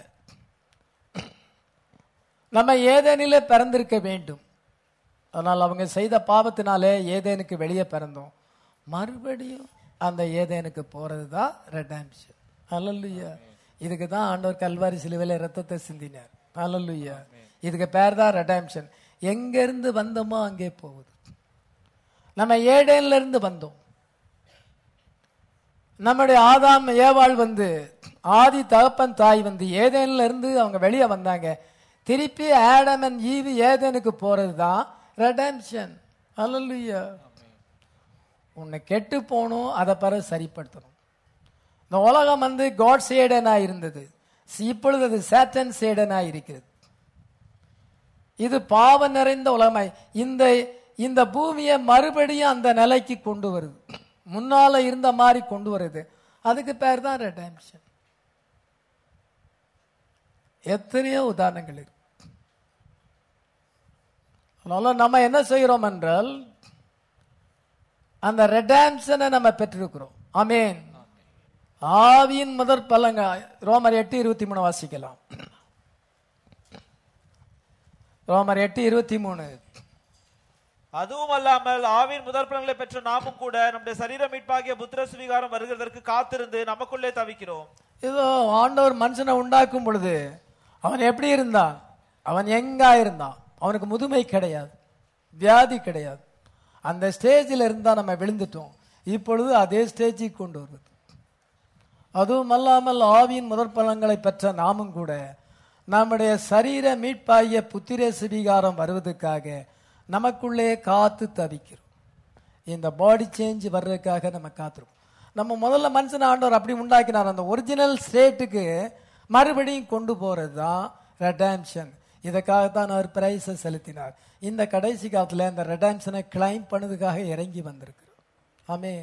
நம்ம ஏதேனிலே பிறந்திருக்க வேண்டும் ஆனால் அவங்க செய்த பாவத்தினாலே ஏதேனுக்கு வெளியே பிறந்தோம் மறுபடியும் அந்த ஏதேனுக்கு போறது தான் ரெடாம்ஷன் அல்லல்லுயா இதுக்கு தான் ஆண்டவர் கல்வாரி சிலுவையில் ரத்தத்தை சிந்தினார் அல்லல்லுயா இதுக்கு பேர் தான் ரெடாம்ஷன் எங்க இருந்து வந்தோமோ அங்கே போகுது நம்ம ஏடேன்ல இருந்து வந்தோம் நம்முடைய ஆதாம் ஏவாள் வந்து ஆதி தகப்பன் தாய் வந்து ஏதேன்ல இருந்து அவங்க வெளியே வந்தாங்க திருப்பி ஆடம் அண்ட் ஈவு ஏதேனுக்கு போறது தான் ரெடம்ஷன் அல்லல்லுயா உன்னை கெட்டு போகணும் அதை பிறகு சரிப்படுத்தணும் இந்த உலகம் வந்து காட் சேடனா இருந்தது இப்பொழுது அது சேட்டன் சேடனா இருக்கிறது இது பாவம் நிறைந்த உலகமாய் இந்த இந்த பூமியை மறுபடியும் அந்த நிலைக்கு கொண்டு வருது முன்னால இருந்த மாதிரி கொண்டு வருது அதுக்கு பேர் தான் ரெடம்ஷன் எத்தனையோ உதாரணங்கள் இருக்கு அதனால நம்ம என்ன செய்கிறோம் என்றால் அந்த ரெடாம்ஷனை நம்ம பெற்றிருக்கிறோம் ஆமேன் ஆவியின் முதற் பலங்க ரோமர் எட்டு இருபத்தி மூணு வாசிக்கலாம் ரோமர் எட்டு இருபத்தி மூணு அதுவும் அல்லாமல் ஆவின் முதற் பலன்களை பெற்ற நாமும் கூட நம்முடைய சரீர மீட்பாகிய புத்திர சுவிகாரம் வருகிறதற்கு காத்திருந்து நமக்குள்ளே தவிக்கிறோம் இதோ ஆண்டவர் மனுஷனை உண்டாக்கும் பொழுது அவன் எப்படி இருந்தான் அவன் எங்கா இருந்தான் அவனுக்கு முதுமை கிடையாது வியாதி கிடையாது அந்த ஸ்டேஜில் இருந்தா நம்ம விழுந்துட்டோம் இப்பொழுது அதே ஸ்டேஜுக்கு கொண்டு வருவது அதுவும் அல்லாமல் ஆவியின் முதற் பலன்களை பெற்ற நாமும் கூட நம்முடைய சரீர மீட்பாகிய புத்திர சுவீகாரம் வருவதற்காக நமக்குள்ளே காத்து தவிக்கிறோம் இந்த பாடி சேஞ்ச் வர்றதுக்காக நம்ம காத்திருக்கோம் நம்ம முதல்ல மனுஷன் ஆண்டவர் அப்படி உண்டாக்கினார் அந்த ஒரிஜினல் ஸ்டேட்டுக்கு மறுபடியும் கொண்டு போறது தான் ரெடாம்ஷன் இதுக்காகத்தான் அவர் பிரைஸை செலுத்தினார் இந்த கடைசி காலத்துல இந்த ரெடாம்ஷனை கிளைம் பண்ணதுக்காக இறங்கி வந்திருக்கிறோம் ஆமென்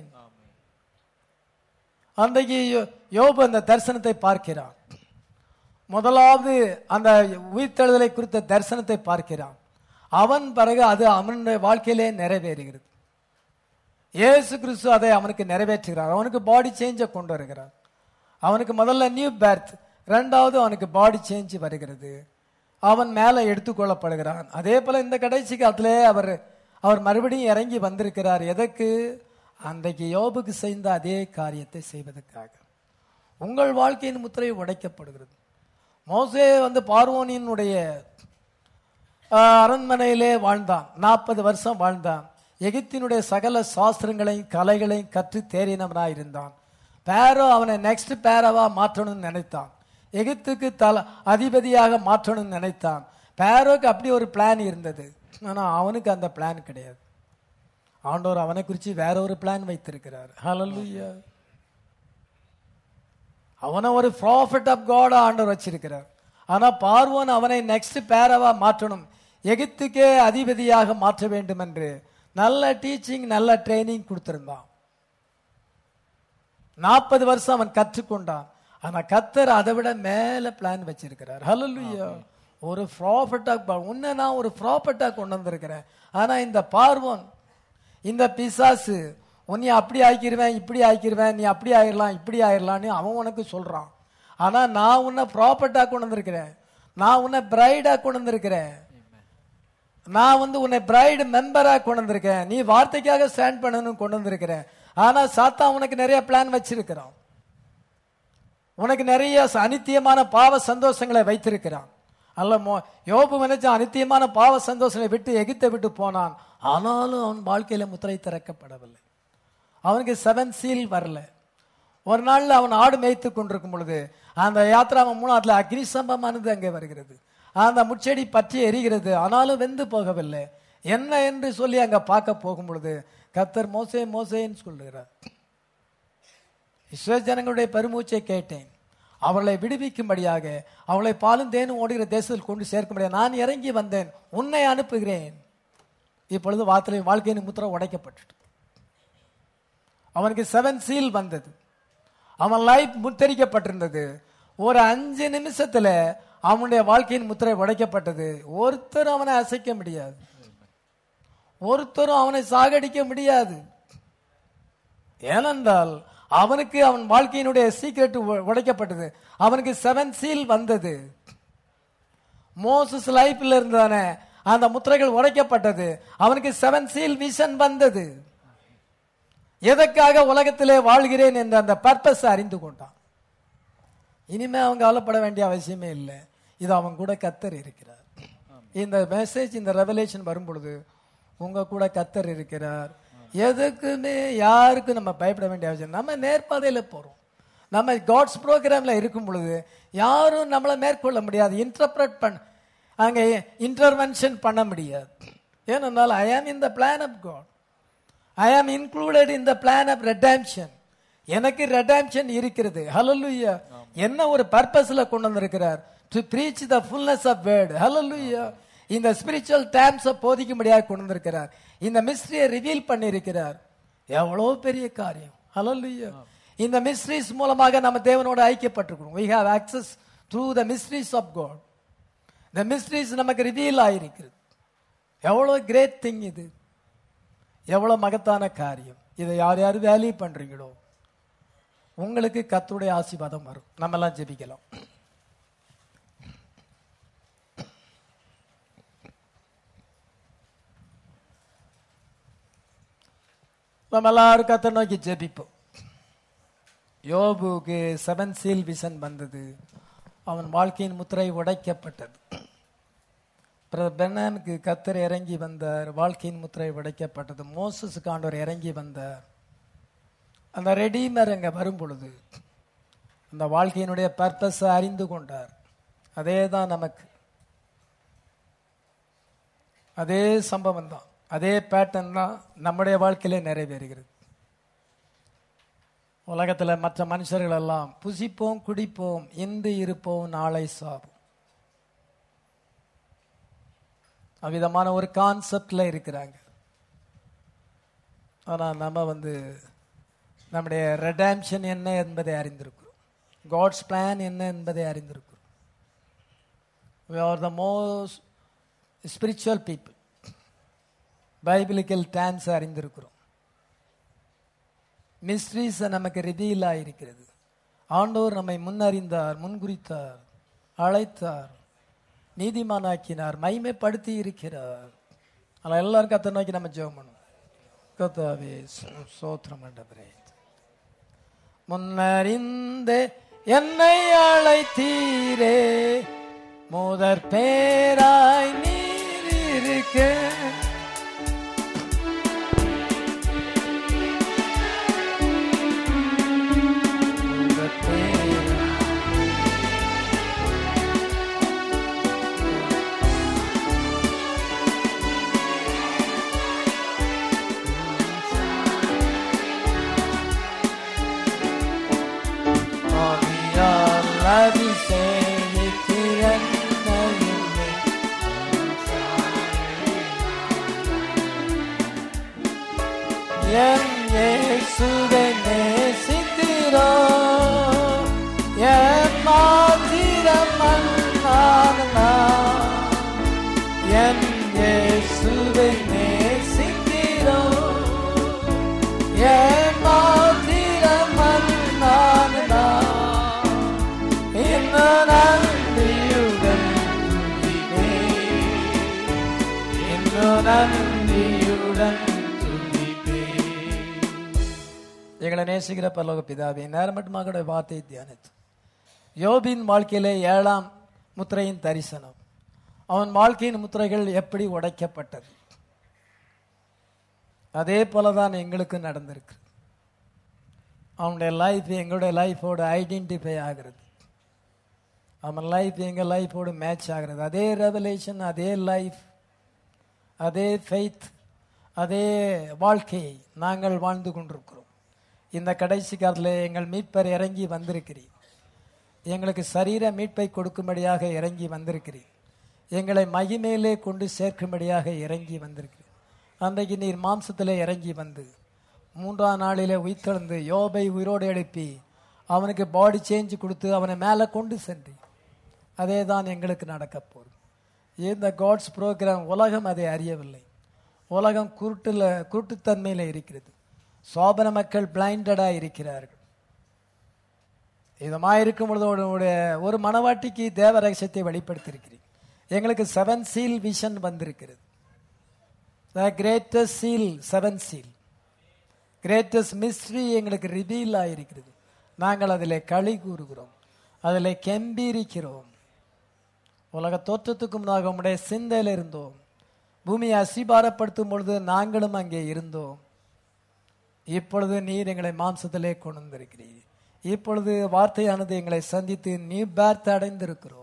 அன்றைக்கு யோ- யோபு அந்த தரிசனத்தை பார்க்கிறான் முதலாவது அந்த உயிர்த்தெழுதலை குறித்த தரிசனத்தை பார்க்கிறான் அவன் பிறகு அது அவனுடைய வாழ்க்கையிலே நிறைவேறுகிறது இயேசு கிறிஸ்து அதை அவனுக்கு நிறைவேற்றுகிறார் அவனுக்கு பாடி சேஞ்சை கொண்டு வருகிறார் அவனுக்கு முதல்ல நியூ பேர்த் ரெண்டாவது அவனுக்கு பாடி சேஞ்ச் வருகிறது அவன் மேலே எடுத்துக்கொள்ளப்படுகிறான் அதே போல இந்த கடைசி காலத்திலே அவர் அவர் மறுபடியும் இறங்கி வந்திருக்கிறார் எதற்கு அன்றைக்கு யோபுக்கு செய்த அதே காரியத்தை செய்வதற்காக உங்கள் வாழ்க்கையின் முத்திரை உடைக்கப்படுகிறது மோசே வந்து பார்வோனினுடைய ஆஹ், அரண்மனையிலே வாழ்ந்தான் நாற்பது வருஷம் வாழ்ந்தான் எகிப்தினுடைய சகல சாஸ்திரங்களையும் கலைகளையும் கற்று தேறினவனாய் இருந்தான் பேரோ அவனை நெக்ஸ்ட் பேரவா மாற்றணும்னு நினைத்தான் எகிப்துக்கு தல அதிபதியாக மாற்றணும்னு நினைத்தான் பேரோக்கு அப்படி ஒரு பிளான் இருந்தது ஆனா அவனுக்கு அந்த பிளான் கிடையாது ஆண்டவர் அவனை குறித்து வேற ஒரு பிளான் வைத்திருக்கிறார் ஹalleluya அவனை ஒரு ப்ராஃபிட் ஆஃப் காட் ஆண்டவர் வச்சிருக்கிறார் ஆனா பார்வோன் அவனை நெக்ஸ்ட் பேரவா மாற்றணும் எகிப்துக்கே அதிபதியாக மாற்ற வேண்டும் என்று நல்ல டீச்சிங் நல்ல ட்ரைனிங் கொடுத்திருந்தான் நாற்பது வருஷம் அவன் கற்றுக்கொண்டான் ஆனா கத்தர் அதை விட மேல பிளான் வச்சிருக்கிறார் ஹalleluya ஒரு ப்ராஃபிட்டா உன்னை நான் ஒரு ப்ராஃபிட்டா கொண்டு வந்திருக்கிறேன் ஆனா இந்த பார்வோன் இந்த பிசாசு உன்னை அப்படி ஆக்கிடுவேன் இப்படி ஆக்கிடுவேன் நீ அப்படி ஆயிரலாம் இப்படி ஆயிரலாம்னு அவன் உனக்கு சொல்றான் ஆனா நான் உன்னை ப்ராப்பர்ட்டா கொண்டு வந்திருக்கிறேன் நான் உன்னை பிரைடா கொண்டு வந்திருக்கிறேன் நான் வந்து உன்னை பிரைடு மெம்பரா கொண்டு வந்திருக்கேன் நீ வார்த்தைக்காக ஸ்டாண்ட் பண்ணணும்னு கொண்டு வந்திருக்கிறேன் ஆனா சாத்தா உனக்கு நிறைய பிளான் வச்சிருக்கிறான் உனக்கு நிறைய ச- அனித்தியமான பாவ சந்தோஷங்களை வைத்திருக்கிறான் அல்ல மோ யோபு நினைச்ச அனித்தியமான பாவ சந்தோஷங்களை விட்டு எகிப்தை விட்டு போனான் ஆனாலும் அவன் வாழ்க்கையில முத்திரை திறக்கப்படவில்லை அவனுக்கு செவன் சீல் வரல ஒரு நாள்ல அவன் ஆடு மேய்த்து கொண்டிருக்கும் பொழுது அந்த யாத்ராம மூணாத்துல அக்னி சம்பமானது அங்கே வருகிறது அந்த முச்செடி பற்றி எரிகிறது ஆனாலும் வெந்து போகவில்லை என்ன என்று சொல்லி அங்க பார்க்க போகும் பொழுது கத்தர் மோசே மோசேன்னு சொல்லுகிறார் இஸ்ரேல் ஜனங்களுடைய பெருமூச்சை கேட்டேன் அவளை விடுவிக்கும்படியாக அவளை பாலும் தேனும் ஓடுகிற தேசத்தில் கொண்டு சேர்க்கும்படியாக நான் இறங்கி வந்தேன் உன்னை அனுப்புகிறேன் இப்பொழுது வார்த்தை வாழ்க்கையின் முத்திரை உடைக்கப்பட்டுட்டு அவனுக்கு செவன் சீல் வந்தது அவன் லைஃப் முத்தரிக்கப்பட்டிருந்தது ஒரு அஞ்சு நிமிஷத்துல அவனுடைய வாழ்க்கையின் முத்திரை உடைக்கப்பட்டது ஒருத்தரும் அவனை அசைக்க முடியாது ஒருத்தரும் அவனை சாகடிக்க முடியாது ஏனென்றால் அவனுக்கு அவன் வாழ்க்கையினுடைய சீக்கிரட் உடைக்கப்பட்டது அவனுக்கு செவன் சீல் வந்தது மோசஸ் லைஃப்ல இருந்தானே அந்த முத்திரைகள் உடைக்கப்பட்டது அவனுக்கு செவன் சீல் விஷன் வந்தது எதற்காக உலகத்திலே வாழ்கிறேன் என்ற அந்த பர்பஸ் அறிந்து கொண்டான் இனிமே அவன் கவலைப்பட வேண்டிய அவசியமே இல்லை இது அவன் கூட கத்தர் இருக்கிறார் இந்த மெசேஜ் இந்த ரெவலேஷன் வரும் பொழுது உங்க கூட கத்தர் இருக்கிறார் எதுக்குமே யாருக்கும் நம்ம பயப்பட வேண்டிய அவசியம் நம்ம நேர்பாதையில போறோம் நம்ம காட்ஸ் ப்ரோக்ராம்ல இருக்கும் பொழுது யாரும் நம்மளை மேற்கொள்ள முடியாது இன்டர்பிரட் பண்ண அங்க இன்டர்வென்ஷன் பண்ண முடியாது ஏனென்றால் I am in the plan of God I am included in the plan of redemption எனக்கு ரெடாம்ஷன் இருக்கிறது ஹalleluya என்ன ஒரு பர்பஸ்ல கொண்டு வந்திருக்கிறார் to preach the fullness of word hallelujah இந்த ஸ்பிரிச்சுவல் டேம்ஸை போதிக்கும்படியாக கொண்டு வந்திருக்கிறார் இந்த மிஸ்ட்ரியை ரிவீல் பண்ணியிருக்கிறார் எவ்வளோ பெரிய காரியம் ஹalleluya இந்த மிஸ்ட்ரிஸ் மூலமாக நம்ம தேவனோட ஐக்கியப்பட்டிருக்கிறோம் we have access through the mysteries of god the mysteries நமக்கு ரிவீல் ஆயிருக்கிறது எவ்வளோ கிரேட் திங் இது எவ்வளவு மகத்தான காரியம் இதை யார் யார் வேல்யூ பண்றீங்களோ உங்களுக்கு கர்த்தருடைய ஆசீர்வாதம் வரும் நம்ம எல்லாம் ஜெபிக்கலாம் நம்ம எல்லாரும் கத்தை நோக்கி ஜெபிப்போம் யோபுக்கு செவன் சீல் விசன் வந்தது அவன் வாழ்க்கையின் முத்திரை உடைக்கப்பட்டது பெண்ணனுக்கு கத்தர் இறங்கி வந்தார் வாழ்க்கையின் முத்திரை உடைக்கப்பட்டது மோசஸுக்கு ஆண்டவர் இறங்கி வந்தார் அந்த ரெடீமர் அங்க வரும் பொழுது அந்த வாழ்க்கையினுடைய பர்பஸ் அறிந்து கொண்டார் அதே தான் நமக்கு அதே சம்பவம் தான் அதே பேட்டர்ன் தான் நம்முடைய வாழ்க்கையிலே நிறைவேறுகிறது உலகத்துல மற்ற மனுஷர்கள் எல்லாம் புசிப்போம் குடிப்போம் இன்று இருப்போம் நாளை சாவோம் அவ்விதமான ஒரு கான்செப்ட்ல இருக்கிறாங்க ஆனா நம்ம வந்து நம்முடைய ரெடாம்ஷன் என்ன என்பதை அறிந்திருக்கிறோம் காட்ஸ் பிளான் என்ன என்பதை அறிந்திருக்கிறோம் we are the most spiritual people biblical டான்ஸ் அறிந்திருக்கிறோம் மிஸ்ட்ரீஸ் நமக்கு ரிவீல் ஆயிருக்கிறது ஆண்டோர் நம்மை முன்னறிந்தார் முன்குறித்தார் அழைத்தார் நீதிமானாக்கினார் மைமைப்படுத்தி இருக்கிறார் ஆனால் எல்லாரும் கத்தை நோக்கி நம்ம ஜெபம் பண்ணுவோம் கத்தாவே சோத்திரம் ஆண்டவரே முன்னறிந்து என்னை அழைத்தீரே முதற் பேராய் நீர் இருக்க முதற் பேராய் ஆவியால் அபிஷேகித்து என்னையுமே என் இயேசுவை நேசித்திரோ என் மாத்திரம் மன்னானா என் இயேசுவை நேசித்திரோ என் மாத்திரம் மன்னானா இன்னும் நன்றியுடன் துதிப்பேன். இன்னும் நன்றியுடன் துதிப்பேன். எங்களை நேசிக்கிற பரலோக பிதாவே நேரம் மட்டுமாக வார்த்தை தியானித்து யோபின் வாழ்க்கையிலே ஏழாம் முத்திரையின் தரிசனம் அவன் வாழ்க்கையின் முத்திரைகள் எப்படி உடைக்கப்பட்டது அதே போலதான் எங்களுக்கு நடந்திருக்கு அவனுடைய லைஃப் எங்களுடைய லைஃபோட ஐடென்டிஃபை ஆகிறது அவன் லைஃப் எங்கள் லைஃபோடு மேட்ச் ஆகிறது அதே ரெவலேஷன் அதே லைஃப் அதே ஃபெய்த் அதே வாழ்க்கையை நாங்கள் வாழ்ந்து கொண்டிருக்கிறோம் இந்த கடைசி காலத்தில் எங்கள் மீட்பர் இறங்கி வந்திருக்கிறீர் எங்களுக்கு சரீர மீட்பை கொடுக்கும்படியாக இறங்கி வந்திருக்கிறீர் எங்களை மகிமையிலே கொண்டு சேர்க்கும்படியாக இறங்கி வந்திருக்கிறீர் அன்றைக்கு நீர் மாம்சத்திலே இறங்கி வந்து மூன்றாம் நாளிலே உயிர்த்தெழுந்து யோபை உயிரோடு எழுப்பி அவனுக்கு பாடி சேஞ்ச் கொடுத்து அவனை மேலே கொண்டு சென்றீர் அதே தான் எங்களுக்கு நடக்க போகுது இந்த காட்ஸ் ப்ரோக்ராம் உலகம் அதை அறியவில்லை உலகம் குருட்டில் குருட்டுத்தன்மையில் இருக்கிறது சோபன மக்கள் பிளைண்டடாக இருக்கிறார்கள் இதமாக இருக்கும் பொழுது உன்னுடைய ஒரு மனவாட்டிக்கு தேவ ரகசியத்தை வெளிப்படுத்தியிருக்கிறீர் எங்களுக்கு செவன் சீல் விஷன் வந்திருக்கிறது the greatest seal seven seal greatest mystery எங்களுக்கு ரிவீல் ஆயிருக்கிறது நாங்கள் அதில் களி கூறுகிறோம் அதில் கெம்பீரிக்கிறோம் உலக தோற்றத்துக்கு முன்னாக உம்முடைய சிந்தையில் இருந்தோம் பூமியை அசிபாரப்படுத்தும் பொழுது நாங்களும் அங்கே இருந்தோம் இப்பொழுது நீர் எங்களை மாம்சத்திலே கொண்டு வந்திருக்கிறீர் இப்பொழுது வார்த்தையானது எங்களை சந்தித்து நீ பேர்த் அடைந்திருக்கிறோம்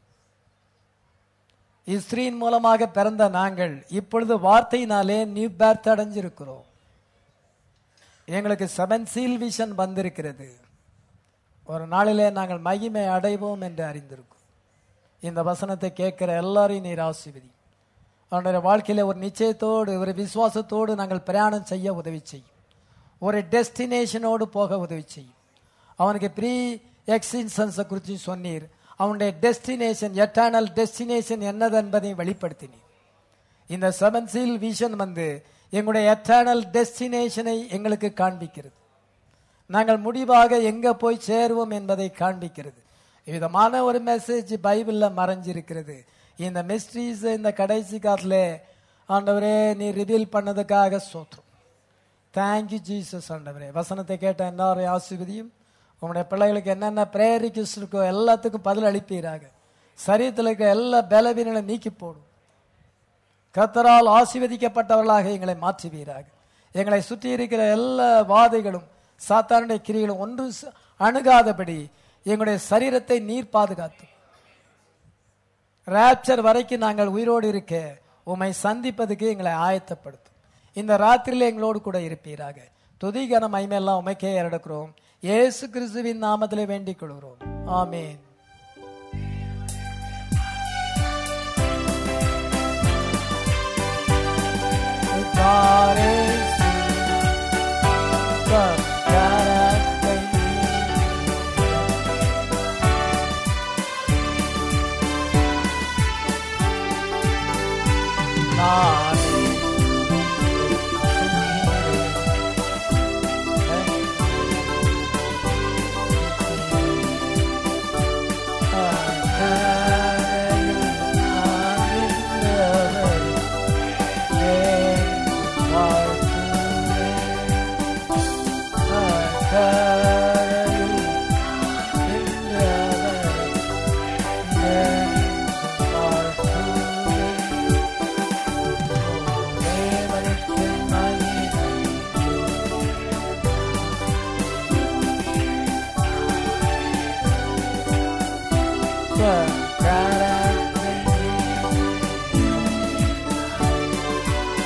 இஸ்ரீன் மூலமாக பிறந்த நாங்கள் இப்பொழுது வார்த்தையினாலே நியூ பேர்த் அடைஞ்சிருக்கிறோம் எங்களுக்கு செவன் சீல் விஷன் வந்திருக்கிறது ஒரு நாளிலே நாங்கள் மகிமை அடைவோம் என்று அறிந்திருக்கோம் இந்த வசனத்தை கேட்கிற எல்லாரையும் நீர் ஆசிர்வதி அவனுடைய வாழ்க்கையில ஒரு நிச்சயத்தோடு ஒரு விசுவாசத்தோடு நாங்கள் பிரயாணம் செய்ய உதவி செய்யும் ஒரு டெஸ்டினேஷனோடு போக உதவி செய்யும் அவனுக்கு ப்ரீ எக்ஸின்சன்ஸை குறித்து சொன்னீர் அவனுடைய டெஸ்டினேஷன் எட்டர்னல் டெஸ்டினேஷன் என்னது என்பதை வெளிப்படுத்தினீர் இந்த செவன் சீல் விஷன் வந்து எங்களுடைய எட்டர்னல் டெஸ்டினேஷனை எங்களுக்கு காண்பிக்கிறது நாங்கள் முடிவாக எங்க போய் சேருவோம் என்பதை காண்பிக்கிறது விதமான ஒரு மெசேஜ் பைபிள்ல மறைஞ்சிருக்கிறது இந்த மிஸ்ட்ரீஸ் இந்த கடைசி காலத்துல ஆண்டவரே நீ ரிவீல் பண்ணதுக்காக சோத்திரம் தேங்க்யூ ஜீசஸ் ஆண்டவரே வசனத்தை கேட்ட எல்லாரும் ஆசிர்வதியும் உங்களுடைய பிள்ளைகளுக்கு என்னென்ன பிரேயர் ரிக்வஸ்ட் இருக்கோ எல்லாத்துக்கும் பதில் அளிப்பீராக சரீரத்தில் இருக்க எல்லா பலவீனங்களை நீக்கி போடும் கத்தரால் ஆசீர்வதிக்கப்பட்டவர்களாக எங்களை மாற்றுவீராக எங்களை சுற்றி இருக்கிற எல்லா வாதைகளும் சாத்தானுடைய கிரிகளும் ஒன்று ச- அணுகாதபடி எங்களுடைய சரீரத்தை நீர் பாதுகாத்து ராப்சர் வரைக்கும் நாங்கள் உயிரோடு இருக்க உம்மை சந்திப்பதுக்கு எங்களை ஆயத்தப்படுத்தும் இந்த ராத்திரியில் எங்களோடு கூட இருப்பீராக துதிகன மைமெல்லாம் உமைக்கே எடுக்கிறோம் இயேசு கிறிஸ்துவின் நாமத்திலே வேண்டிக் கொள்கிறோம் ஆமேன்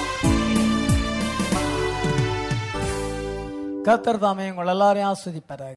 கத்தர் தாமே உங்கள் எல்லாரையும் ஆஸ்வதிப்பாராக